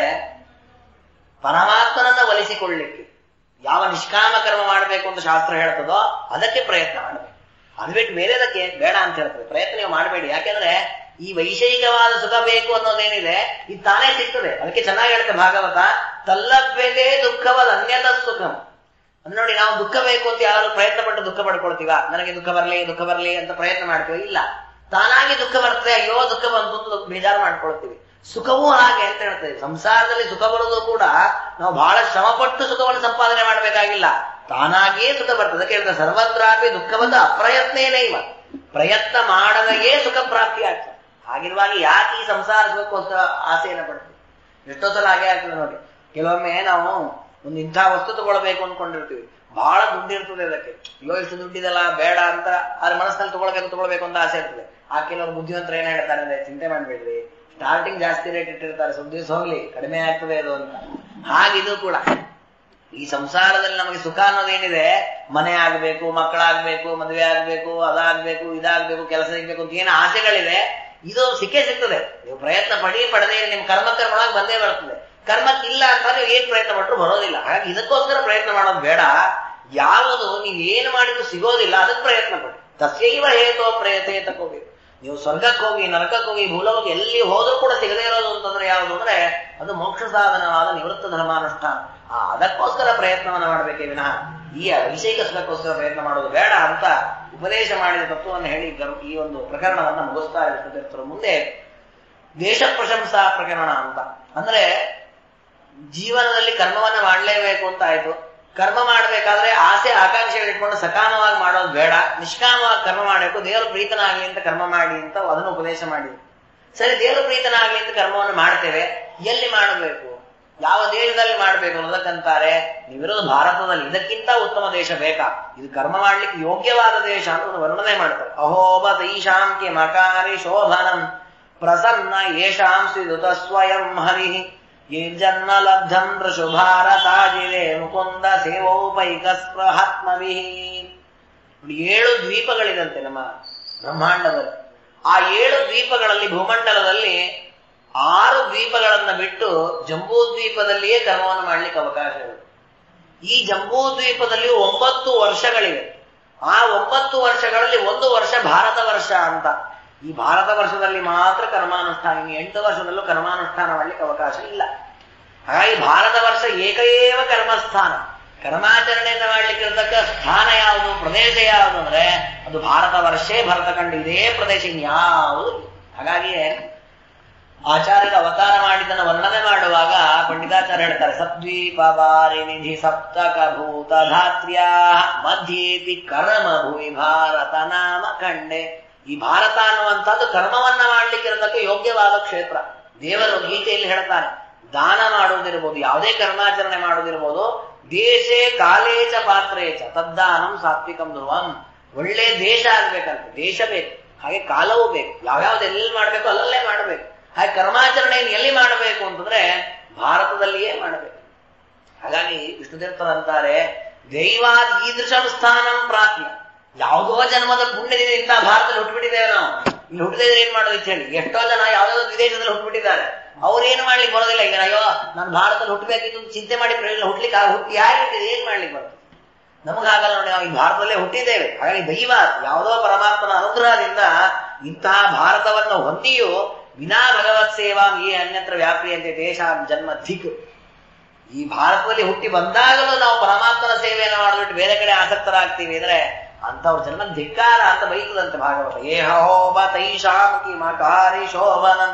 ಪರಮಾತ್ಮನನ್ನ ಒಲಿಸಿಕೊಳ್ಳಿಕ್ಕೆ ಯಾವ ನಿಷ್ಕಾಮ ಕರ್ಮ ಮಾಡಬೇಕು ಅಂತ ಶಾಸ್ತ್ರ ಹೇಳ್ತದೋ ಅದಕ್ಕೆ ಪ್ರಯತ್ನ ಮಾಡಬೇಕು ಅದು ಬಿಟ್ಟು ಬೇರೆದಕ್ಕೆ ಬೇಡ ಅಂತ ಹೇಳ್ತದೆ ಪ್ರಯತ್ನ ನೀವು ಮಾಡಬೇಡಿ ಯಾಕೆಂದ್ರೆ ಈ ವೈಷಯಿಕವಾದ ಸುಖ ಬೇಕು ಅನ್ನೋದೇನಿದೆ ಇದು ತಾನೇ ಸಿಗ್ತದೆ ಅದಕ್ಕೆ ಚೆನ್ನಾಗಿ ಹೇಳುತ್ತೆ ಭಾಗವತ ತಲ್ಲಭ್ಯತೆ ದುಃಖವಾದ ಅನ್ಯತ ಸುಖಂ ಅಂದ್ರೆ ನೋಡಿ ನಾವು ದುಃಖ ಬೇಕು ಅಂತ ಯಾರು ಪ್ರಯತ್ನ ಪಟ್ಟು ದುಃಖ ಪಡ್ಕೊಳ್ತೀವ ನನಗೆ ದುಃಖ ಬರಲಿ ದುಃಖ ಬರಲಿ ಅಂತ ಪ್ರಯತ್ನ ಮಾಡ್ತೀವಿ ಇಲ್ಲ ತಾನಾಗಿ ದುಃಖ ಬರ್ತದೆ ಅಯ್ಯೋ ದುಃಖ ಬಂತು ಅಂತ ಬೇಜಾರು ಮಾಡ್ಕೊಳ್ತೀವಿ ಸುಖವೂ ಹಾಗೆ ಅಂತ ಹೇಳ್ತೇವೆ ಸಂಸಾರದಲ್ಲಿ ಸುಖ ಬರೋದು ಕೂಡ ನಾವು ಬಹಳ ಶ್ರಮಪಟ್ಟು ಸುಖವನ್ನು ಸಂಪಾದನೆ ಮಾಡಬೇಕಾಗಿಲ್ಲ ತಾನಾಗಿಯೇ ಸುಖ ಬರ್ತದೆ ಅದಕ್ಕೆ ಹೇಳ್ತಾರೆ ಸರ್ವತ್ರಾಪಿ ದುಃಖವನ್ನು ಅಪ್ರಯತ್ನೇನೇ ಇವ ಪ್ರಯತ್ನ ಮಾಡದೆಯೇ ಸುಖ ಪ್ರಾಪ್ತಿ ಆಗ್ತದೆ ಹಾಗಿರುವಾಗ ಯಾಕೆ ಈ ಸಂಸಾರ ಸುಖಕ್ಕೋಸ್ಕರ ಆಸೆಯನ್ನು ಪಡ್ತೀವಿ ಎಷ್ಟೋ ಸಲ ಹಾಗೆ ಆಗ್ತದೆ ನೋಡಿ ಕೆಲವೊಮ್ಮೆ ನಾವು ಒಂದು ಇಂಥ ವಸ್ತು ತಗೊಳ್ಬೇಕು ಅನ್ಕೊಂಡಿರ್ತೀವಿ ಬಹಳ ದುಡ್ಡು ಇರ್ತದೆ ಅದಕ್ಕೆ ಅಯ್ಯೋ ಇಷ್ಟು ದುಡ್ಡಿದಲ್ಲ ಬೇಡ ಅಂತ ಅದ್ರ ಮನಸ್ಸಿನಲ್ಲಿ ತಗೊಳ್ಬೇಕು ತಗೊಳ್ಬೇಕು ಅಂತ ಆಸೆ ಇರ್ತದೆ ಆ ಕೆಲವರು ಬುದ್ಧಿವಂತರು ಏನ್ ಹೇಳ್ತಾರೆ ಅಂದ್ರೆ ಚಿಂತೆ ಮಾಡ್ಬೇಡ್ರಿ ಸ್ಟಾರ್ಟಿಂಗ್ ಜಾಸ್ತಿ ರೇಟ್ ಇಟ್ಟಿರ್ತಾರೆ ಸ್ವಲ್ಪ ದಿವಸ ಹೋಗ್ಲಿ ಕಡಿಮೆ ಆಗ್ತದೆ ಅದು ಅಂತ ಹಾಗಿದು ಕೂಡ ಈ ಸಂಸಾರದಲ್ಲಿ ನಮಗೆ ಸುಖ ಅನ್ನೋದೇನಿದೆ ಮನೆ ಆಗ್ಬೇಕು ಮಕ್ಕಳಾಗ್ಬೇಕು ಮದುವೆ ಆಗ್ಬೇಕು ಅದಾಗ್ಬೇಕು ಇದಾಗ್ಬೇಕು ಕೆಲಸ ಸಿಗ್ಬೇಕು ಅಂತ ಏನು ಆಸೆಗಳಿದೆ ಇದು ಸಿಕ್ಕೇ ಸಿಗ್ತದೆ ನೀವು ಪ್ರಯತ್ನ ಪಡಿ ಪಡೆದೇ ನಿಮ್ ಕರ್ಮ ಕರ್ಮಳಾಗಿ ಬಂದೇ ಬರ್ತದೆ ಕರ್ಮಕ್ಕಿಲ್ಲ ಅಂತ ನೀವು ಏನ್ ಪ್ರಯತ್ನ ಪಟ್ಟರು ಬರೋದಿಲ್ಲ ಹಾಗಾಗಿ ಇದಕ್ಕೋಸ್ಕರ ಪ್ರಯತ್ನ ಮಾಡೋದು ಬೇಡ ಯಾವುದು ನೀವು ಏನು ಮಾಡಿದ್ರು ಸಿಗೋದಿಲ್ಲ ಅದಕ್ಕೆ ಪ್ರಯತ್ನ ಪಡಿ ತಸ್ಯೈವ ಹೇತೋ ಪ್ರಯತೆ ತಗೋಬೇಕು ನೀವು ಸ್ವರ್ಗಕ್ಕೆ ಹೋಗಿ ನರಕಕ್ಕೆ ಹೋಗಿ ಭೂಲೋಗಿ ಎಲ್ಲಿ ಹೋದ್ರೂ ಕೂಡ ಸಿಗದೇ ಇರೋದು ಅಂತಂದ್ರೆ ಯಾವುದು ಅಂದ್ರೆ ಅದು ಮೋಕ್ಷ ಸಾಧನವಾದ ನಿವೃತ್ತ ಧರ್ಮಾನುಷ್ಠಾನ ಆ ಅದಕ್ಕೋಸ್ಕರ ಪ್ರಯತ್ನವನ್ನ ಮಾಡಬೇಕೇ ವಿನಃ ಈ ಅಭಿಷೇಕ ಸುಖಕ್ಕೋಸ್ಕರ ಪ್ರಯತ್ನ ಮಾಡೋದು ಬೇಡ ಅಂತ ಉಪದೇಶ ಮಾಡಿದ ತತ್ವವನ್ನು ಹೇಳಿ ಗರ್- ಈ ಒಂದು ಪ್ರಕರಣವನ್ನ ಮುಗಿಸ್ತಾ ಇರ್ತಾರೆ ಮುಂದೆ ದೇಶ ಪ್ರಶಂಸಾ ಪ್ರಕರಣ ಅಂತ ಅಂದ್ರೆ ಜೀವನದಲ್ಲಿ ಕರ್ಮವನ್ನ ಮಾಡಲೇಬೇಕು ಅಂತ ಆಯ್ತು ಕರ್ಮ ಮಾಡ್ಬೇಕಾದ್ರೆ ಆಸೆ ಆಕಾಂಕ್ಷೆಗಳು ಇಟ್ಕೊಂಡು ಸಕಾಮವಾಗಿ ಮಾಡೋದು ಬೇಡ ನಿಷ್ಕಾಮವಾಗಿ ಕರ್ಮ ಮಾಡಬೇಕು ದೇವರು ಪ್ರೀತನಾಗ್ಲಿ ಅಂತ ಕರ್ಮ ಮಾಡಿ ಅಂತ ಅದನ್ನು ಉಪದೇಶ ಮಾಡಿ ಸರಿ ದೇವರು ಪ್ರೀತನಾಗ್ಲಿ ಅಂತ ಕರ್ಮವನ್ನು ಮಾಡ್ತೇವೆ ಎಲ್ಲಿ ಮಾಡಬೇಕು ಯಾವ ದೇಶದಲ್ಲಿ ಮಾಡಬೇಕು ಅನ್ನೋದಕ್ಕಂತಾರೆ ನೀವಿರೋದು ಭಾರತದಲ್ಲಿ ಇದಕ್ಕಿಂತ ಉತ್ತಮ ದೇಶ ಬೇಕಾ ಇದು ಕರ್ಮ ಮಾಡ್ಲಿಕ್ಕೆ ಯೋಗ್ಯವಾದ ದೇಶ ಅಂತ ಒಂದು ವರ್ಣನೆ ಮಾಡ್ತಾರೆ ಅಹೋಬ ತೈಷಾಂ ಕೆ ಮಕಾರಿ ಶೋಭನಂ ಪ್ರಸನ್ನ ಯೇಷಾಂ ಸಿದುತ ಸ್ವಯಂ ಹರಿ ಜನ್ಮ ಲಬ್ಧಂ ವೃಷು ಭಾರತಾಜಿರೆ ಮುಕುಂದ ಸೇವೋಪೈಕ ಸ್ಪೃಹಾತ್ಮವಿಹಿ ನೋಡಿ, ಏಳು ದ್ವೀಪಗಳಿದಂತೆ ನಮ್ಮ ಬ್ರಹ್ಮಾಂಡದಲ್ಲಿ ಆ ಏಳು ದ್ವೀಪಗಳಲ್ಲಿ ಭೂಮಂಡಲದಲ್ಲಿ ಆರು ದ್ವೀಪಗಳನ್ನ ಬಿಟ್ಟು ಜಂಬೂ ದ್ವೀಪದಲ್ಲಿಯೇ ಕರ್ಮವನ್ನು ಮಾಡ್ಲಿಕ್ಕೆ ಅವಕಾಶ ಇದೆ ಈ ಜಂಬೂ ದ್ವೀಪದಲ್ಲಿ ಒಂಬತ್ತು ವರ್ಷಗಳಿವೆ ಆ ಒಂಬತ್ತು ವರ್ಷಗಳಲ್ಲಿ ಒಂದು ವರ್ಷ ಭಾರತ ವರ್ಷ ಅಂತ ಈ ಭಾರತ ವರ್ಷದಲ್ಲಿ ಮಾತ್ರ ಕರ್ಮಾನುಷ್ಠಾನ ಇನ್ನು ಎಂಟು ವರ್ಷದಲ್ಲೂ ಕರ್ಮಾನುಷ್ಠಾನ ಮಾಡ್ಲಿಕ್ಕೆ ಅವಕಾಶ ಇಲ್ಲ ಹಾಗಾಗಿ ಭಾರತ ವರ್ಷ ಏಕಏವ ಕರ್ಮಸ್ಥಾನ ಕರ್ಮಾಚರಣೆಯನ್ನ ಮಾಡ್ಲಿಕ್ಕೆ ಇರತಕ್ಕ ಸ್ಥಾನ ಯಾವುದು ಪ್ರದೇಶ ಯಾವುದು ಅಂದ್ರೆ ಅದು ಭಾರತ ವರ್ಷೇ ಭರತಖಂಡ ಇದೇ ಪ್ರದೇಶ ಇನ್ಯಾವುದು ಇಲ್ಲ. ಹಾಗಾಗಿಯೇ ಆಚಾರ್ಯರ ಅವತಾರ ಮಾಡಿದ್ದನ್ನು ವರ್ಣನೆ ಮಾಡುವಾಗ ಪಂಡಿತಾಚಾರ್ಯ ಹೇಳ್ತಾರೆ ಸದ್ವೀಪ ವಾರಿ ನಿಧಿ ಸಪ್ತಕ ಭೂತ ಧಾತ್ರ್ಯಾ ಮಧ್ಯೇಪಿ ಕರ್ಮ ಭೂಮಿ ಭಾರತ ನಾಮ ಕಂಡೆ ಈ ಭಾರತ ಅನ್ನುವಂಥದ್ದು ಕರ್ಮವನ್ನ ಮಾಡ್ಲಿಕ್ಕೆ ಇರತಕ್ಕ ಯೋಗ್ಯವಾದ ಕ್ಷೇತ್ರ ದೇವರು ಗೀತೆಯಲ್ಲಿ ಹೇಳ್ತಾನೆ ದಾನ ಮಾಡುವುದಿರ್ಬೋದು ಯಾವುದೇ ಕರ್ಮಾಚರಣೆ ಮಾಡುವುದಿರ್ಬೋದು ದೇಶೇ ಕಾಲೇಚ ಪಾತ್ರೇಚ ತದ್ದಾನಂ ಸಾತ್ವಿಕಂ ಧ್ರುವಂ ಒಳ್ಳೆ ದೇಶ ಆಗ್ಬೇಕಂತೆ ದೇಶ ಬೇಕು ಹಾಗೆ ಕಾಲವೂ ಬೇಕು ಯಾವ್ಯಾವ್ದು ಎಲ್ಲಿ ಮಾಡ್ಬೇಕು ಅಲ್ಲಲ್ಲೇ ಮಾಡಬೇಕು ಹಾಗೆ ಕರ್ಮಾಚರಣೆಯನ್ನು ಎಲ್ಲಿ ಮಾಡಬೇಕು ಅಂತಂದ್ರೆ ಭಾರತದಲ್ಲಿಯೇ ಮಾಡಬೇಕು ಹಾಗಾಗಿ ವಿಷ್ಣುತೀರ್ಥರಂತಾರೆ ದೈವಾದ್ ಈದೃಶಂ ಸ್ಥಾನಂ ಪ್ರಾಪ್ಯ ಯಾವುದೋ ಜನ್ಮದ ಪುಣ್ಯದಿಂದ ಇಂಥ ಭಾರತದಲ್ಲಿ ಹುಟ್ಟುಬಿಟ್ಟಿದ್ದೇವೆ ನಾವು ಇಲ್ಲಿ ಹುಟ್ಟಿದ್ರೆ ಏನ್ ಮಾಡೋದು ಅಂತ ಹೇಳಿ ಎಷ್ಟೋ ಜನ ಯಾವ್ಯಾವ ವಿದೇಶದಲ್ಲಿ ಹುಟ್ಟುಬಿಟ್ಟಿದ್ದಾರೆ ಅವ್ರು ಏನು ಮಾಡ್ಲಿಕ್ಕೆ ಬರೋದಿಲ್ಲ ಈಗ ಅಯ್ಯೋ ನಾನು ಭಾರತದಲ್ಲಿ ಹುಟ್ಟಬೇಕಿತ್ತು ಅಂತ ಚಿಂತೆ ಮಾಡಿ ಪ್ರಯೋಜನ ಹುಟ್ಲಿಕ್ಕೆ ಆಗ- ಹುಟ್ಟಿ ಯಾರು ಹುಟ್ಟಿದ್ರೆ ಏನ್ ಮಾಡ್ಲಿಕ್ಕೆ ಬರ್ತದೆ ನಮಗಾಗಲ್ಲ ನೋಡಿ ನಾವು ಈ ಭಾರತದಲ್ಲೇ ಹುಟ್ಟಿದ್ದೇವೆ ಹಾಗಾಗಿ ದೈವ ಯಾವುದೋ ಪರಮಾತ್ಮನ ಅನುಗ್ರಹದಿಂದ ಇಂತಹ ಭಾರತವನ್ನು ಹೊಂದಿಯೂ ವಿನಾ ಭಗವತ್ ಸೇವಾ ಈ ಅನ್ಯತ್ರ ವ್ಯಾಪ್ರಿಯಂತೆ ದೇಶ ಜನ್ಮ ಧಿಕ್ ಈ ಭಾರತದಲ್ಲಿ ಹುಟ್ಟಿ ಬಂದಾಗಲೂ ನಾವು ಪರಮಾತ್ಮನ ಸೇವೆಯನ್ನು ಮಾಡಿಬಿಟ್ಟು ಬೇರೆ ಕಡೆ ಆಸಕ್ತರಾಗ್ತೀವಿ ಅಂದ್ರೆ ಅಂತವ್ರ ಜನ್ಮ ಧಿಕ್ಕಾರ ಅಂತ ಬೈತದಂತೆ ಭಾಗವತ ಏಹೋಬ ತೈಷಾಂ ಕಿ ಮಕಾರಿ ಶೋಭನಂ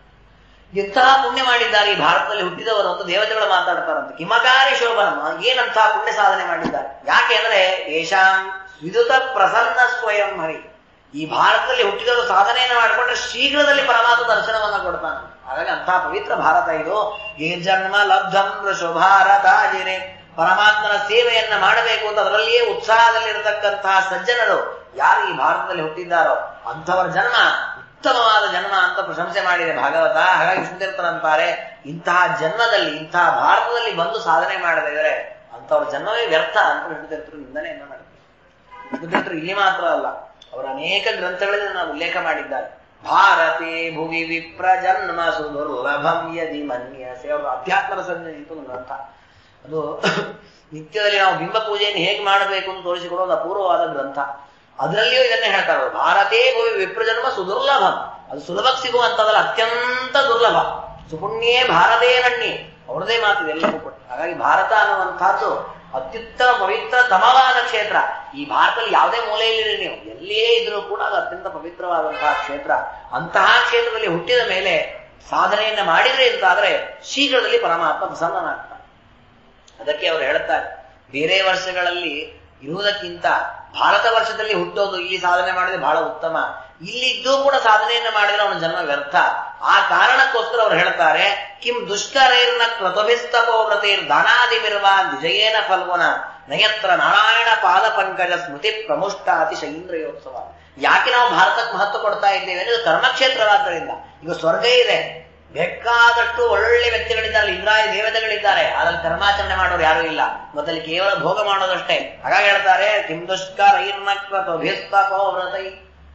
ಎಂತಹ ಪುಣ್ಯ ಮಾಡಿದ್ದಾರೆ ಈ ಭಾರತದಲ್ಲಿ ಹುಟ್ಟಿದವರು ಅಂತ ದೇವತೆಗಳು ಮಾತಾಡ್ತಾರಂತೆ ಕಿಮಕಾರಿ ಶೋಭನಂ ಏನಂತಹ ಪುಣ್ಯ ಸಾಧನೆ ಮಾಡಿದ್ದಾರೆ ಯಾಕೆ ಅಂದ್ರೆ ಏಷಾಂ ವಿದುತ ಪ್ರಸನ್ನ ಸ್ವಯಂ ಹರಿ ಈ ಭಾರತದಲ್ಲಿ ಹುಟ್ಟಿದವರು ಸಾಧನೆಯನ್ನು ಮಾಡಿಕೊಂಡ್ರೆ ಶೀಘ್ರದಲ್ಲಿ ಪರಮಾತ್ಮ ದರ್ಶನವನ್ನ ಕೊಡ್ತಾನೆ ಹಾಗಾಗಿ ಅಂತಹ ಪವಿತ್ರ ಭಾರತ ಇದು ಈ ಜನ್ಮ ಲಬ್ಧಂ ಶುಭಾರತಾಜಿರೆ ಪರಮಾತ್ಮನ ಸೇವೆಯನ್ನ ಮಾಡಬೇಕು ಅಂತ ಅದರಲ್ಲಿಯೇ ಉತ್ಸಾಹದಲ್ಲಿರತಕ್ಕಂತಹ ಸಜ್ಜನರು ಯಾರು ಈ ಭಾರತದಲ್ಲಿ ಹುಟ್ಟಿದ್ದಾರೋ ಅಂಥವರ ಜನ್ಮ ಉತ್ತಮವಾದ ಜನ್ಮ ಅಂತ ಪ್ರಶಂಸೆ ಮಾಡಿದೆ ಭಾಗವತ ಹಾಗಾಗಿ ವಿಷ್ಣುತೀರ್ಥರಂತಾರೆ ಇಂತಹ ಜನ್ಮದಲ್ಲಿ ಇಂತಹ ಭಾರತದಲ್ಲಿ ಬಂದು ಸಾಧನೆ ಮಾಡದೇ ಇದ್ರೆ ಅಂಥವ್ರ ಜನ್ಮವೇ ವ್ಯರ್ಥ ಅಂತ ವಿಷ್ಣುತೀರ್ಥರು ನಿಂದನೆಯನ್ನ ಮಾಡಿದ್ದಾರೆ ವಿಷ್ಣುತೀರ್ಥರು ಇಲ್ಲಿ ಮಾತ್ರ ಅಲ್ಲ ಅವರ ಅನೇಕ ಗ್ರಂಥಗಳಲ್ಲಿ ನಾವು ಉಲ್ಲೇಖ ಮಾಡಿದ್ದಾರೆ ಭಾರತೆ ಭುವಿ ವಿಪ್ರ ಜನ್ಮ ಸುದುರ್ಲಭಂ ಯದಿ ಮನ್ಯಸೆ ಅವರು ಅಧ್ಯಾತ್ಮದ ಸಂಜೆ ಅಂತ ಒಂದು ಗ್ರಂಥ ಅದು ನಿತ್ಯದಲ್ಲಿ ನಾವು ಬಿಂಬ ಪೂಜೆಯನ್ನು ಹೇಗೆ ಮಾಡಬೇಕು ಅಂತ ತೋರಿಸಿಕೊಡೋ ಒಂದು ಅಪೂರ್ವವಾದ ಗ್ರಂಥ ಅದರಲ್ಲಿಯೂ ಇದನ್ನೇ ಹೇಳ್ತಾರೆ ಅವರು ಭಾರತೇ ಭುವಿ ವಿಪ್ರ ಜನ್ಮ ಸುದುರ್ಲಭಂ ಅದು ಸುಲಭಕ್ಕೆ ಸಿಗುವಂತದಲ್ಲ ಅತ್ಯಂತ ದುರ್ಲಭ ಸುಪುಣ್ಯೇ ಭಾರತೇ ನಣ್ಣಿ ಅವ್ರದೇ ಮಾತು ಎಲ್ಲವೂ ಕೂಡ ಹಾಗಾಗಿ ಭಾರತ ಅನ್ನುವಂಥದ್ದು ಅತ್ಯುತ್ತಮ ಪವಿತ್ರ ತಮವಾದ ಕ್ಷೇತ್ರ ಈ ಭಾರತದಲ್ಲಿ ಯಾವುದೇ ಮೂಲೆಯಲ್ಲಿ ನೀವು ಎಲ್ಲಿಯೇ ಇದ್ರೂ ಕೂಡ ಅದು ಅತ್ಯಂತ ಪವಿತ್ರವಾದಂತಹ ಕ್ಷೇತ್ರ ಅಂತಹ ಕ್ಷೇತ್ರದಲ್ಲಿ ಹುಟ್ಟಿದ ಮೇಲೆ ಸಾಧನೆಯನ್ನ ಮಾಡಿದ್ರೆ ಅಂತಾದ್ರೆ ಶೀಘ್ರದಲ್ಲಿ ಪರಮಾತ್ಮ ಪ್ರಸನ್ನನಾಗ್ತಾನೆ ಅದಕ್ಕೆ ಅವರು ಹೇಳ್ತಾರೆ ಬೇರೆ ವರ್ಷಗಳಲ್ಲಿ ಇರುವುದಕ್ಕಿಂತ ಭಾರತ ವರ್ಷದಲ್ಲಿ ಹುಟ್ಟೋದು ಇಲ್ಲಿ ಸಾಧನೆ ಮಾಡಿದ್ರೆ ಬಹಳ ಉತ್ತಮ ಇಲ್ಲಿದ್ದೂ ಕೂಡ ಸಾಧನೆಯನ್ನ ಮಾಡಿದ್ರೆ ಅವನ ಜನ್ಮ ವ್ಯರ್ಥ ಆ ಕಾರಣಕ್ಕೋಸ್ಕರ ಅವ್ರು ಹೇಳ್ತಾರೆ ಕಿಂ ದುಷ್ಕರೈರ್ನ ಕ್ರತಭಿಸ್ತಪೋ ವ್ರತೈರ್ ದಾನಾದಿಮಿರ್ವ ವಿಜಯೇನ ಫಲ್ಗುಣ ನಯತ್ರ ನಾರಾಯಣ ಪಾದ ಪಂಕಜ ಸ್ಮೃತಿ ಪ್ರಮುಷ್ಟಾತಿ ಶೈಂದ್ರಯೋತ್ಸವ ಯಾಕೆ ನಾವು ಭಾರತಕ್ಕೆ ಮಹತ್ವ ಕೊಡ್ತಾ ಇದ್ದೇವೆ ಅಂದ್ರೆ ಇದು ಕರ್ಮಕ್ಷೇತ್ರವಾದ್ದರಿಂದ ಈಗ ಸ್ವರ್ಗ ಇದೆ ಬೇಕಾದಷ್ಟು ಒಳ್ಳೆ ವ್ಯಕ್ತಿಗಳಿದ್ದಾರೆ ಇಂದ್ರಾಯ ದೇವತೆಗಳಿದ್ದಾರೆ ಅದ್ರಲ್ಲಿ ಕರ್ಮಾಚರಣೆ ಮಾಡೋರು ಯಾರು ಇಲ್ಲ ಮೊದಲು ಕೇವಲ ಭೋಗ ಮಾಡೋದಷ್ಟೇ ಹಾಗಾಗಿ ಹೇಳ್ತಾರೆ ಕಿಂ ದುಷ್ಕರೈರ್ನಕ್ರತಭಿಸ್ತಪೋ ವ್ರತೈ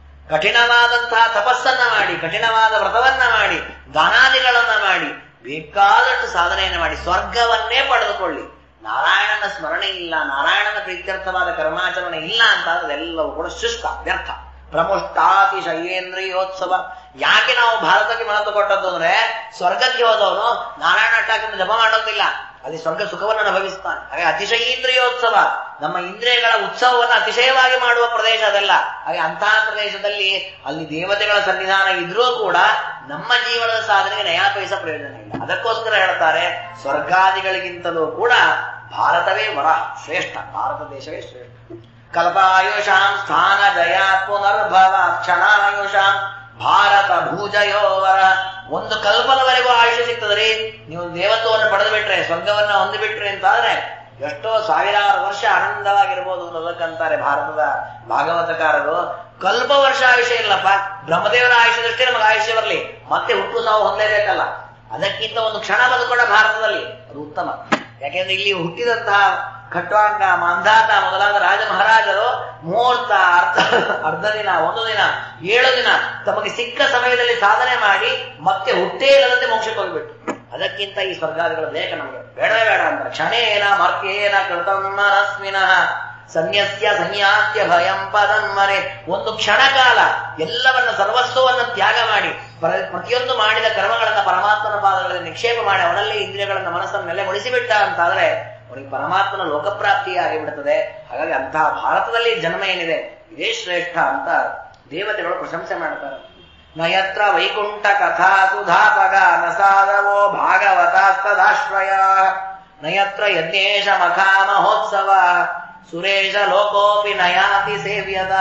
ಕಠಿಣವಾದಂತಹ ತಪಸ್ಸನ್ನ ಮಾಡಿ ಕಠಿಣವಾದ ವ್ರತವನ್ನ ಮಾಡಿ ದಾನಾದಿಗಳನ್ನ ಮಾಡಿ ಬೇಕಾದಷ್ಟು ಸಾಧನೆಯನ್ನ ಮಾಡಿ ಸ್ವರ್ಗವನ್ನೇ ಪಡೆದುಕೊಳ್ಳಿ ನಾರಾಯಣನ ಸ್ಮರಣೆ ಇಲ್ಲ ನಾರಾಯಣನ ಪ್ರೀತ್ಯರ್ಥವಾದ ಕರ್ಮಾಚರಣೆ ಇಲ್ಲ ಅಂತ ಆದ್ರೆ ಎಲ್ಲವೂ ಕೂಡ ಶುಷ್ಕ ವ್ಯರ್ಥ ಪ್ರಮುಷ್ಟಾತಿ ಶೈಲೇಂದ್ರಿಯೋತ್ಸವ ಯಾಕೆ ನಾವು ಭಾರತಕ್ಕೆ ಮಹತ್ವ ಕೊಟ್ಟದ್ದು ಅಂದ್ರೆ ಸ್ವರ್ಗಕ್ಕೆ ಹೋದವನು ನಾರಾಯಣ ಠಾಕೂರ್ ಜಪ ಮಾಡೋದಿಲ್ಲ ಅಲ್ಲಿ ಸ್ವರ್ಗ ಸುಖವನ್ನು ಅನುಭವಿಸ್ತಾನೆ ಹಾಗೆ ಅತಿಶಯೇಂದ್ರಿಯೋತ್ಸವ ನಮ್ಮ ಇಂದ್ರಿಯಗಳ ಉತ್ಸವವನ್ನು ಅತಿಶಯವಾಗಿ ಮಾಡುವ ಪ್ರದೇಶ ಅದಲ್ಲ ಹಾಗೆ ಅಂತಹ ಪ್ರದೇಶದಲ್ಲಿ ಅಲ್ಲಿ ದೇವತೆಗಳ ಸನ್ನಿಧಾನ ಇದ್ರೂ ಕೂಡ ನಮ್ಮ ಜೀವನದ ಸಾಧನೆಗೆ ನಯಾ ಪೈಸ ಪ್ರಯೋಜನ ಇಲ್ಲ ಅದಕ್ಕೋಸ್ಕರ ಹೇಳ್ತಾರೆ ಸ್ವರ್ಗಾದಿಗಳಿಗಿಂತಲೂ ಕೂಡ ಭಾರತವೇ ವರ ಶ್ರೇಷ್ಠ ಭಾರತ ದೇಶವೇ ಶ್ರೇಷ್ಠ ಕಲ್ಪಾಯುಷಾಂ ಸ್ಥಾನ ಜಯಾ ಪುನರ್ಭವ ಕ್ಷಣಾಯುಷಾಂ ಭಾರತ ಭೂಜಯೋವರ ಒಂದು ಕಲ್ಪದವರೆಗೂ ಆಯುಷ್ಯ ಸಿಗ್ತದ್ರಿ ನೀವು ದೇವತ್ವವನ್ನು ಪಡೆದು ಬಿಟ್ರೆ ಸ್ವರ್ಗವನ್ನ ಹೊಂದಿಬಿಟ್ರಿ ಅಂತಾದ್ರೆ ಎಷ್ಟೋ ಸಾವಿರಾರು ವರ್ಷ ಆನಂದವಾಗಿರ್ಬೋದು ಅನ್ನೋದಕ್ಕಂತಾರೆ ಭಾರತದ ಭಾಗವತಕಾರರು ಕಲ್ಪ ವರ್ಷ ಆಯುಷ್ಯ ಇಲ್ಲಪ್ಪ ಬ್ರಹ್ಮದೇವರ ಆಯುಷ್ಯದಷ್ಟೇ ನಮಗೆ ಆಯುಷ್ಯ ಬರಲಿ ಮತ್ತೆ ಹುಟ್ಟು ಸಾವು ಹೊಂದಲೇಬೇಕಲ್ಲ ಅದಕ್ಕಿಂತ ಒಂದು ಕ್ಷಣ ಬದುಕೋಣ ಭಾರತದಲ್ಲಿ ಅದು ಉತ್ತಮ ಯಾಕೆಂದ್ರೆ ಇಲ್ಲಿ ಹುಟ್ಟಿದಂತಹ ಖಟ್ವಾಂಗ ಮಾಂಧಾತ ಮೊದಲಾದ ರಾಜ ಮಹಾರಾಜರು ಮುಹೂರ್ತ ಅರ್ಧ ಅರ್ಧ ದಿನ ಒಂದು ದಿನ ಏಳು ದಿನ ತಮಗೆ ಸಿಕ್ಕ ಸಮಯದಲ್ಲಿ ಸಾಧನೆ ಮಾಡಿ ಮತ್ತೆ ಹುಟ್ಟೇ ಇಲ್ಲದಂತೆ ಮೋಕ್ಷಕ್ಕೆ ಹೋಗ್ಬಿಟ್ಟು ಅದಕ್ಕಿಂತ ಈ ಸ್ವರ್ಗಾದಿಗಳು ಬೇಕು ನಮಗೆ ಬೇಡವೇ ಬೇಡ ಅಂತ ಕ್ಷಣೇನ ಮರ್ತ್ಯೇನ ಕೃತಮ್ಮರಸ್ಮಿನಃ ಸನ್ಯಸ್ಯ ಸನ್ಯಾಸ್ಯ ಭಯಂ ಪದನ್ಮರೆ ಒಂದು ಕ್ಷಣ ಕಾಲ ಎಲ್ಲವನ್ನ ಸರ್ವಸ್ವವನ್ನು ತ್ಯಾಗ ಮಾಡಿ ಪ್ರ- ಪ್ರತಿಯೊಂದು ಮಾಡಿದ ಕರ್ಮಗಳನ್ನ ಪರಮಾತ್ಮನ ಪಾದಗಳಲ್ಲಿ ನಿಕ್ಷೇಪ ಮಾಡಿ ಅವನಲ್ಲಿ ಇಂದ್ರಿಯಗಳನ್ನ ಮನಸ್ಸನ್ನು ನೆಲೆಗೊಳಿಸಿಬಿಟ್ಟ ಅಂತಾದ್ರೆ ಅವನಿಗೆ ಪರಮಾತ್ಮನ ಲೋಕಪ್ರಾಪ್ತಿಯಾಗಿ ಬಿಡುತ್ತದೆ ಹಾಗಾಗಿ ಅಂತಹ ಭಾರತದಲ್ಲಿ ಜನ್ಮ ಏನಿದೆ ಇದೇ ಶ್ರೇಷ್ಠ ಅಂತ ದೇವತೆಗಳು ಪ್ರಶಂಸೆ ಮಾಡ್ತಾರೆ ನಯತ್ರ ವೈಕುಂಠ ಕಥಾ ಸುಧಾಪಗ ನಸಾದವೋ ಭಾಗವತಾಸ್ತದಾಶ್ರಯ ನಯತ್ರ ಯಜ್ಞೇಶ ಮಖಾ ಮಹೋತ್ಸವ ಸುರೇಶ ಲೋಕೋಪಿ ನಯಾತಿ ಸೇವ್ಯದ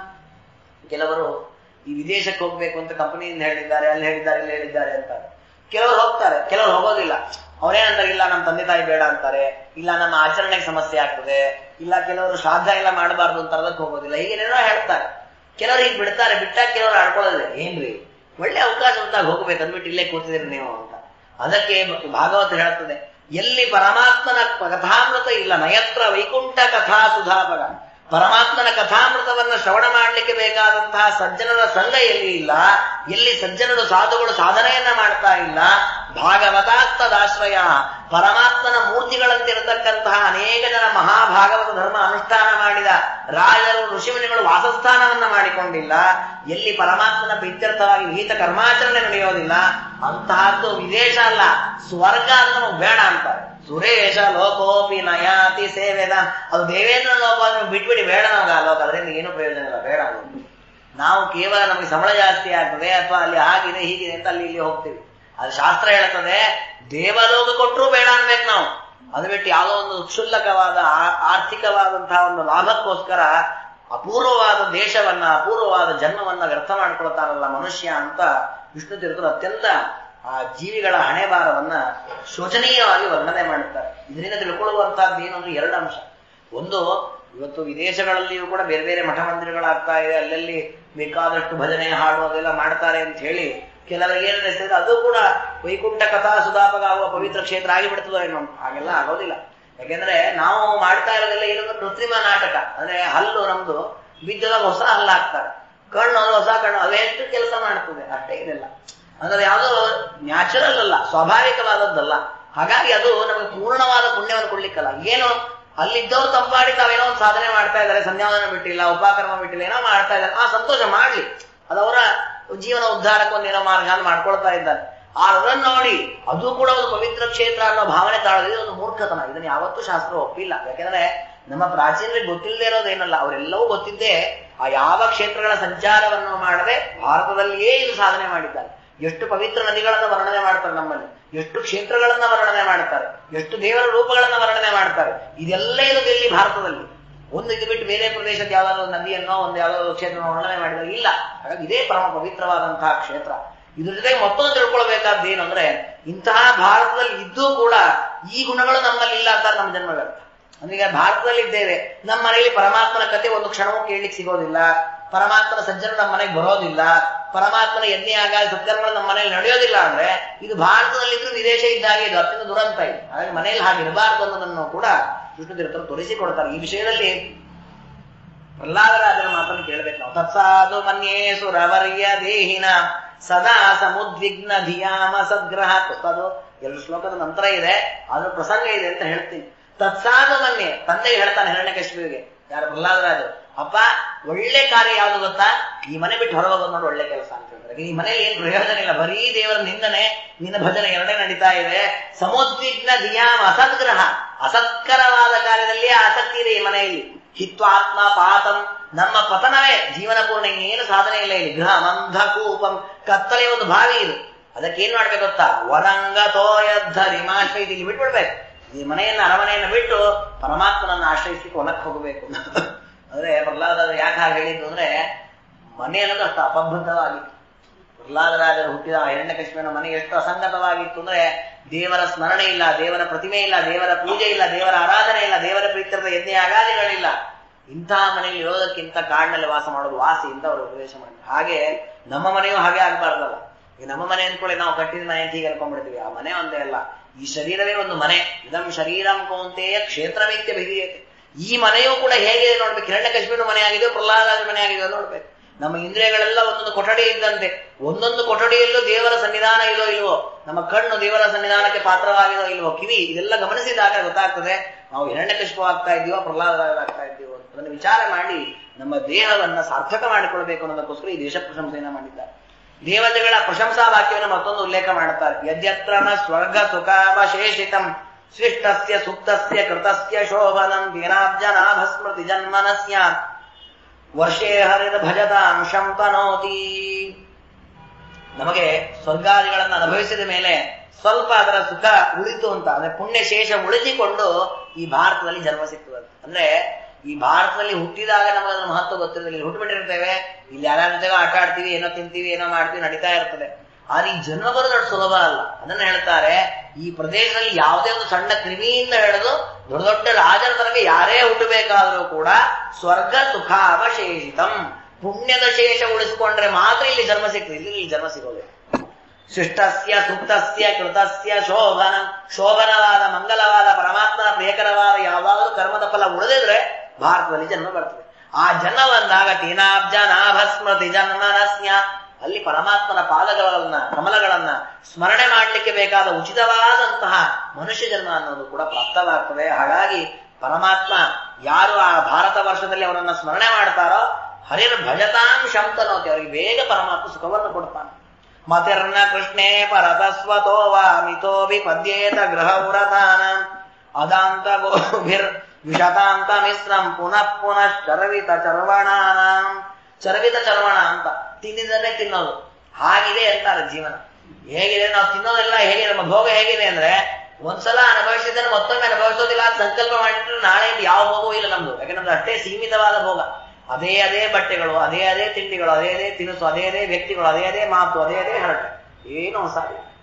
ಕೆಲವರು ಈ ವಿದೇಶಕ್ಕೆ ಹೋಗ್ಬೇಕು ಅಂತ ಕಂಪನಿಯಿಂದ ಹೇಳಿದ್ದಾರೆ ಅಲ್ಲಿ ಹೇಳಿದ್ದಾರೆ ಇಲ್ಲಿ ಹೇಳಿದ್ದಾರೆ ಅಂತ ಕೆಲವರು ಹೋಗ್ತಾರೆ ಕೆಲವರು ಹೋಗೋದಿಲ್ಲ ಅವ್ರೇನಂತಾರೆ ಇಲ್ಲ ನಮ್ಮ ತಂದೆ ತಾಯಿ ಬೇಡ ಅಂತಾರೆ ಇಲ್ಲ ನಮ್ಮ ಆಚರಣೆಗೆ ಸಮಸ್ಯೆ ಆಗ್ತದೆ ಇಲ್ಲ ಕೆಲವರು ಶ್ರಾದ್ದ ಎಲ್ಲ ಮಾಡಬಾರ್ದು ಅಂತ ಅದಕ್ಕೆ ಹೋಗೋದಿಲ್ಲ ಹೀಗೇನೇನೋ ಹೇಳ್ತಾರೆ ಕೆಲವರು ಹೀಗೆ ಬಿಡ್ತಾರೆ ಬಿಟ್ಟಾಗ ಕೆಲವರು ಆಡ್ಕೊಳ್ಳೋದಿಲ್ಲ ಏನ್ರಿ ಒಳ್ಳೆ ಅವಕಾಶ ಉಂಟಾಗ ಹೋಗ್ಬೇಕು ಅಂದ್ಬಿಟ್ಟು ಇಲ್ಲೇ ಕೂತಿದ್ದೀರಿ ನೀವು ಅಂತ ಅದಕ್ಕೆ ಭಾಗವತ ಹೇಳ್ತದೆ ಎಲ್ಲಿ ಪರಮಾತ್ಮನ ಕಥಾಮೃತ ಇಲ್ಲ ನಯತ್ರ ವೈಕುಂಠ ಕಥಾ ಸುಧಾಪಗ ಪರಮಾತ್ಮನ ಕಥಾಮೃತವನ್ನ ಶ್ರವಣ ಮಾಡಲಿಕ್ಕೆ ಬೇಕಾದಂತಹ ಸಜ್ಜನರ ಸಂಘ ಎಲ್ಲಿ ಇಲ್ಲ ಎಲ್ಲಿ ಸಜ್ಜನರು ಸಾಧುಗಳು ಸಾಧನೆಯನ್ನ ಮಾಡ್ತಾ ಇಲ್ಲ ಭಾಗವತಾಸ್ತದಾಶ್ರಯ ಪರಮಾತ್ಮನ ಮೂರ್ತಿಗಳಂತಿರತಕ್ಕಂತಹ ಅನೇಕ ಜನ ಮಹಾಭಾಗವತ ಧರ್ಮ ಅನುಷ್ಠಾನ ಮಾಡಿದ ರಾಜರು ಋಷಿಮುನಿಗಳು ವಾಸಸ್ಥಾನವನ್ನ ಮಾಡಿಕೊಂಡಿಲ್ಲ ಎಲ್ಲಿ ಪರಮಾತ್ಮನ ಪ್ರೀತ್ಯರ್ಥವಾಗಿ ವಿಹಿತ ಕರ್ಮಾಚರಣೆ ನಡೆಯೋದಿಲ್ಲ ಅಂತಹದ್ದು ವಿದೇಶ ಅಲ್ಲ ಸ್ವರ್ಗ ಅಂತ ನಮಗೆ ಬೇಡ ಅಂತಾರೆ ಸುರೇಶ ಲೋಕೋಪಿ ನಯಾತಿ ಸೇವೆದ ಅದು ದೇವೇಂದ್ರ ಲೋಕ ಅಂದ್ರೆ ಬಿಟ್ಬಿಡಿ ಬೇಡ ನಮ್ಗೆ ಆ ಲೋಕ ಅದರಿಂದ ಏನು ಪ್ರಯೋಜನ ಇಲ್ಲ ಬೇಡ ಅದು ನಾವು ಕೇವಲ ನಮಗೆ ಸಂಬಳ ಜಾಸ್ತಿ ಆಗ್ತದೆ ಅಥವಾ ಅಲ್ಲಿ ಹಾಗಿದೆ ಹೀಗಿದೆ ಅಂತ ಅಲ್ಲಿ ಇಲ್ಲಿ ಹೋಗ್ತೀವಿ ಅದು ಶಾಸ್ತ್ರ ಹೇಳ್ತದೆ ದೇವಲೋಕ ಕೊಟ್ಟರು ಬೇಡ ಅನ್ಬೇಕು ನಾವು ಅದು ಬಿಟ್ಟು ಯಾವುದೋ ಒಂದು ಕ್ಷುಲ್ಲಕವಾದ ಆ- ಆರ್ಥಿಕವಾದಂತಹ ಒಂದು ಲಾಭಕ್ಕೋಸ್ಕರ ಅಪೂರ್ವವಾದ ದೇಶವನ್ನ ಅಪೂರ್ವವಾದ ಜನ್ಮವನ್ನ ವ್ಯರ್ಥ ಮಾಡ್ಕೊಳ್ತಾನಲ್ಲ ಮನುಷ್ಯ ಅಂತ ವಿಷ್ಣು ತೀರ್ಥರು ಅತ್ಯಂತ ಆ ಜೀವಿಗಳ ಹಣೆ ಭಾರವನ್ನ ಶೋಚನೀಯವಾಗಿ ವರ್ಣನೆ ಮಾಡುತ್ತಾರೆ ಇದರಿಂದ ತಿಳ್ಕೊಳ್ಳುವಂತಹದ್ದು ಏನು ಅಂದ್ರೆ ಎರಡು ಅಂಶ ಒಂದು ಇವತ್ತು ವಿದೇಶಗಳಲ್ಲಿಯೂ ಕೂಡ ಬೇರೆ ಬೇರೆ ಮಠ ಮಂದಿರಗಳಾಗ್ತಾ ಇದೆ ಅಲ್ಲಲ್ಲಿ ಬೇಕಾದಷ್ಟು ಭಜನೆ ಹಾಡು ಅದೆಲ್ಲ ಮಾಡ್ತಾರೆ ಅಂತ ಹೇಳಿ ಕೆಲವರಿಗೆ ಏನು ಅನಿಸ್ತದೆ ಅದು ಕೂಡ ವೈಕುಂಠ ಕಥಾ ಸುಧಾಪಕ ಆಗುವ ಪವಿತ್ರ ಕ್ಷೇತ್ರ ಆಗಿಬಿಡ್ತದೋ ಏನೋ ಅಂತ. ಹಾಗೆಲ್ಲ ಆಗೋದಿಲ್ಲ ಯಾಕೆಂದ್ರೆ ನಾವು ಮಾಡ್ತಾ ಇರೋದೆಲ್ಲ ಏನಂದ್ರೆ ಕೃತ್ರಿಮ ನಾಟಕ ಅಂದ್ರೆ ಹಲ್ಲು ನಮ್ದು ಬಿದ್ದದಾಗ ಹೊಸ ಹಲ್ಲು ಹಾಕ್ತಾರೆ ಕಣ್ಣು ಅದು ಹೊಸ ಕಣ್ಣು ಅದೆಷ್ಟು ಕೆಲಸ ಮಾಡ್ತದೆ ಅಷ್ಟೇ ಇದೆಲ್ಲ ಅಂದ್ರೆ ಯಾವುದೋ ನ್ಯಾಚುರಲ್ ಅಲ್ಲ ಸ್ವಾಭಾವಿಕವಾದದ್ದಲ್ಲ ಹಾಗಾಗಿ ಅದು ನಮಗೆ ಪೂರ್ಣವಾದ ಪುಣ್ಯವನ್ನು ಕೊಡ್ಲಿಕ್ಕಲ್ಲ ಏನು ಅಲ್ಲಿದ್ದವ್ರು ತಂಪಾಡಿ ತಾವೇನೋ ಒಂದು ಸಾಧನೆ ಮಾಡ್ತಾ ಇದ್ದಾರೆ ಸಂಧ್ಯಾವನ ಬಿಟ್ಟಿಲ್ಲ ಉಪಕರ್ಮ ಬಿಟ್ಟಿಲ್ಲ ಏನೋ ಮಾಡ್ತಾ ಇದ್ದಾರೆ ಆ ಸಂತೋಷ ಮಾಡ್ಲಿ ಅದವರ ಜೀವನ ಉದ್ಧಾರಕ್ಕೆ ಒಂದೇನೋ ಮಾರ್ಗ ಅಂತ ಮಾಡ್ಕೊಳ್ತಾ ಇದ್ದಾರೆ ಆ ಅದನ್ನ ನೋಡಿ ಅದು ಕೂಡ ಒಂದು ಪವಿತ್ರ ಕ್ಷೇತ್ರ ಅನ್ನೋ ಭಾವನೆ ತಾಳೋದು ಒಂದು ಮೂರ್ಖತನ ಇದನ್ನ ಯಾವತ್ತೂ ಶಾಸ್ತ್ರ ಒಪ್ಪಿಲ್ಲ ಯಾಕೆಂದ್ರೆ ನಮ್ಮ ಪ್ರಾಚೀನರಿಗೆ ಗೊತ್ತಿಲ್ಲದೆ ಇರೋದೇನಲ್ಲ ಅವರೆಲ್ಲವೂ ಗೊತ್ತಿದ್ದೇ ಆ ಯಾವ ಕ್ಷೇತ್ರಗಳ ಸಂಚಾರವನ್ನು ಮಾಡದೆ ಭಾರತದಲ್ಲಿಯೇ ಇದು ಸಾಧನೆ ಮಾಡಿದ್ದಾರೆ ಎಷ್ಟು ಪವಿತ್ರ ನದಿಗಳನ್ನ ವರ್ಣನೆ ಮಾಡ್ತಾರೆ ನಮ್ಮಲ್ಲಿ ಎಷ್ಟು ಕ್ಷೇತ್ರಗಳನ್ನ ವರ್ಣನೆ ಮಾಡ್ತಾರೆ ಎಷ್ಟು ದೇವರ ರೂಪಗಳನ್ನ ವರ್ಣನೆ ಮಾಡ್ತಾರೆ ಇದೆಲ್ಲ ಇರೋದು ಇಲ್ಲಿ ಭಾರತದಲ್ಲಿ ಒಂದು ಇದು ಬಿಟ್ಟು ಬೇರೆ ಪ್ರದೇಶದ ಯಾವ್ದಾದ್ರು ನದಿಯನ್ನೋ ಒಂದು ಯಾವ್ದಾದ್ರು ಕ್ಷೇತ್ರ ವರ್ಣನೆ ಮಾಡಿದ್ರೆ ಇಲ್ಲ ಹಾಗಾಗಿ ಇದೇ ಪರಮ ಪವಿತ್ರವಾದಂತಹ ಕ್ಷೇತ್ರ ಇದ್ರ ಜೊತೆಗೆ ಮತ್ತೊಂದು ತಿಳ್ಕೊಳ್ಬೇಕಾದ್ದು ಏನು ಅಂದ್ರೆ ಇಂತಹ ಭಾರತದಲ್ಲಿ ಇದ್ದೂ ಕೂಡ ಈ ಗುಣಗಳು ನಮ್ಮಲ್ಲಿ ಇಲ್ಲ ಅಂತ ನಮ್ಮ ಜನ್ಮ ವ್ಯರ್ಥ ಅಂದ್ರೆ ಈಗ ಭಾರತದಲ್ಲಿ ಇದ್ದೇವೆ ನಮ್ಮ ಮನೆಯಲ್ಲಿ ಪರಮಾತ್ಮನ ಕತೆ ಒಂದು ಕ್ಷಣವೂ ಕೇಳಲಿಕ್ಕೆ ಸಿಗೋದಿಲ್ಲ ಪರಮಾತ್ಮನ ಸಜ್ಜನ ನಮ್ಮ ಮನೆಗೆ ಬರೋದಿಲ್ಲ ಪರಮಾತ್ಮನ ಯಜ್ಞ ಆಗ ಸತ್ಕರ್ಮಗಳು ನಮ್ಮ ಮನೆಯಲ್ಲಿ ನಡೆಯೋದಿಲ್ಲ ಅಂದ್ರೆ ಇದು ಭಾರತದಲ್ಲಿದ್ದು ವಿದೇಶ ಇದ್ದಾಗೆ ಇದು ಅತ್ಯಂತ ದುರಂತ ಇದೆ ಹಾಗಾಗಿ ಮನೆಯಲ್ಲಿ ಹಾಗೆ ಇರಬಾರ್ದು ಅನ್ನೋದನ್ನು ಕೂಡ ವಿಷ್ಣು ತೀರ್ಥರು ತೋರಿಸಿಕೊಡ್ತಾರೆ ಈ ವಿಷಯದಲ್ಲಿ ಪ್ರಹ್ಲಾದರಾಜರ ಮಾತನ್ನು ಕೇಳಬೇಕು ನಾವು ತತ್ಸಾಧು ಮನ್ಯೇ ಸುರವರ್ಯ ದೇಹಿನ ಸದಾ ಸಮುದ್ವಿಗ್ನ ಧಿಯಾಮ ಸದ್ಗ್ರಹ ಅದು ಎರಡು ಶ್ಲೋಕದ ನಂತರ ಇದೆ ಅದ್ರ ಪ್ರಸಂಗ ಇದೆ ಅಂತ ಹೇಳ್ತೀನಿ ತತ್ಸಾಧು ಮನ್ನೆ ತಂದೆಗೆ ಹೇಳ್ತಾನೆ ಹಿರಣ್ಯಕಶಿಪಿಗೆ ಯಾರು ಪ್ರಹ್ಲಾದರಾಜು ಅಪ್ಪ ಒಳ್ಳೆ ಕಾರ್ಯ ಯಾವ್ದು ಗೊತ್ತಾ ಈ ಮನೆ ಬಿಟ್ಟು ಹೊರಗೋಗೋದು ನೋಡಿ ಒಳ್ಳೆ ಕೆಲಸ ಅಂತ ಹೇಳ್ತಾರೆ ಈ ಮನೇಲಿ ಏನ್ ಪ್ರಯೋಜನ ಇಲ್ಲ ಬರೀ ದೇವರ ನಿಂದನೆ ನಿನ್ನ ಭಜನೆ ಎರಡೇ ನಡೀತಾ ಇದೆ ಸಮೋದ್ವಿಗ್ನ ದಿಯಾಮ ಅಸದ್ಗ್ರಹ ಅಸತ್ಕರವಾದ ಕಾರ್ಯದಲ್ಲಿ ಆಸಕ್ತಿ ಇದೆ ಈ ಮನೆಯಲ್ಲಿ ಹಿತ್ವಾತ್ಮ ಪಾತಂ ನಮ್ಮ ಪತನವೇ ಜೀವನ ಪೂರ್ಣ ಏನು ಸಾಧನೆ ಇಲ್ಲ ಇಲ್ಲಿ ಗೃಹ ಮಂಧ ಕೂಪಂ ಕತ್ತಲೆ ಒಂದು ಬಾವಿ ಇದು ಅದಕ್ಕೆ ಏನ್ ಮಾಡ್ಬೇಕು ಗೊತ್ತಾ ವರಂಗ ತೋಯದ್ಧರಿ ಮಾಶ್ರಯಿಸಿ ಇಲ್ಲಿ ಬಿಟ್ಬಿಡ್ಬೇಕು ಈ ಮನೆಯನ್ನ ಅರಮನೆಯನ್ನ ಬಿಟ್ಟು ಪರಮಾತ್ಮನನ್ನ ಆಶ್ರಯಿಸಲಿಕ್ಕೆ ಹೊಲಕ್ಕೆ ಹೋಗಬೇಕು ಅಂದ್ರೆ ಪ್ರಹ್ಲಾದ ಯಾಕೆ ಹಾಗೆ ಹೇಳಿದ್ದು ಅಂದ್ರೆ ಮನೆ ಅನ್ನೋದು ಅಷ್ಟು ಅಪಬದ್ಧವಾಗಿತ್ತು ಪ್ರಹ್ಲಾದರಾಜರು ಹುಟ್ಟಿದ ಹಿರಣ್ಯಕಶ್ಯಪನ ಮನೆ ಎಷ್ಟು ಅಸಂಗತವಾಗಿತ್ತು ಅಂದ್ರೆ ದೇವರ ಸ್ಮರಣೆ ಇಲ್ಲ ದೇವರ ಪ್ರತಿಮೆ ಇಲ್ಲ ದೇವರ ಪೂಜೆ ಇಲ್ಲ ದೇವರ ಆರಾಧನೆ ಇಲ್ಲ ದೇವರ ಪ್ರೀತ್ಯರ್ಥ ಯಜ್ಞ ಯಾಗಾದಿಗಳಿಲ್ಲ ಇಂತಹ ಮನೆಯಲ್ಲಿ ಇರೋದಕ್ಕಿಂತ ಕಾಡಿನಲ್ಲಿ ವಾಸ ಮಾಡೋದು ವಾಸಿ ಅಂತ ಅವರು ಉಪದೇಶ ಮಾಡಿದ್ರು ಹಾಗೆ ನಮ್ಮ ಮನೆಯೂ ಹಾಗೆ ಆಗ್ಬಾರ್ದಲ್ಲ ಈಗ ನಮ್ಮ ಮನೆ ಅಂದ್ಕೊಳ್ಳಿ ನಾವು ಕಟ್ಟಿದ ಮನೆ ಅಂತ ಹೀಗೆ ಅನ್ಕೊಂಡ್ಬಿಡ್ತೀವಿ ಆ ಮನೆ ಒಂದೇ ಅಲ್ಲ ಈ ಶರೀರವೇ ಒಂದು ಮನೆ ಇದಂ ಶರೀರಂ ಕೌಂತೆಯ ಕ್ಷೇತ್ರಮಿತ್ಯ ಬಿಗಿಯತೆ ಈ ಮನೆಯೂ ಕೂಡ ಹೇಗಿದೆ ನೋಡ್ಬೇಕು ಹಿರಣ್ಯಕಶ್ಮೀರ ಮನೆ ಆಗಿದೆ ಪ್ರಹ್ಲಾದರಾಜ ಮನೆ ಆಗಿದೆ ನೋಡ್ಬೇಕು ನಮ್ಮ ಇಂದ್ರಿಯಗಳೆಲ್ಲ ಒಂದೊಂದು ಕೊಠಡಿ ಇದ್ದಂತೆ ಒಂದೊಂದು ಕೊಠಡಿಯಲ್ಲೂ ದೇವರ ಸನ್ನಿಧಾನ ಇದೋ ಇಲ್ವೋ ನಮ್ಮ ಕಣ್ಣು ದೇವರ ಸನ್ನಿಧಾನಕ್ಕೆ ಪಾತ್ರವಾಗಿದೋ ಇಲ್ವೋ ಕಿವಿ ಇದೆಲ್ಲ ಗಮನಿಸಿದಾಗ ಗೊತ್ತಾಗ್ತದೆ ನಾವು ಹಿರಣ್ಯಕಶ್ಯಪ ಆಗ್ತಾ ಇದ್ದೀವೋ ಪ್ರಹ್ಲಾದರಾಜ ಆಗ್ತಾ ಇದ್ದೀವೋ ಅಂತ ಅದನ್ನು ವಿಚಾರ ಮಾಡಿ ನಮ್ಮ ದೇಹವನ್ನ ಸಾರ್ಥಕ ಮಾಡಿಕೊಳ್ಬೇಕು ಅನ್ನೋದಕ್ಕೋಸ್ಕರ ಈ ದೇಶ ಪ್ರಶಂಸೆಯನ್ನ ಮಾಡಿದ್ದಾರೆ ದೇವತೆಗಳ ಪ್ರಶಂಸಾ ವಾಕ್ಯವನ್ನು ಮತ್ತೊಂದು ಉಲ್ಲೇಖ ಮಾಡುತ್ತಾರೆ ಯದ್ಯತ್ರ ನ ಸ್ವರ್ಗ ಸುಖಾವಶೇಷಿತಂ ಸೃಷ್ಟಸ್ಯ ಸುಪ್ತಸ್ಯ ಕೃತಸ್ಯ ಶೋಭನಂ ದಿನಾಬ್ಜನಾಭ ಸ್ಮೃತಿ ಜನ್ಮನಸ್ಯ ವರ್ಷೇ ಹರಿದ ಭಜತಾಂ ಶಂತನೋತಿ ನಮಗೆ ಸ್ವರ್ಗಾದಿಗಳನ್ನು ಅನುಭವಿಸಿದ ಮೇಲೆ ಸ್ವಲ್ಪ ಅದರ ಸುಖ ಉಳಿತು ಅಂತ ಅಂದ್ರೆ ಪುಣ್ಯ ಶೇಷ ಉಳಿಸಿಕೊಂಡು ಈ ಭಾರತದಲ್ಲಿ ಜನ್ಮ ಸಿಗ್ತದೆ ಅಂದ್ರೆ ಈ ಭಾರತದಲ್ಲಿ ಹುಟ್ಟಿದಾಗ ನಮಗೆ ಅದ್ರ ಮಹತ್ವ ಗೊತ್ತಿರೋದಿಲ್ಲ ಇಲ್ಲಿ ಹುಟ್ಟುಬಿಟ್ಟಿರ್ತೇವೆ ಇಲ್ಲಿ ಯಾರ ಜೊತೆಗೋ ಆಟ ಆಡ್ತೀವಿ ಏನೋ ತಿಂತೀವಿ ಏನೋ ಮಾಡ್ತೀವಿ ನಡೀತಾ ಇರ್ತದೆ ಆದ್ರೆ ಈ ಜನ್ಮ ಬರೋದು ಅಷ್ಟು ಸುಲಭ ಅಲ್ಲ ಅದನ್ನ ಹೇಳ್ತಾರೆ ಈ ಪ್ರದೇಶದಲ್ಲಿ ಯಾವುದೇ ಒಂದು ಸಣ್ಣ ಕ್ರಿಮಿಯಿಂದ ಹಿಡಿದು ದೊಡ್ಡ ದೊಡ್ಡ ರಾಜರ ತನಕ ಯಾರೇ ಹುಟ್ಟಬೇಕಾದ್ರೂ ಕೂಡ ಸ್ವರ್ಗ ಸುಖ ಅವಶೇಷಿತಂ ಪುಣ್ಯದ ಶೇಷ ಉಳಿಸಿಕೊಂಡ್ರೆ ಮಾತ್ರ ಇಲ್ಲಿ ಜನ್ಮ ಸಿಗ್ತದೆ ಇಲ್ಲಿ ಇಲ್ಲಿ ಜನ್ಮ ಸಿಗೋದು ಶಿಷ್ಟಸ್ಯ ಸುಪ್ತಸ್ಯ ಕೃತಸ್ಯ ಶೋಭನ ಶೋಭನವಾದ ಮಂಗಲವಾದ ಪರಮಾತ್ಮನ ಪ್ರಿಯಕರವಾದ ಯಾವಾಗಲೂ ಕರ್ಮದ ಫಲ ಉಳಿದಿದ್ರೆ ಭಾರತದಲ್ಲಿ ಜನ್ಮ ಬರ್ತದೆ ಆ ಜನ್ಮ ಬಂದಾಗ ತೀನಾಬ್ಜ ನಾಭ ಸ್ಮೃತಿ ಜನ್ಮನಸ್ಯ ಅಲ್ಲಿ ಪರಮಾತ್ಮನ ಪಾದಗಳನ್ನ ಕಮಲಗಳನ್ನ ಸ್ಮರಣೆ ಮಾಡಲಿಕ್ಕೆ ಬೇಕಾದ ಉಚಿತವಾದಂತಹ ಮನುಷ್ಯ ಜನ್ಮ ಅನ್ನೋದು ಕೂಡ ಪ್ರಾಪ್ತವಾಗ್ತದೆ ಹಾಗಾಗಿ ಪರಮಾತ್ಮ ಯಾರು ಆ ಭಾರತ ವರ್ಷದಲ್ಲಿ ಅವರನ್ನ ಸ್ಮರಣೆ ಮಾಡ್ತಾರೋ ಹರಿರ್ ಭಜತಾಂ ಶಂತನೋತಿ ಅವರಿಗೆ ಬೇಗ ಪರಮಾತ್ಮ ಸುಖವನ್ನು ಕೊಡ್ತಾನೆ ಮತಿರ್ನ ಕೃಷ್ಣೇ ಪರತಸ್ವತೋ ವಾ ಮಿತೋ ವಿಪದ್ಯೇತ ಗೃಹವ್ರತಾನ ಅದಾಂತ ಗೋಭಿರ್ ವಿಷತಾಂತ ಮಿಶ್ರಂ ಪುನಃ ಪುನಃ ಚರವಿತ ಚರ್ವಣಾನಾಂ ಚರವಿತ ಚರ್ವಣ ಅಂತ ತಿಂದಿದ್ದನ್ನೇ ತಿನ್ನೋದು ಹಾಗಿದೆ ಅಂತಾರೆ ಜೀವನ ಹೇಗಿದೆ ನಾವು ತಿನ್ನೋದೆಲ್ಲ ಹೇಗೆ ನಮ್ಮ ಭೋಗ ಹೇಗಿದೆ ಅಂದ್ರೆ ಒಂದ್ಸಲ ಅನುಭವಿಸಿದ್ದನ್ನು ಮತ್ತೊಮ್ಮೆ ಅನುಭವಿಸೋದಿಲ್ಲ ಅಂತ ಸಂಕಲ್ಪ ಮಾಡಿದ್ರೆ ನಾಳೆ ಯಾವ ಭೋಗವೂ ಇಲ್ಲ ನಮ್ದು ಯಾಕಂದ್ರೆ ನಮ್ದು ಅಷ್ಟೇ ಸೀಮಿತವಾದ ಭೋಗ ಅದೇ ಅದೇ ಬಟ್ಟೆಗಳು ಅದೇ ಅದೇ ತಿಂಡಿಗಳು ಅದೇ ಅದೇ ತಿನಿಸು ಅದೇ ಅದೇ ವ್ಯಕ್ತಿಗಳು ಅದೇ ಅದೇ ಮಾತು ಅದೇ ಅದೇ ಹರಟೆ ಏನು ಹೊಸ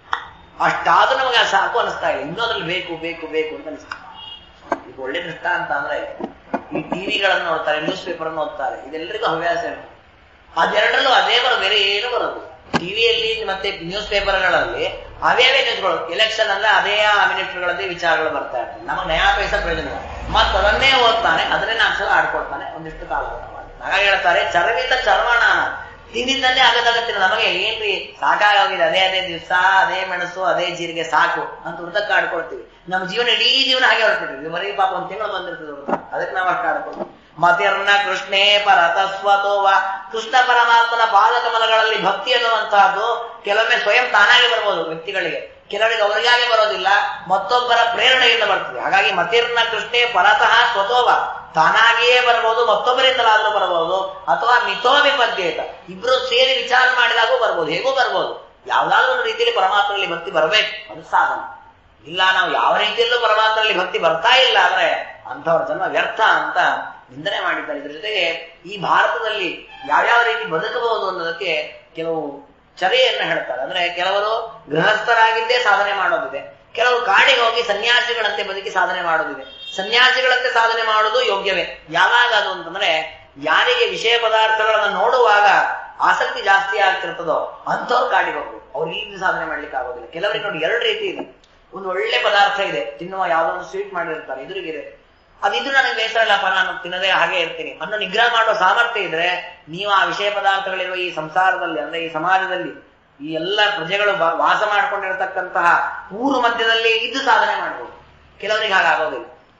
ಅಷ್ಟಾದ್ರೂ ನಮಗೆ ಸಾಕು ಅನಿಸ್ತಾ ಇಲ್ಲ ಇನ್ನೂ ಅದ್ರಲ್ಲಿ ಬೇಕು ಬೇಕು ಬೇಕು ಅಂತ ಅನಿಸ್ತಾ ಈಗ ಒಳ್ಳೆ ದೃಷ್ಟಾಂತ ಅಂದ್ರೆ ಈ ಟಿವಿಗಳನ್ನು ನೋಡ್ತಾರೆ ನ್ಯೂಸ್ ಪೇಪರ್ ಓದ್ತಾರೆ ಇದೆಲ್ಲರಿಗೂ ಹವ್ಯಾಸ ಇರುತ್ತೆ ಅದೆರಡರಲ್ಲೂ ಅದೇ ಬರೋದು ಬೇರೆ ಏನು ಬರೋದು ಟಿವಿಯಲ್ಲಿ ಮತ್ತೆ ನ್ಯೂಸ್ ಪೇಪರ್ಗಳಲ್ಲಿ ಅವೇ ಅವೇ ನ್ಯೂಸ್ಗಳು ಎಲೆಕ್ಷನ್ ಅಂದ್ರೆ ಅದೇ ಆ ಮಿನಿಸ್ಟರ್ಗಳದ್ದೇ ವಿಚಾರಗಳು ಬರ್ತಾ ಇರ್ತವೆ ನಮಗೆ ನಯಾ ಪೈಸ ಪ್ರಯೋಜನ ಇಲ್ಲ ಮತ್ತೆ ಅದನ್ನೇ ಓದ್ತಾನೆ ಅದನ್ನೇ ನಾಲ್ಕು ಸಲ ಆಡ್ಕೊಳ್ತಾನೆ ಒಂದಿಷ್ಟು ಕಾಲ ಹಾಗಾಗಿ ಹೇಳ್ತಾರೆ ಚರ್ವಿತ ಚರ್ವಣ ತಿಂದಿದ್ದನ್ನೇ ಆಗದಾಗತ್ತಿಲ್ಲ ನಮಗೆ ಏನ್ರಿ ಸಾಕಾಗೋಗಿದೆ ಅದೇ ಅದೇ ದಿವಸ ಅದೇ ಮೆಣಸು ಅದೇ ಜೀರಿಗೆ ಸಾಕು ಅಂತ ವೃತ್ತಕ್ಕೆ ಆಡ್ಕೊಳ್ತೀವಿ ನಮ್ಮ ಜೀವನ ಇಡೀ ಜೀವನ ಹಾಗೆ ಹೊರಟ್ಬಿಟ್ಟಿದ್ವಿ ಬರೀ ಪಾಪ ಒಂದ್ ತಿಂಗಳು ಬಂದಿರ್ತದೆ ವೃತ್ತ ಅದಕ್ಕೆ ನಾವು ಅಷ್ಟು ಆಡ್ಕೊಳ್ತೀವಿ ಮತಿರ್ನ ಕೃಷ್ಣೇ ಪರತಸ್ವತೋವ ಕೃಷ್ಣ ಪರಮಾತ್ಮನ ಪಾದಕಮಲಗಳಲ್ಲಿ ಭಕ್ತಿ ಅನ್ನುವಂತಹದ್ದು ಕೆಲವೊಮ್ಮೆ ಸ್ವಯಂ ತಾನಾಗಿ ಬರ್ಬೋದು ವ್ಯಕ್ತಿಗಳಿಗೆ ಕೆಲವರಿಗೆ ಅವರಿಗಾಗಿ ಬರೋದಿಲ್ಲ ಮತ್ತೊಬ್ಬರ ಪ್ರೇರಣೆಯಿಂದ ಬರ್ತದೆ ಹಾಗಾಗಿ ಮತಿರ್ನ ಕೃಷ್ಣೇ ಪರತಃ ಸ್ವತೋವ ತಾನಾಗಿಯೇ ಬರಬಹುದು ಮತ್ತೊಬ್ಬರಿಂದಲಾದ್ರೂ ಬರಬಹುದು ಅಥವಾ ಮಿತೋ ವಿಪದ್ಯೇತ ಇಬ್ರು ಸೇರಿ ವಿಚಾರ ಮಾಡಿದಾಗೂ ಬರ್ಬೋದು ಹೇಗೂ ಬರ್ಬೋದು ಯಾವ್ದಾದ್ರು ಒಂದು ರೀತಿಯಲ್ಲಿ ಪರಮಾತ್ಮನಲ್ಲಿ ಭಕ್ತಿ ಬರಬೇಕು ಅದು ಸಾಧನ ಇಲ್ಲ ನಾವು ಯಾವ ರೀತಿಯಲ್ಲೂ ಪರಮಾತ್ಮನಲ್ಲಿ ಭಕ್ತಿ ಬರ್ತಾ ಇಲ್ಲ ಅಂದ್ರೆ ಅಂಥವ್ರ ಜನ್ಮ ವ್ಯರ್ಥ ಅಂತ ನಿಂದನೆ ಮಾಡಿದ್ದಾರೆ ಇದ್ರ ಜೊತೆಗೆ ಈ ಭಾರತದಲ್ಲಿ ಯಾವ್ಯಾವ ರೀತಿ ಬದುಕಬಹುದು ಅನ್ನೋದಕ್ಕೆ ಕೆಲವು ಚರ್ಯೆಯನ್ನ ಹೇಳ್ತಾರೆ ಅಂದ್ರೆ ಕೆಲವರು ಗೃಹಸ್ಥರಾಗಿದ್ದೇ ಸಾಧನೆ ಮಾಡೋದಿದೆ ಕೆಲವರು ಕಾಡಿಗೆ ಹೋಗಿ ಸನ್ಯಾಸಿಗಳಂತೆ ಬದುಕಿ ಸಾಧನೆ ಮಾಡೋದಿದೆ ಸನ್ಯಾಸಿಗಳಂತೆ ಸಾಧನೆ ಮಾಡೋದು ಯೋಗ್ಯವೇ ಯಾವಾಗ ಅದು ಅಂತಂದ್ರೆ ಯಾರಿಗೆ ವಿಷಯ ಪದಾರ್ಥಗಳನ್ನ ನೋಡುವಾಗ ಆಸಕ್ತಿ ಜಾಸ್ತಿ ಆಗ್ತಿರ್ತದೋ ಅಂಥವ್ರು ಕಾಡಿಗೆ ಹೋಗ್ಬೇಕು ಅವ್ರು ಇಲ್ಲಿ ಸಾಧನೆ ಮಾಡ್ಲಿಕ್ಕೆ ಆಗೋದಿಲ್ಲ ಕೆಲವರಿಗೆ ನೋಡಿ ಎರಡು ರೀತಿ ಇದೆ ಒಂದು ಒಳ್ಳೆ ಪದಾರ್ಥ ಇದೆ ತಿನ್ನುವ ಯಾವುದೋ ಒಂದು ಸ್ವೀಟ್ ಮಾಡಿರ್ತಾರೆ ಎದುರಿಗಿದೆ ಅದಿದ್ದು ನನಗೆ ಬೇಸರ ಇಲ್ಲಪ್ಪ ನಾನು ತಿನ್ನದೇ ಹಾಗೆ ಇರ್ತೀನಿ ಅನ್ನೋ ನಿಗ್ರಹ ಮಾಡುವ ಸಾಮರ್ಥ್ಯ ಇದ್ರೆ ನೀವು ಆ ವಿಷಯ ಪದಾರ್ಥಗಳಿರುವ ಈ ಸಂಸಾರದಲ್ಲಿ ಅಂದ್ರೆ ಈ ಸಮಾಜದಲ್ಲಿ ಈ ಎಲ್ಲ ಪ್ರಜೆಗಳು ವಾಸ ಮಾಡ್ಕೊಂಡಿರತಕ್ಕಂತಹ ಊರು ಮಧ್ಯದಲ್ಲಿ ಇದ್ದು ಸಾಧನೆ ಮಾಡಬಹುದು ಕೆಲವರಿಗೆ ಹಾಗಾಗೋದಿಲ್ಲ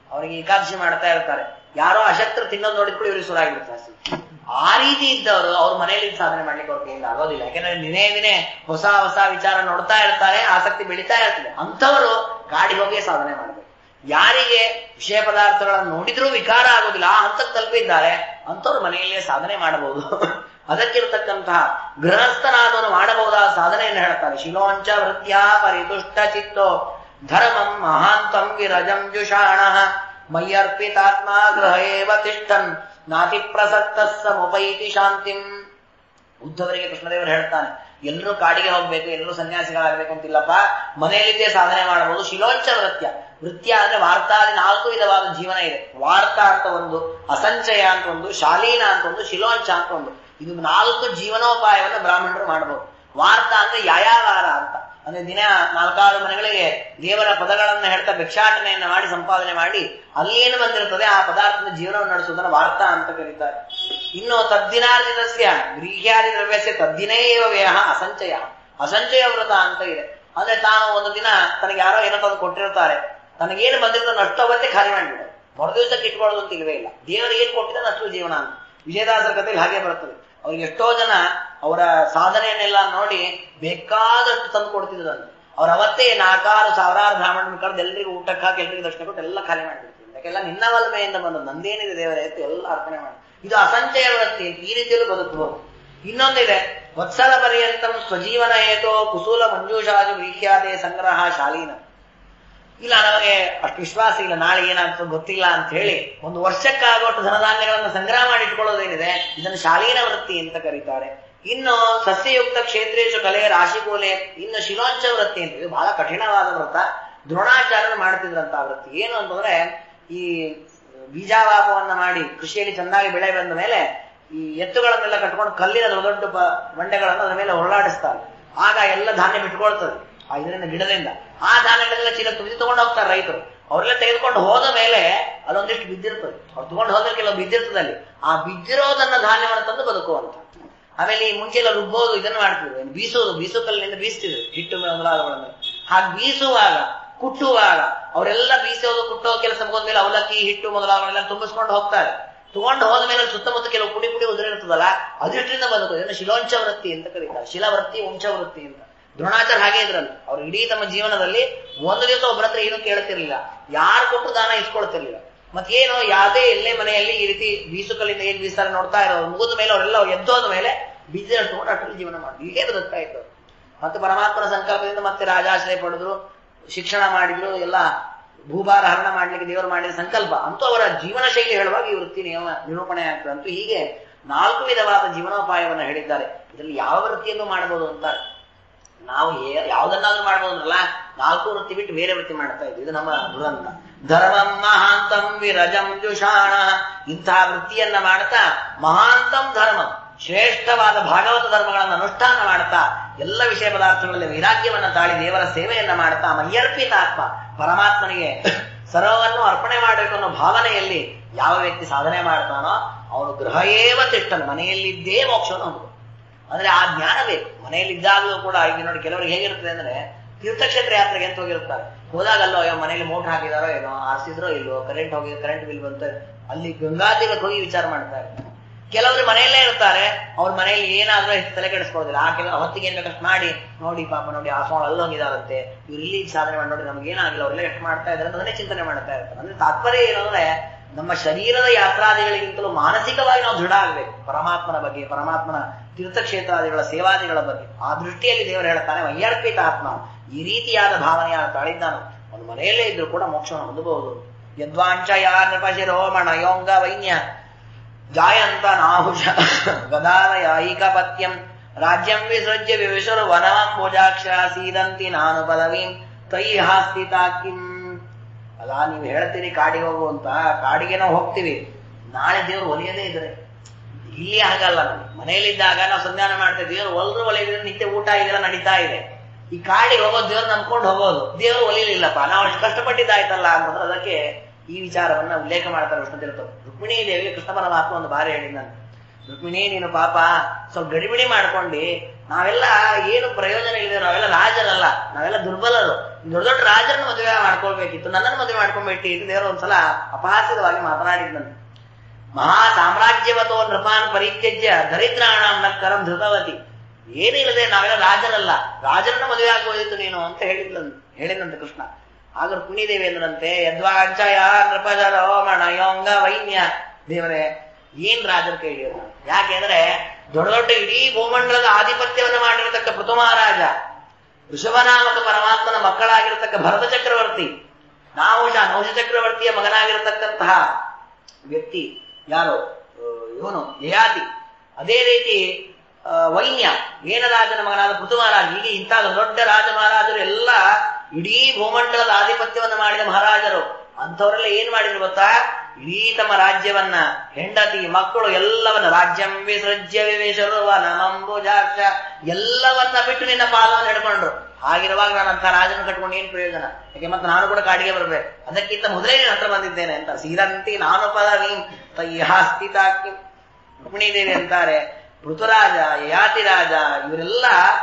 ಅವರಿಗೆ ಏಕಾದಶಿ ಮಾಡ್ತಾ ಇರ್ತಾರೆ ಯಾರೋ ಅಶಕ್ತರು ತಿನ್ನೋದು ನೋಡಿದ ಕೂಡ ಇವ್ರಿಗೆ ಶುರು ಆಗಿಬಿಡುತ್ತೆ ಹಸಿ. ಆ ರೀತಿ ಇದ್ದವರು ಅವ್ರ ಮನೆಯಲ್ಲಿ ಸಾಧನೆ ಮಾಡ್ಲಿಕ್ಕೆ ಅವ್ರ ಕೈಯಿಂದ ಆಗೋದಿಲ್ಲ ಯಾಕಂದ್ರೆ ದಿನೇ ದಿನೇ ಹೊಸ ಹೊಸ ವಿಚಾರ ನೋಡ್ತಾ ಇರ್ತಾರೆ ಆಸಕ್ತಿ ಬೆಳೀತಾ ಇರ್ತದೆ ಅಂಥವರು ಕಾಡಿಗೆ ಹೋಗಿ ಸಾಧನೆ ಮಾಡಬೇಕು ಯಾರಿಗೆ ವಿಷಯ ಪದಾರ್ಥಗಳನ್ನು ನೋಡಿದ್ರೂ ವಿಕಾರ ಆಗೋದಿಲ್ಲ ಆ ಹಂತಕ್ಕೆ ತಲುಪಿದ್ದಾರೆ ಅಂಥವ್ರು ಮನೆಯಲ್ಲೇ ಸಾಧನೆ ಮಾಡಬಹುದು ಅದಕ್ಕಿರತಕ್ಕಂತಹ ಗೃಹಸ್ಥನಾದವನು ಮಾಡಬಹುದಾದ ಸಾಧನೆಯನ್ನು ಹೇಳ್ತಾರೆ ಶಿಲೋಂಚ ವೃತ್ಯ ಪರಿತುಷ್ಟ ಚಿತ್ತೋ ಧರ್ಮಂ ಮಹಾಂತಂ ವಿರಜಂ ಜುಷಾಣ ಮಯ್ಯರ್ಪಿತಾತ್ಮ ಗೃಹ ಏವ ತಿಷ್ಠನ್ ನಾತಿ ಪ್ರಸಕ್ತ ಸಮುಪೈತಿ ಶಾಂತಿಂ ಉದ್ಧವರಿಗೆ ಕೃಷ್ಣದೇವರು ಹೇಳ್ತಾನೆ ಎಲ್ಲರೂ ಕಾಡಿಗೆ ಹೋಗ್ಬೇಕು ಎಲ್ಲರೂ ಸನ್ಯಾಸಿಗಳಾಗಬೇಕು ಅಂತಿಲ್ಲಪ್ಪ ಮನೆಯಲ್ಲಿದ್ದೇ ಸಾಧನೆ ಮಾಡಬಹುದು ಶಿಲೋಂಚ ವೃತ್ಯ ವೃತ್ಯ ಅಂದ್ರೆ ವಾರ್ತಾದಿ ನಾಲ್ಕು ವಿಧವಾದ ಜೀವನ ಇದೆ ವಾರ್ತಾ ಅಂತ ಒಂದು ಅಸಂಚಯ ಅಂತ ಒಂದು ಶಾಲೀನ ಅಂತ ಒಂದು ಶಿಲೋಂಚ ಅಂತ ಒಂದು ಇದು ನಾಲ್ಕು ಜೀವನೋಪಾಯವನ್ನು ಬ್ರಾಹ್ಮಣರು ಮಾಡಬಹುದು ವಾರ್ತಾ ಅಂದ್ರೆ ಯಾಯಾವಾರ ಅಂತ ಅಂದ್ರೆ ದಿನ ನಾಲ್ಕಾರು ಮನೆಗಳಿಗೆ ದೇವರ ಪದಗಳನ್ನ ಹೇಳ್ತಾ ಭಿಕ್ಷಾಟನೆಯನ್ನ ಮಾಡಿ ಸಂಪಾದನೆ ಮಾಡಿ ಅಲ್ಲಿ ಏನು ಬಂದಿರ್ತದೆ ಆ ಪದಾರ್ಥದ ಜೀವನವನ್ನು ನಡೆಸುವುದನ್ನ ವಾರ್ತಾ ಅಂತ ಕರೀತಾರೆ ಇನ್ನು ತದ್ದಿನಾರ್ಜಿತಸ್ಯ ಗೃಹ್ಯಾದಿ ದ್ರವ್ಯಸ್ಯ ತದ್ದಿನೇವ ವ್ಯಯ ಅಸಂಚಯ ಅಸಂಚಯ ವ್ರತ ಅಂತ ಇದೆ ಅಂದ್ರೆ ತಾನು ಒಂದು ದಿನ ತನಗೆ ಯಾರೋ ಏನೋ ತಂದು ಕೊಟ್ಟಿರ್ತಾರೆ ತನಗೇನು ಬಂದಿರ್ತದೆ ಅಷ್ಟು ಅವತ್ತೇ ಖಾಲಿ ಮಾಡಿಬಿಡೋದು ಮರು ದಿವಸಕ್ಕೆ ಇಟ್ಕೊಳ್ಳೋದು ಅಂತ ಇಲ್ವೇ ಇಲ್ಲ ದೇವರು ಏನ್ ಕೊಟ್ಟಿದ್ದಾನೆ ಅಷ್ಟು ಜೀವನ ಅಂತ ವಿಜಯದಾಸರ ಕಥೆಯಲ್ಲಿ ಹಾಗೆ ಬರ್ತದೆ ಅವ್ರಿಗೆ ಎಷ್ಟೋ ಜನ ಅವರ ಸಾಧನೆಯನ್ನೆಲ್ಲ ನೋಡಿ ಬೇಕಾದಷ್ಟು ತಂದು ಕೊಡ್ತಿದ್ರಂತೆ ಅವ್ರು ಅವತ್ತೇ ನಾಲ್ಕಾರು ಸಾವಿರಾರು ಬ್ರಾಹ್ಮಣನ ಕರೆದು ಎಲ್ಲರಿಗೂ ಊಟಕ್ಕೆ ಹಾಕಿ ಎಲ್ಲರಿಗೂ ದರ್ಶನ ಕೊಟ್ಟು ಎಲ್ಲ ಖಾಲಿ ಮಾಡಿಬಿಡ್ತಿದ್ರು ಯಾಕೆಲ್ಲ ನಿನ್ನ ವಲ್ಮೆಯಿಂದ ಬಂದು ನಂದೇನಿದೆ ದೇವರ ಎತ್ತು ಎಲ್ಲ ಅರ್ಪಣೆ ಮಾಡಿ ಇದು ಅಸಂಚಯ ವೃತ್ತಿ ಈ ರೀತಿಯಲ್ಲೂ ಬದುಕಬಹುದು ಇನ್ನೊಂದಿದೆ ವತ್ಸಲ ಪರ್ಯಂತಂ ಸ್ವಜೀವನ ಏತೋ ಕುಸೂಲ ಮಂಜೂಷಾಜು ವೀಖ್ಯಾತೆ ಸಂಗ್ರಹ ಶಾಲೀನ ಇಲ್ಲ ನಮಗೆ ಅಷ್ಟು ವಿಶ್ವಾಸ ಇಲ್ಲ ನಾಳೆ ಏನಾಗ್ತದೆ ಗೊತ್ತಿಲ್ಲ ಅಂತ ಹೇಳಿ ಒಂದು ವರ್ಷಕ್ಕಾಗೋಷ್ಟು ಧನಧಾನ್ಯಗಳನ್ನು ಸಂಗ್ರಹ ಮಾಡಿ ಇಟ್ಕೊಳ್ಳೋದೇನಿದೆ ಇದನ್ನು ಶಾಲೀನ ವೃತ್ತಿ ಅಂತ ಕರೀತಾರೆ ಇನ್ನು ಸಸ್ಯಯುಕ್ತ ಕ್ಷೇತ್ರೇಶು ಕಲೆ ರಾಶಿಕೂಲೆ ಇನ್ನು ಶಿಲೋಂಚ ವೃತ್ತಿ ಅಂತ ಇದು ಬಹಳ ಕಠಿಣವಾದ ವ್ರತ ದ್ರೋಣಾಚಾರ್ಯರು ಮಾಡ್ತಿದ್ರಂತ ಆ ವೃತ್ತಿ ಏನು ಅಂತಂದ್ರೆ ಈ ಬೀಜಾವಾಪವನ್ನ ಮಾಡಿ ಕೃಷಿಯಲ್ಲಿ ಚೆನ್ನಾಗಿ ಬೆಳೆ ಬಂದ ಮೇಲೆ ಈ ಎತ್ತುಗಳನ್ನೆಲ್ಲ ಕಟ್ಕೊಂಡು ಕಲ್ಲಿನ ದೊಡ್ಡ ದೊಡ್ಡ ಬ- ಬಂಡೆಗಳನ್ನು ಅದರ ಮೇಲೆ ಹೊರಳಾಡಿಸ್ತಾರೆ ಆಗ ಎಲ್ಲ ಧಾನ್ಯ ಬಿಟ್ಕೊಳ್ತದೆ ಆ ಇದರಿಂದ ಗಿಡದಿಂದ ಆ ಧಾನ್ಯಗಳೆಲ್ಲ ಚೀಲ ತುಂಬಿ ತಗೊಂಡು ಹೋಗ್ತಾರೆ ರೈತರು ಅವರೆಲ್ಲ ತೆಗೆದುಕೊಂಡು ಹೋದ ಮೇಲೆ ಅಲ್ಲೊಂದಿಷ್ಟು ಬಿದ್ದಿರ್ತದೆ ಅವ್ರು ತಗೊಂಡು ಹೋದ್ರೆ ಕೆಲವು ಬಿದ್ದಿರ್ತದೆ ಅಲ್ಲಿ ಆ ಬಿದ್ದಿರೋದನ್ನ ಧಾನ್ಯವನ್ನು ತಂದು ಬದುಕುವಂತ ಆಮೇಲೆ ಈ ಮುಂಚೆ ಎಲ್ಲ ರುಬ್ಬೋದು ಇದನ್ನ ಮಾಡ್ತಿದ್ರು ಏನು ಬೀಸೋದು ಬೀಸೋ ಕಲ್ಲಿನಿಂದ ಬೀಸ್ತಿದ್ರು ಹಿಟ್ಟು ಮೊದಲಾದವುಗಳನ್ನು ಹಾಗೆ ಬೀಸುವಾಗ ಕುಟ್ಟುವಾಗ ಅವರೆಲ್ಲ ಬೀಸೋದು ಕುಟ್ಟೋ ಕೆಲಸ ಮುಗಿದ್ಮೇಲೆ ಅವಲಕ್ಕಿ ಹಿಟ್ಟು ಮೊದಲಾದವುಗಳೆಲ್ಲ ತುಂಬಿಸ್ಕೊಂಡು ಹೋಗ್ತಾರೆ ತಗೊಂಡು ಹೋದ ಮೇಲೆ ಸುತ್ತಮುತ್ತ ಕೆಲವು ಪುಡಿ ಪುಡಿ ಉದುರಿರ್ತದಲ್ಲ ಅದಿಷ್ಟರಿಂದ ಬದುಕು ಇದನ್ನು ಶಿಲೋಂಚ ವೃತ್ತಿ ಅಂತ ಕರೀತಾರೆ ಶಿಲಾವೃತ್ತಿ ವಂಶ ವೃತ್ತಿ ಅಂತ ದ್ರೋಣಾಚಾರ್ಯ ಹಾಗೆ ಇದ್ರಲ್ಲ ಅವ್ರು ಇಡೀ ತಮ್ಮ ಜೀವನದಲ್ಲಿ ಒಂದು ದಿವಸ ಒಬ್ಬರ ಹತ್ರ ಏನು ಕೇಳ್ತಿರ್ಲಿಲ್ಲ ಯಾರು ಕೊಟ್ಟು ದಾನ ಇಸ್ಕೊಳ್ತಿರ್ಲಿಲ್ಲ ಮತ್ತೇನು ಯಾವುದೇ ಎಲ್ಲೇ ಮನೆಯಲ್ಲಿ ಈ ರೀತಿ ಬೀಸುಕಲ್ಲಿಂದ ಏನ್ ಬೀಸ್ತಾರೆ ನೋಡ್ತಾ ಇರೋರು ಮುಗಿದ ಮೇಲೆ ಅವರೆಲ್ಲ ಎದ್ದೋದ ಮೇಲೆ ಬೀಜ ತಗೊಂಡು ಅಷ್ಟರಲ್ಲಿ ಜೀವನ ಮಾಡಿ ಹೀಗೆ ಬದುಕ್ತಾ ಇದ್ದವರು ಮತ್ತೆ ಪರಮಾತ್ಮನ ಸಂಕಲ್ಪದಿಂದ ಮತ್ತೆ ರಾಜಾಶ್ರಯ ಪಡೆದ್ರು ಶಿಕ್ಷಣ ಮಾಡಿದ್ರು ಎಲ್ಲ ಭೂಭಾರ ಹರಣ ಮಾಡ್ಲಿಕ್ಕೆ ದೇವರು ಮಾಡಿದ ಸಂಕಲ್ಪ ಅಂತೂ ಅವರ ಜೀವನ ಶೈಲಿ ಹೇಳುವಾಗ ಈ ವೃತ್ತಿ ನಿಯಮ ನಿರೂಪಣೆ ಆಗ್ತದೆ ಅಂತೂ ಹೀಗೆ ನಾಲ್ಕು ವಿಧವಾದ ಜೀವನೋಪಾಯವನ್ನು ಹೇಳಿದ್ದಾರೆ ಇದರಲ್ಲಿ ಯಾವ ವೃತ್ತಿಯನ್ನು ಮಾಡಬಹುದು ಅಂತಾರೆ ನಾವು ಏ- ಯಾವ್ದನ್ನಾದ್ರೂ ಮಾಡ್ಬೋದಲ್ಲ ನಾಲ್ಕು ವೃತ್ತಿ ಬಿಟ್ಟು ಬೇರೆ ವೃತ್ತಿ ಮಾಡ್ತಾ ಇದ್ವಿ ಇದು ನಮ್ಮ ದುರಂತ ಧರ್ಮಂ ಮಹಾಂತಂ ವಿರಜಂ ಜುಷಾಣ ಇಂತಹ ವೃತ್ತಿಯನ್ನ ಮಾಡ್ತಾ ಮಹಾಂತಂ ಧರ್ಮ ಶ್ರೇಷ್ಠವಾದ ಭಾಗವತ ಧರ್ಮಗಳನ್ನು ಅನುಷ್ಠಾನ ಮಾಡ್ತಾ ಎಲ್ಲ ವಿಷಯ ಪದಾರ್ಥಗಳಲ್ಲಿ ವೈರಾಗ್ಯವನ್ನ ತಾಳಿ ದೇವರ ಸೇವೆಯನ್ನ ಮಾಡ್ತಾ ಮಯ್ಯರ್ಪಿತ ಆತ್ಮ ಪರಮಾತ್ಮನಿಗೆ ಸರ್ವವನ್ನು ಅರ್ಪಣೆ ಮಾಡಬೇಕು ಅನ್ನೋ ಭಾವನೆಯಲ್ಲಿ ಯಾವ ವ್ಯಕ್ತಿ ಸಾಧನೆ ಮಾಡ್ತಾನೋ ಅವನು ಗೃಹ ಏವ ತಿಷ್ಟನು ಮನೆಯಲ್ಲಿದ್ದೇ ಮೋಕ್ಷವನ್ನು ಹೊಂದಬೇಕು ಅಂದ್ರೆ ಆ ಜ್ಞಾನ ಬೇಕು ಮನೆಯಲ್ಲಿ ಇದ್ದಾಗಲೂ ಕೂಡ ಈಗ ನೋಡಿ ಕೆಲವರಿಗೆ ಹೇಗಿರ್ತದೆ ಅಂದ್ರೆ ತೀರ್ಥಕ್ಷೇತ್ರ ಯಾತ್ರೆಗೆ ಅಂತ ಹೋಗಿರ್ತಾರೆ ಹೋದಾಗಲ್ಲೋ ಅಯ್ಯೋ ಮನೇಲಿ ಮೋಟರ್ ಹಾಕಿದಾರೋ ಏನೋ ಆರಿಸಿದ್ರೋ ಇಲ್ವೋ ಕರೆಂಟ್ ಹೋಗಿ ಕರೆಂಟ್ ಬಿಲ್ ಬಂತ ಅಲ್ಲಿ ಗಂಗಾ ತೀರಕ್ಕೆ ಹೋಗಿ ವಿಚಾರ ಮಾಡ್ತಾ ಇರ್ತಾರೆ ಕೆಲವರು ಮನೆಯಲ್ಲೇ ಇರ್ತಾರೆ ಅವ್ರ ಮನೆಯಲ್ಲಿ ಏನಾದ್ರೂ ಹೆಚ್ಚು ತಲೆ ಕೆಡಿಸ್ಕೊಳ್ಳೋದಿಲ್ಲ ಆ ಕೆಲ ಹೊತ್ತಿಗೆ ಏನ್ ಬೇಕಷ್ಟು ಮಾಡಿ ನೋಡಿ ಪಾಪ ನೋಡಿ ಆ ಸ್ವಾಮಿ ಅಲ್ಲಿ ಹೋಗಿದಾರಂತೆ ಇವ್ರು ಇಲ್ಲಿ ಸಾಧನೆ ಮಾಡಿ ನೋಡಿ ನಮ್ಗೆ ಏನಾಗಿಲ್ಲ ಅವರೆಲ್ಲ ಎಷ್ಟು ಮಾಡ್ತಾ ಇದ್ದಾರೆ ಅದನ್ನೇ ಚಿಂತನೆ ಮಾಡ್ತಾ ಇರ್ತಾರೆ ಅಂದ್ರೆ ತಾತ್ಪರ್ಯ ಏನು ಅಂದ್ರೆ ನಮ್ಮ ಶರೀರದ ಯಾತ್ರಾದಿಗಳಿಗಿಂತಲೂ ಮಾನಸಿಕವಾಗಿ ನಾವು ದೃಢ ಆಗ್ಬೇಕು ಪರಮಾತ್ಮನ ಬಗ್ಗೆ ಪರಮಾತ್ಮನ ತೀರ್ಥಕ್ಷೇತ್ರಾದಿಗಳ ಸೇವಾದಿಗಳ ಬಗ್ಗೆ ಆ ದೃಷ್ಟಿಯಲ್ಲಿ ದೇವರು ಹೇಳ್ತಾನೆ ವೈಯರ್ಪಿತ ಆತ್ಮ ಈ ರೀತಿಯಾದ ಭಾವನೆಯ ತಾಳಿದ್ದಾನು ಒಂದು ಮನೆಯಲ್ಲೇ ಇದ್ರೂ ಕೂಡ ಮೋಕ್ಷವನ್ನು ಹೊಂದಬಹುದು ಯದ್ವಾಂಚ ಯಾ ನೃಪಶಿರೋಮಣ ಯೋಂಗ ವೈನ್ಯ ಜಾಯಂತ ನಾಹುಷ ಗದಾನಯಾಯಿಕ ಪತ್ಯಂ ರಾಜ್ಯಂ ವಿಸೃಜ್ಯ ವಿವಿಶರು ವನವಂ ಭುಜಾಕ್ಷ ಸೀದಂತಿ ನಾನು ಪದವೀಂ ತೈ ಹಾಸ್ತಿತ ಕಿಂ ಅಲ್ಲ ನೀವು ಹೇಳ್ತೀರಿ ಕಾಡಿಗೆ ಹೋಗು ಅಂತ ಕಾಡಿಗೆ ನಾವು ಹೋಗ್ತೀವಿ ನಾಳೆ ದೇವ್ರು ಒಲಿಯದೇ ಇದ್ರೆ ಇಲ್ಲಿ ಹಾಗಲ್ಲ ನಾವು ಮನೆಯಲ್ಲಿದ್ದಾಗ ನಾವು ಸಂಧಾನ ಮಾಡ್ತಾ ದೇವ್ರು ಒಲ್ರು ಒಲಿದ್ರೆ ನಿತ್ಯ ಊಟ ಇದೆಲ್ಲ ನಡೀತಾ ಇದೆ ಈ ಕಾಡಿಗೆ ಹೋಗೋದು ದೇವ್ರು ನಂಬ್ಕೊಂಡು ಹೋಗೋದು ದೇವ್ರು ಒಲಿಲಿಲ್ಲಪ್ಪ ನಾವು ಅಷ್ಟು ಕಷ್ಟಪಟ್ಟಿದ್ದಾಯ್ತಲ್ಲ ಅಂತಂದ್ರೆ ಅದಕ್ಕೆ ಈ ವಿಚಾರವನ್ನ ಉಲ್ಲೇಖ ಮಾಡ್ತಾರೆ ವಿಷ್ಣು ತೀರ್ಥರು ರುಕ್ಮಿಣಿ ದೇವಿ ಕೃಷ್ಣ ಪರಮಾತ್ಮ ಒಂದು ಬಾರಿ ಹೇಳಿದ್ದಾನೆ ರುಕ್ಮಿಣಿ ನೀನು ಪಾಪ ಸ್ವಲ್ಪ ಗಡಿಬಿಡಿ ಮಾಡ್ಕೊಂಡು ನಾವೆಲ್ಲ ಏನು ಪ್ರಯೋಜನ ಇಲ್ಲ ನಾವೆಲ್ಲ ರಾಜರಲ್ಲ ನಾವೆಲ್ಲ ದುರ್ಬಲರು ದೊಡ್ಡ ದೊಡ್ಡ ರಾಜರನ್ನ ಮದುವೆ ಮಾಡ್ಕೊಳ್ಬೇಕಿತ್ತು ನನ್ನನ್ನು ಮದುವೆ ಮಾಡ್ಕೊಂಡ್ಬಿಟ್ಟು ಇದು ದೇವರು ಒಂದ್ಸಲ ಅಪಹಾಸ್ಯವಾಗಿ ಮಾತನಾಡಿದ್ನಂತೆ ಮಹಾ ಸಾಮ್ರಾಜ್ಯವತೋ ನೃಪಾನ್ ಪರಿತ್ಯಜ್ಯ ದರಿದ್ರಾಣಂ ನಕ್ಕರಂ ಧೃತವತಿ ಏನಿಲ್ಲದೆ ನಾವೆಲ್ಲ ರಾಜರಲ್ಲ ರಾಜರನ್ನ ಮದುವೆ ಆಗೋದಿತ್ತು ನೀನು ಅಂತ ಹೇಳಿದ್ಲಂತ ಹೇಳಿದಂತೆ ಕೃಷ್ಣ ಆಗ ರುಕ್ಮಿಣೀದೇವಿ ಎಂದ್ರಂತೆ ಯದ್ವಾಂಚಯ ನೃಪಜರ ಓಮಣ ಯೋಂಗ ವೈನ್ಯ ದೇವರೇ ಏನ್ ರಾಜರ ಕೇಳಿಯೋದು ಯಾಕೆಂದ್ರೆ ದೊಡ್ಡ ದೊಡ್ಡ ಇಡೀ ಭೂಮಂಡಲದ ಆಧಿಪತ್ಯವನ್ನು ಮಾಡಿರತಕ್ಕ ಪೃಥು ಮಹಾರಾಜ ಋಷಭನಾಮಕ ಪರಮಾತ್ಮನ ಮಕ್ಕಳಾಗಿರತಕ್ಕ ಭರತ ಚಕ್ರವರ್ತಿ ನಾವು ನೌಷ ಚಕ್ರವರ್ತಿಯ ಮಗನಾಗಿರತಕ್ಕಂತಹ ವ್ಯಕ್ತಿ ಯಾರು ಇವನು ಯಯಾತಿ ಅದೇ ರೀತಿ ಆ, ವೈನ್ಯ ಏನರಾಜನ ಮಗನಾದ ಪೃಥು ಮಹಾರಾಜ ಹೀಗೆ ಇಂಥ ದೊಡ್ಡ ರಾಜ ಮಹಾರಾಜರು ಎಲ್ಲ ಇಡೀ ಭೂಮಂಡಲದ ಆಧಿಪತ್ಯವನ್ನು ಮಾಡಿದ ಮಹಾರಾಜರು ಅಂಥವರೆಲ್ಲ ಏನ್ ಮಾಡಿದ್ರು ಗೊತ್ತಾ ಇಡೀ ತಮ್ಮ ರಾಜ್ಯವನ್ನ ಹೆಂಡತಿ ಮಕ್ಕಳು ಎಲ್ಲವನ್ನ ರಾಜ್ಯಂ ವಿಸೃಜ್ಯ ವಿವೇಶರುವ ನಮಂಬುಜಾಕ್ಷ ಎಲ್ಲವನ್ನ ಬಿಟ್ಟು ನಿನ್ನ ಪಾದವನ್ನು ಹಿಡ್ಕೊಂಡ್ರು ಹಾಗಿರುವಾಗ ನಾನು ಅಂತ ರಾಜನ ಕಟ್ಕೊಂಡು ಏನ್ ಪ್ರಯೋಜನ ಯಾಕೆ ಮತ್ತೆ ನಾನು ಕೂಡ ಕಾಡಿಗೆ ಬರ್ಬೇಕು ಅದಕ್ಕಿಂತ ಮೊದಲೇ ನಿನ್ನ ಹತ್ರ ಬಂದಿದ್ದೇನೆ ಅಂತ ಸೀರಂತಿ ನಾನು ಪದವಿ ತಯ್ಯಾಸ್ತಿತಾಕಿ ರುಕ್ಮಿಣೀದೇವಿ ಅಂತಾರೆ ಪೃಥುರಾಜ ಯಯಾತಿ ರಾಜ ಇವರೆಲ್ಲ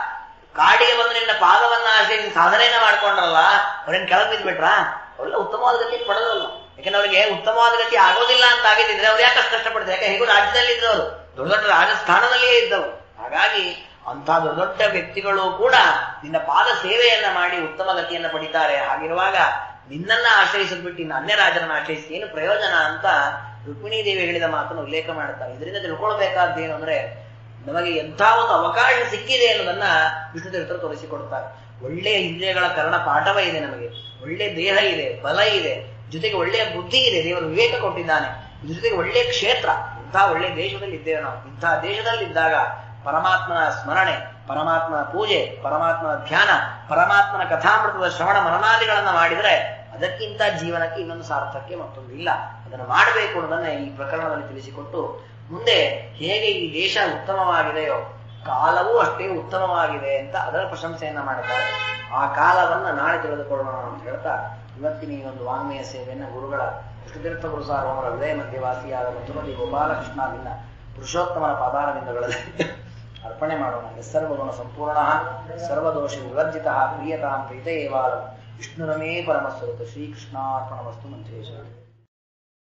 ಕಾಡಿಗೆ ಬಂದು ನಿನ್ನ ಪಾದವನ್ನ ಆಶ್ರಯಿಸಿ ಸಾಧನೆಯನ್ನ ಮಾಡ್ಕೊಂಡ್ರಲ್ಲ ಅವ್ರೇನ್ ಕೆಳಗೆ ಬಿದ್ಬಿಟ್ರಾ ಅವರೆಲ್ಲ ಉತ್ತಮವಾದ ಗತಿ ಪಡೆದಲ್ಲ ಯಾಕಂದ್ರೆ ಅವರಿಗೆ ಉತ್ತಮವಾದ ಗತಿ ಆಗೋದಿಲ್ಲ ಅಂತ ಆಗಿದ್ದಿದ್ರೆ ಅವ್ರು ಯಾಕೆ ಅಷ್ಟು ಕಷ್ಟಪಡ್ತಾರೆ ಯಾಕೆ ಹೇಗೂ ರಾಜ್ಯದಲ್ಲಿ ಇದ್ದವರು ದೊಡ್ಡ ದೊಡ್ಡ ರಾಜಸ್ಥಾನದಲ್ಲಿಯೇ ಇದ್ದವು ಹಾಗಾಗಿ ಅಂತ ದೊಡ್ಡ ದೊಡ್ಡ ವ್ಯಕ್ತಿಗಳು ಕೂಡ ನಿನ್ನ ಪಾದ ಸೇವೆಯನ್ನ ಮಾಡಿ ಉತ್ತಮ ಗತಿಯನ್ನ ಪಡಿತಾರೆ ಹಾಗಿರುವಾಗ ನಿನ್ನನ್ನ ಆಶ್ರಯಿಸಿದ್ಬಿಟ್ಟು ಇನ್ನು ಅನ್ಯ ರಾಜರನ್ನ ಆಶ್ರಯಿಸಿ ಏನು ಪ್ರಯೋಜನ ಅಂತ ರುಕ್ಮಿಣೀ ದೇವಿ ಹೇಳಿದ ಮಾತನ್ನು ಉಲ್ಲೇಖ ಮಾಡುತ್ತಾರೆ ಇದರಿಂದ ತಿಳ್ಕೊಳ್ಬೇಕಾದ್ದೇನು ಅಂದ್ರೆ ನಮಗೆ ಎಂಥ ಒಂದು ಅವಕಾಶ ಸಿಕ್ಕಿದೆ ಅನ್ನೋದನ್ನ ವಿಷ್ಣು ತೀರ್ಥರು ತೋರಿಸಿಕೊಡ್ತಾರೆ ಒಳ್ಳೆಯ ಇಂದ್ರಿಯಗಳ ಕರ್ಣ ಪಾಠವ ಇದೆ ನಮಗೆ ಒಳ್ಳೆ ದೇಹ ಇದೆ ಬಲ ಇದೆ ಜೊತೆಗೆ ಒಳ್ಳೆಯ ಬುದ್ಧಿ ಇದೆ ದೇವರು ವಿವೇಕ ಕೊಟ್ಟಿದ್ದಾನೆ ಇದ್ರ ಜೊತೆಗೆ ಒಳ್ಳೆಯ ಕ್ಷೇತ್ರ ಇಂಥ ಒಳ್ಳೆಯ ದೇಶದಲ್ಲಿ ಇದ್ದೇವೆ ನಾವು ಇಂಥ ದೇಶದಲ್ಲಿದ್ದಾಗ ಪರಮಾತ್ಮನ ಸ್ಮರಣೆ ಪರಮಾತ್ಮನ ಪೂಜೆ ಪರಮಾತ್ಮನ ಧ್ಯಾನ ಪರಮಾತ್ಮನ ಕಥಾಮೃತದ ಶ್ರವಣ ಮನನಾದಿಗಳನ್ನ ಮಾಡಿದ್ರೆ ಅದಕ್ಕಿಂತ ಜೀವನಕ್ಕೆ ಇನ್ನೊಂದು ಸಾರ್ಥಕ್ಯ ಮತ್ತೊಂದು ಇಲ್ಲ ಅದನ್ನು ಮಾಡಬೇಕು ಅನ್ನೋದನ್ನ ಈ ಪ್ರಕರಣದಲ್ಲಿ ತಿಳಿಸಿಕೊಟ್ಟು ಮುಂದೆ ಹೇಗೆ ಈ ದೇಶ ಉತ್ತಮವಾಗಿದೆಯೋ ಕಾಲವೂ ಅಷ್ಟೇ ಉತ್ತಮವಾಗಿದೆ ಅಂತ ಅದರ ಪ್ರಶಂಸೆಯನ್ನ ಮಾಡುತ್ತಾರೆ ಆ ಕಾಲವನ್ನ ನಾಳೆ ತಿಳಿದುಕೊಳ್ಳೋಣ ಅಂತ ಹೇಳ್ತಾ ಇವತ್ತಿನ ಈ ಒಂದು ವಾಂಗ್ಮಯ ಸೇವೆಯನ್ನ ಗುರುಗಳ ಕೃಷ್ಣತೀರ್ಥ ಗುರು ಸಾರ್ವಮರ ಹೃದಯ ಮಧ್ಯವಾಸಿಯಾದ ಮಧುಮತಿ ಗೋಪಾಲಕೃಷ್ಣನಿಂದ ಪುರುಷೋತ್ತಮನ ಪಾದಾರವಿಂದಗಳಲ್ಲಿ ಅರ್ಪಣೆ ಮಾಡೋಣ ಸರ್ವಗುಣ ಸಂಪೂರ್ಣ ಸರ್ವದೋಷ ವಿವರ್ಜಿತ ಪ್ರಿಯತಾಂ ಪ್ರೀತ ಏವಾಲ ವಿಷ್ಣುರಮೇ ಪರಮಸ್ವರೂಪ ಶ್ರೀಕೃಷ್ಣಾರ್ಪಣ ವಸ್ತು ಮಂತ್ರೇಶ್ವರ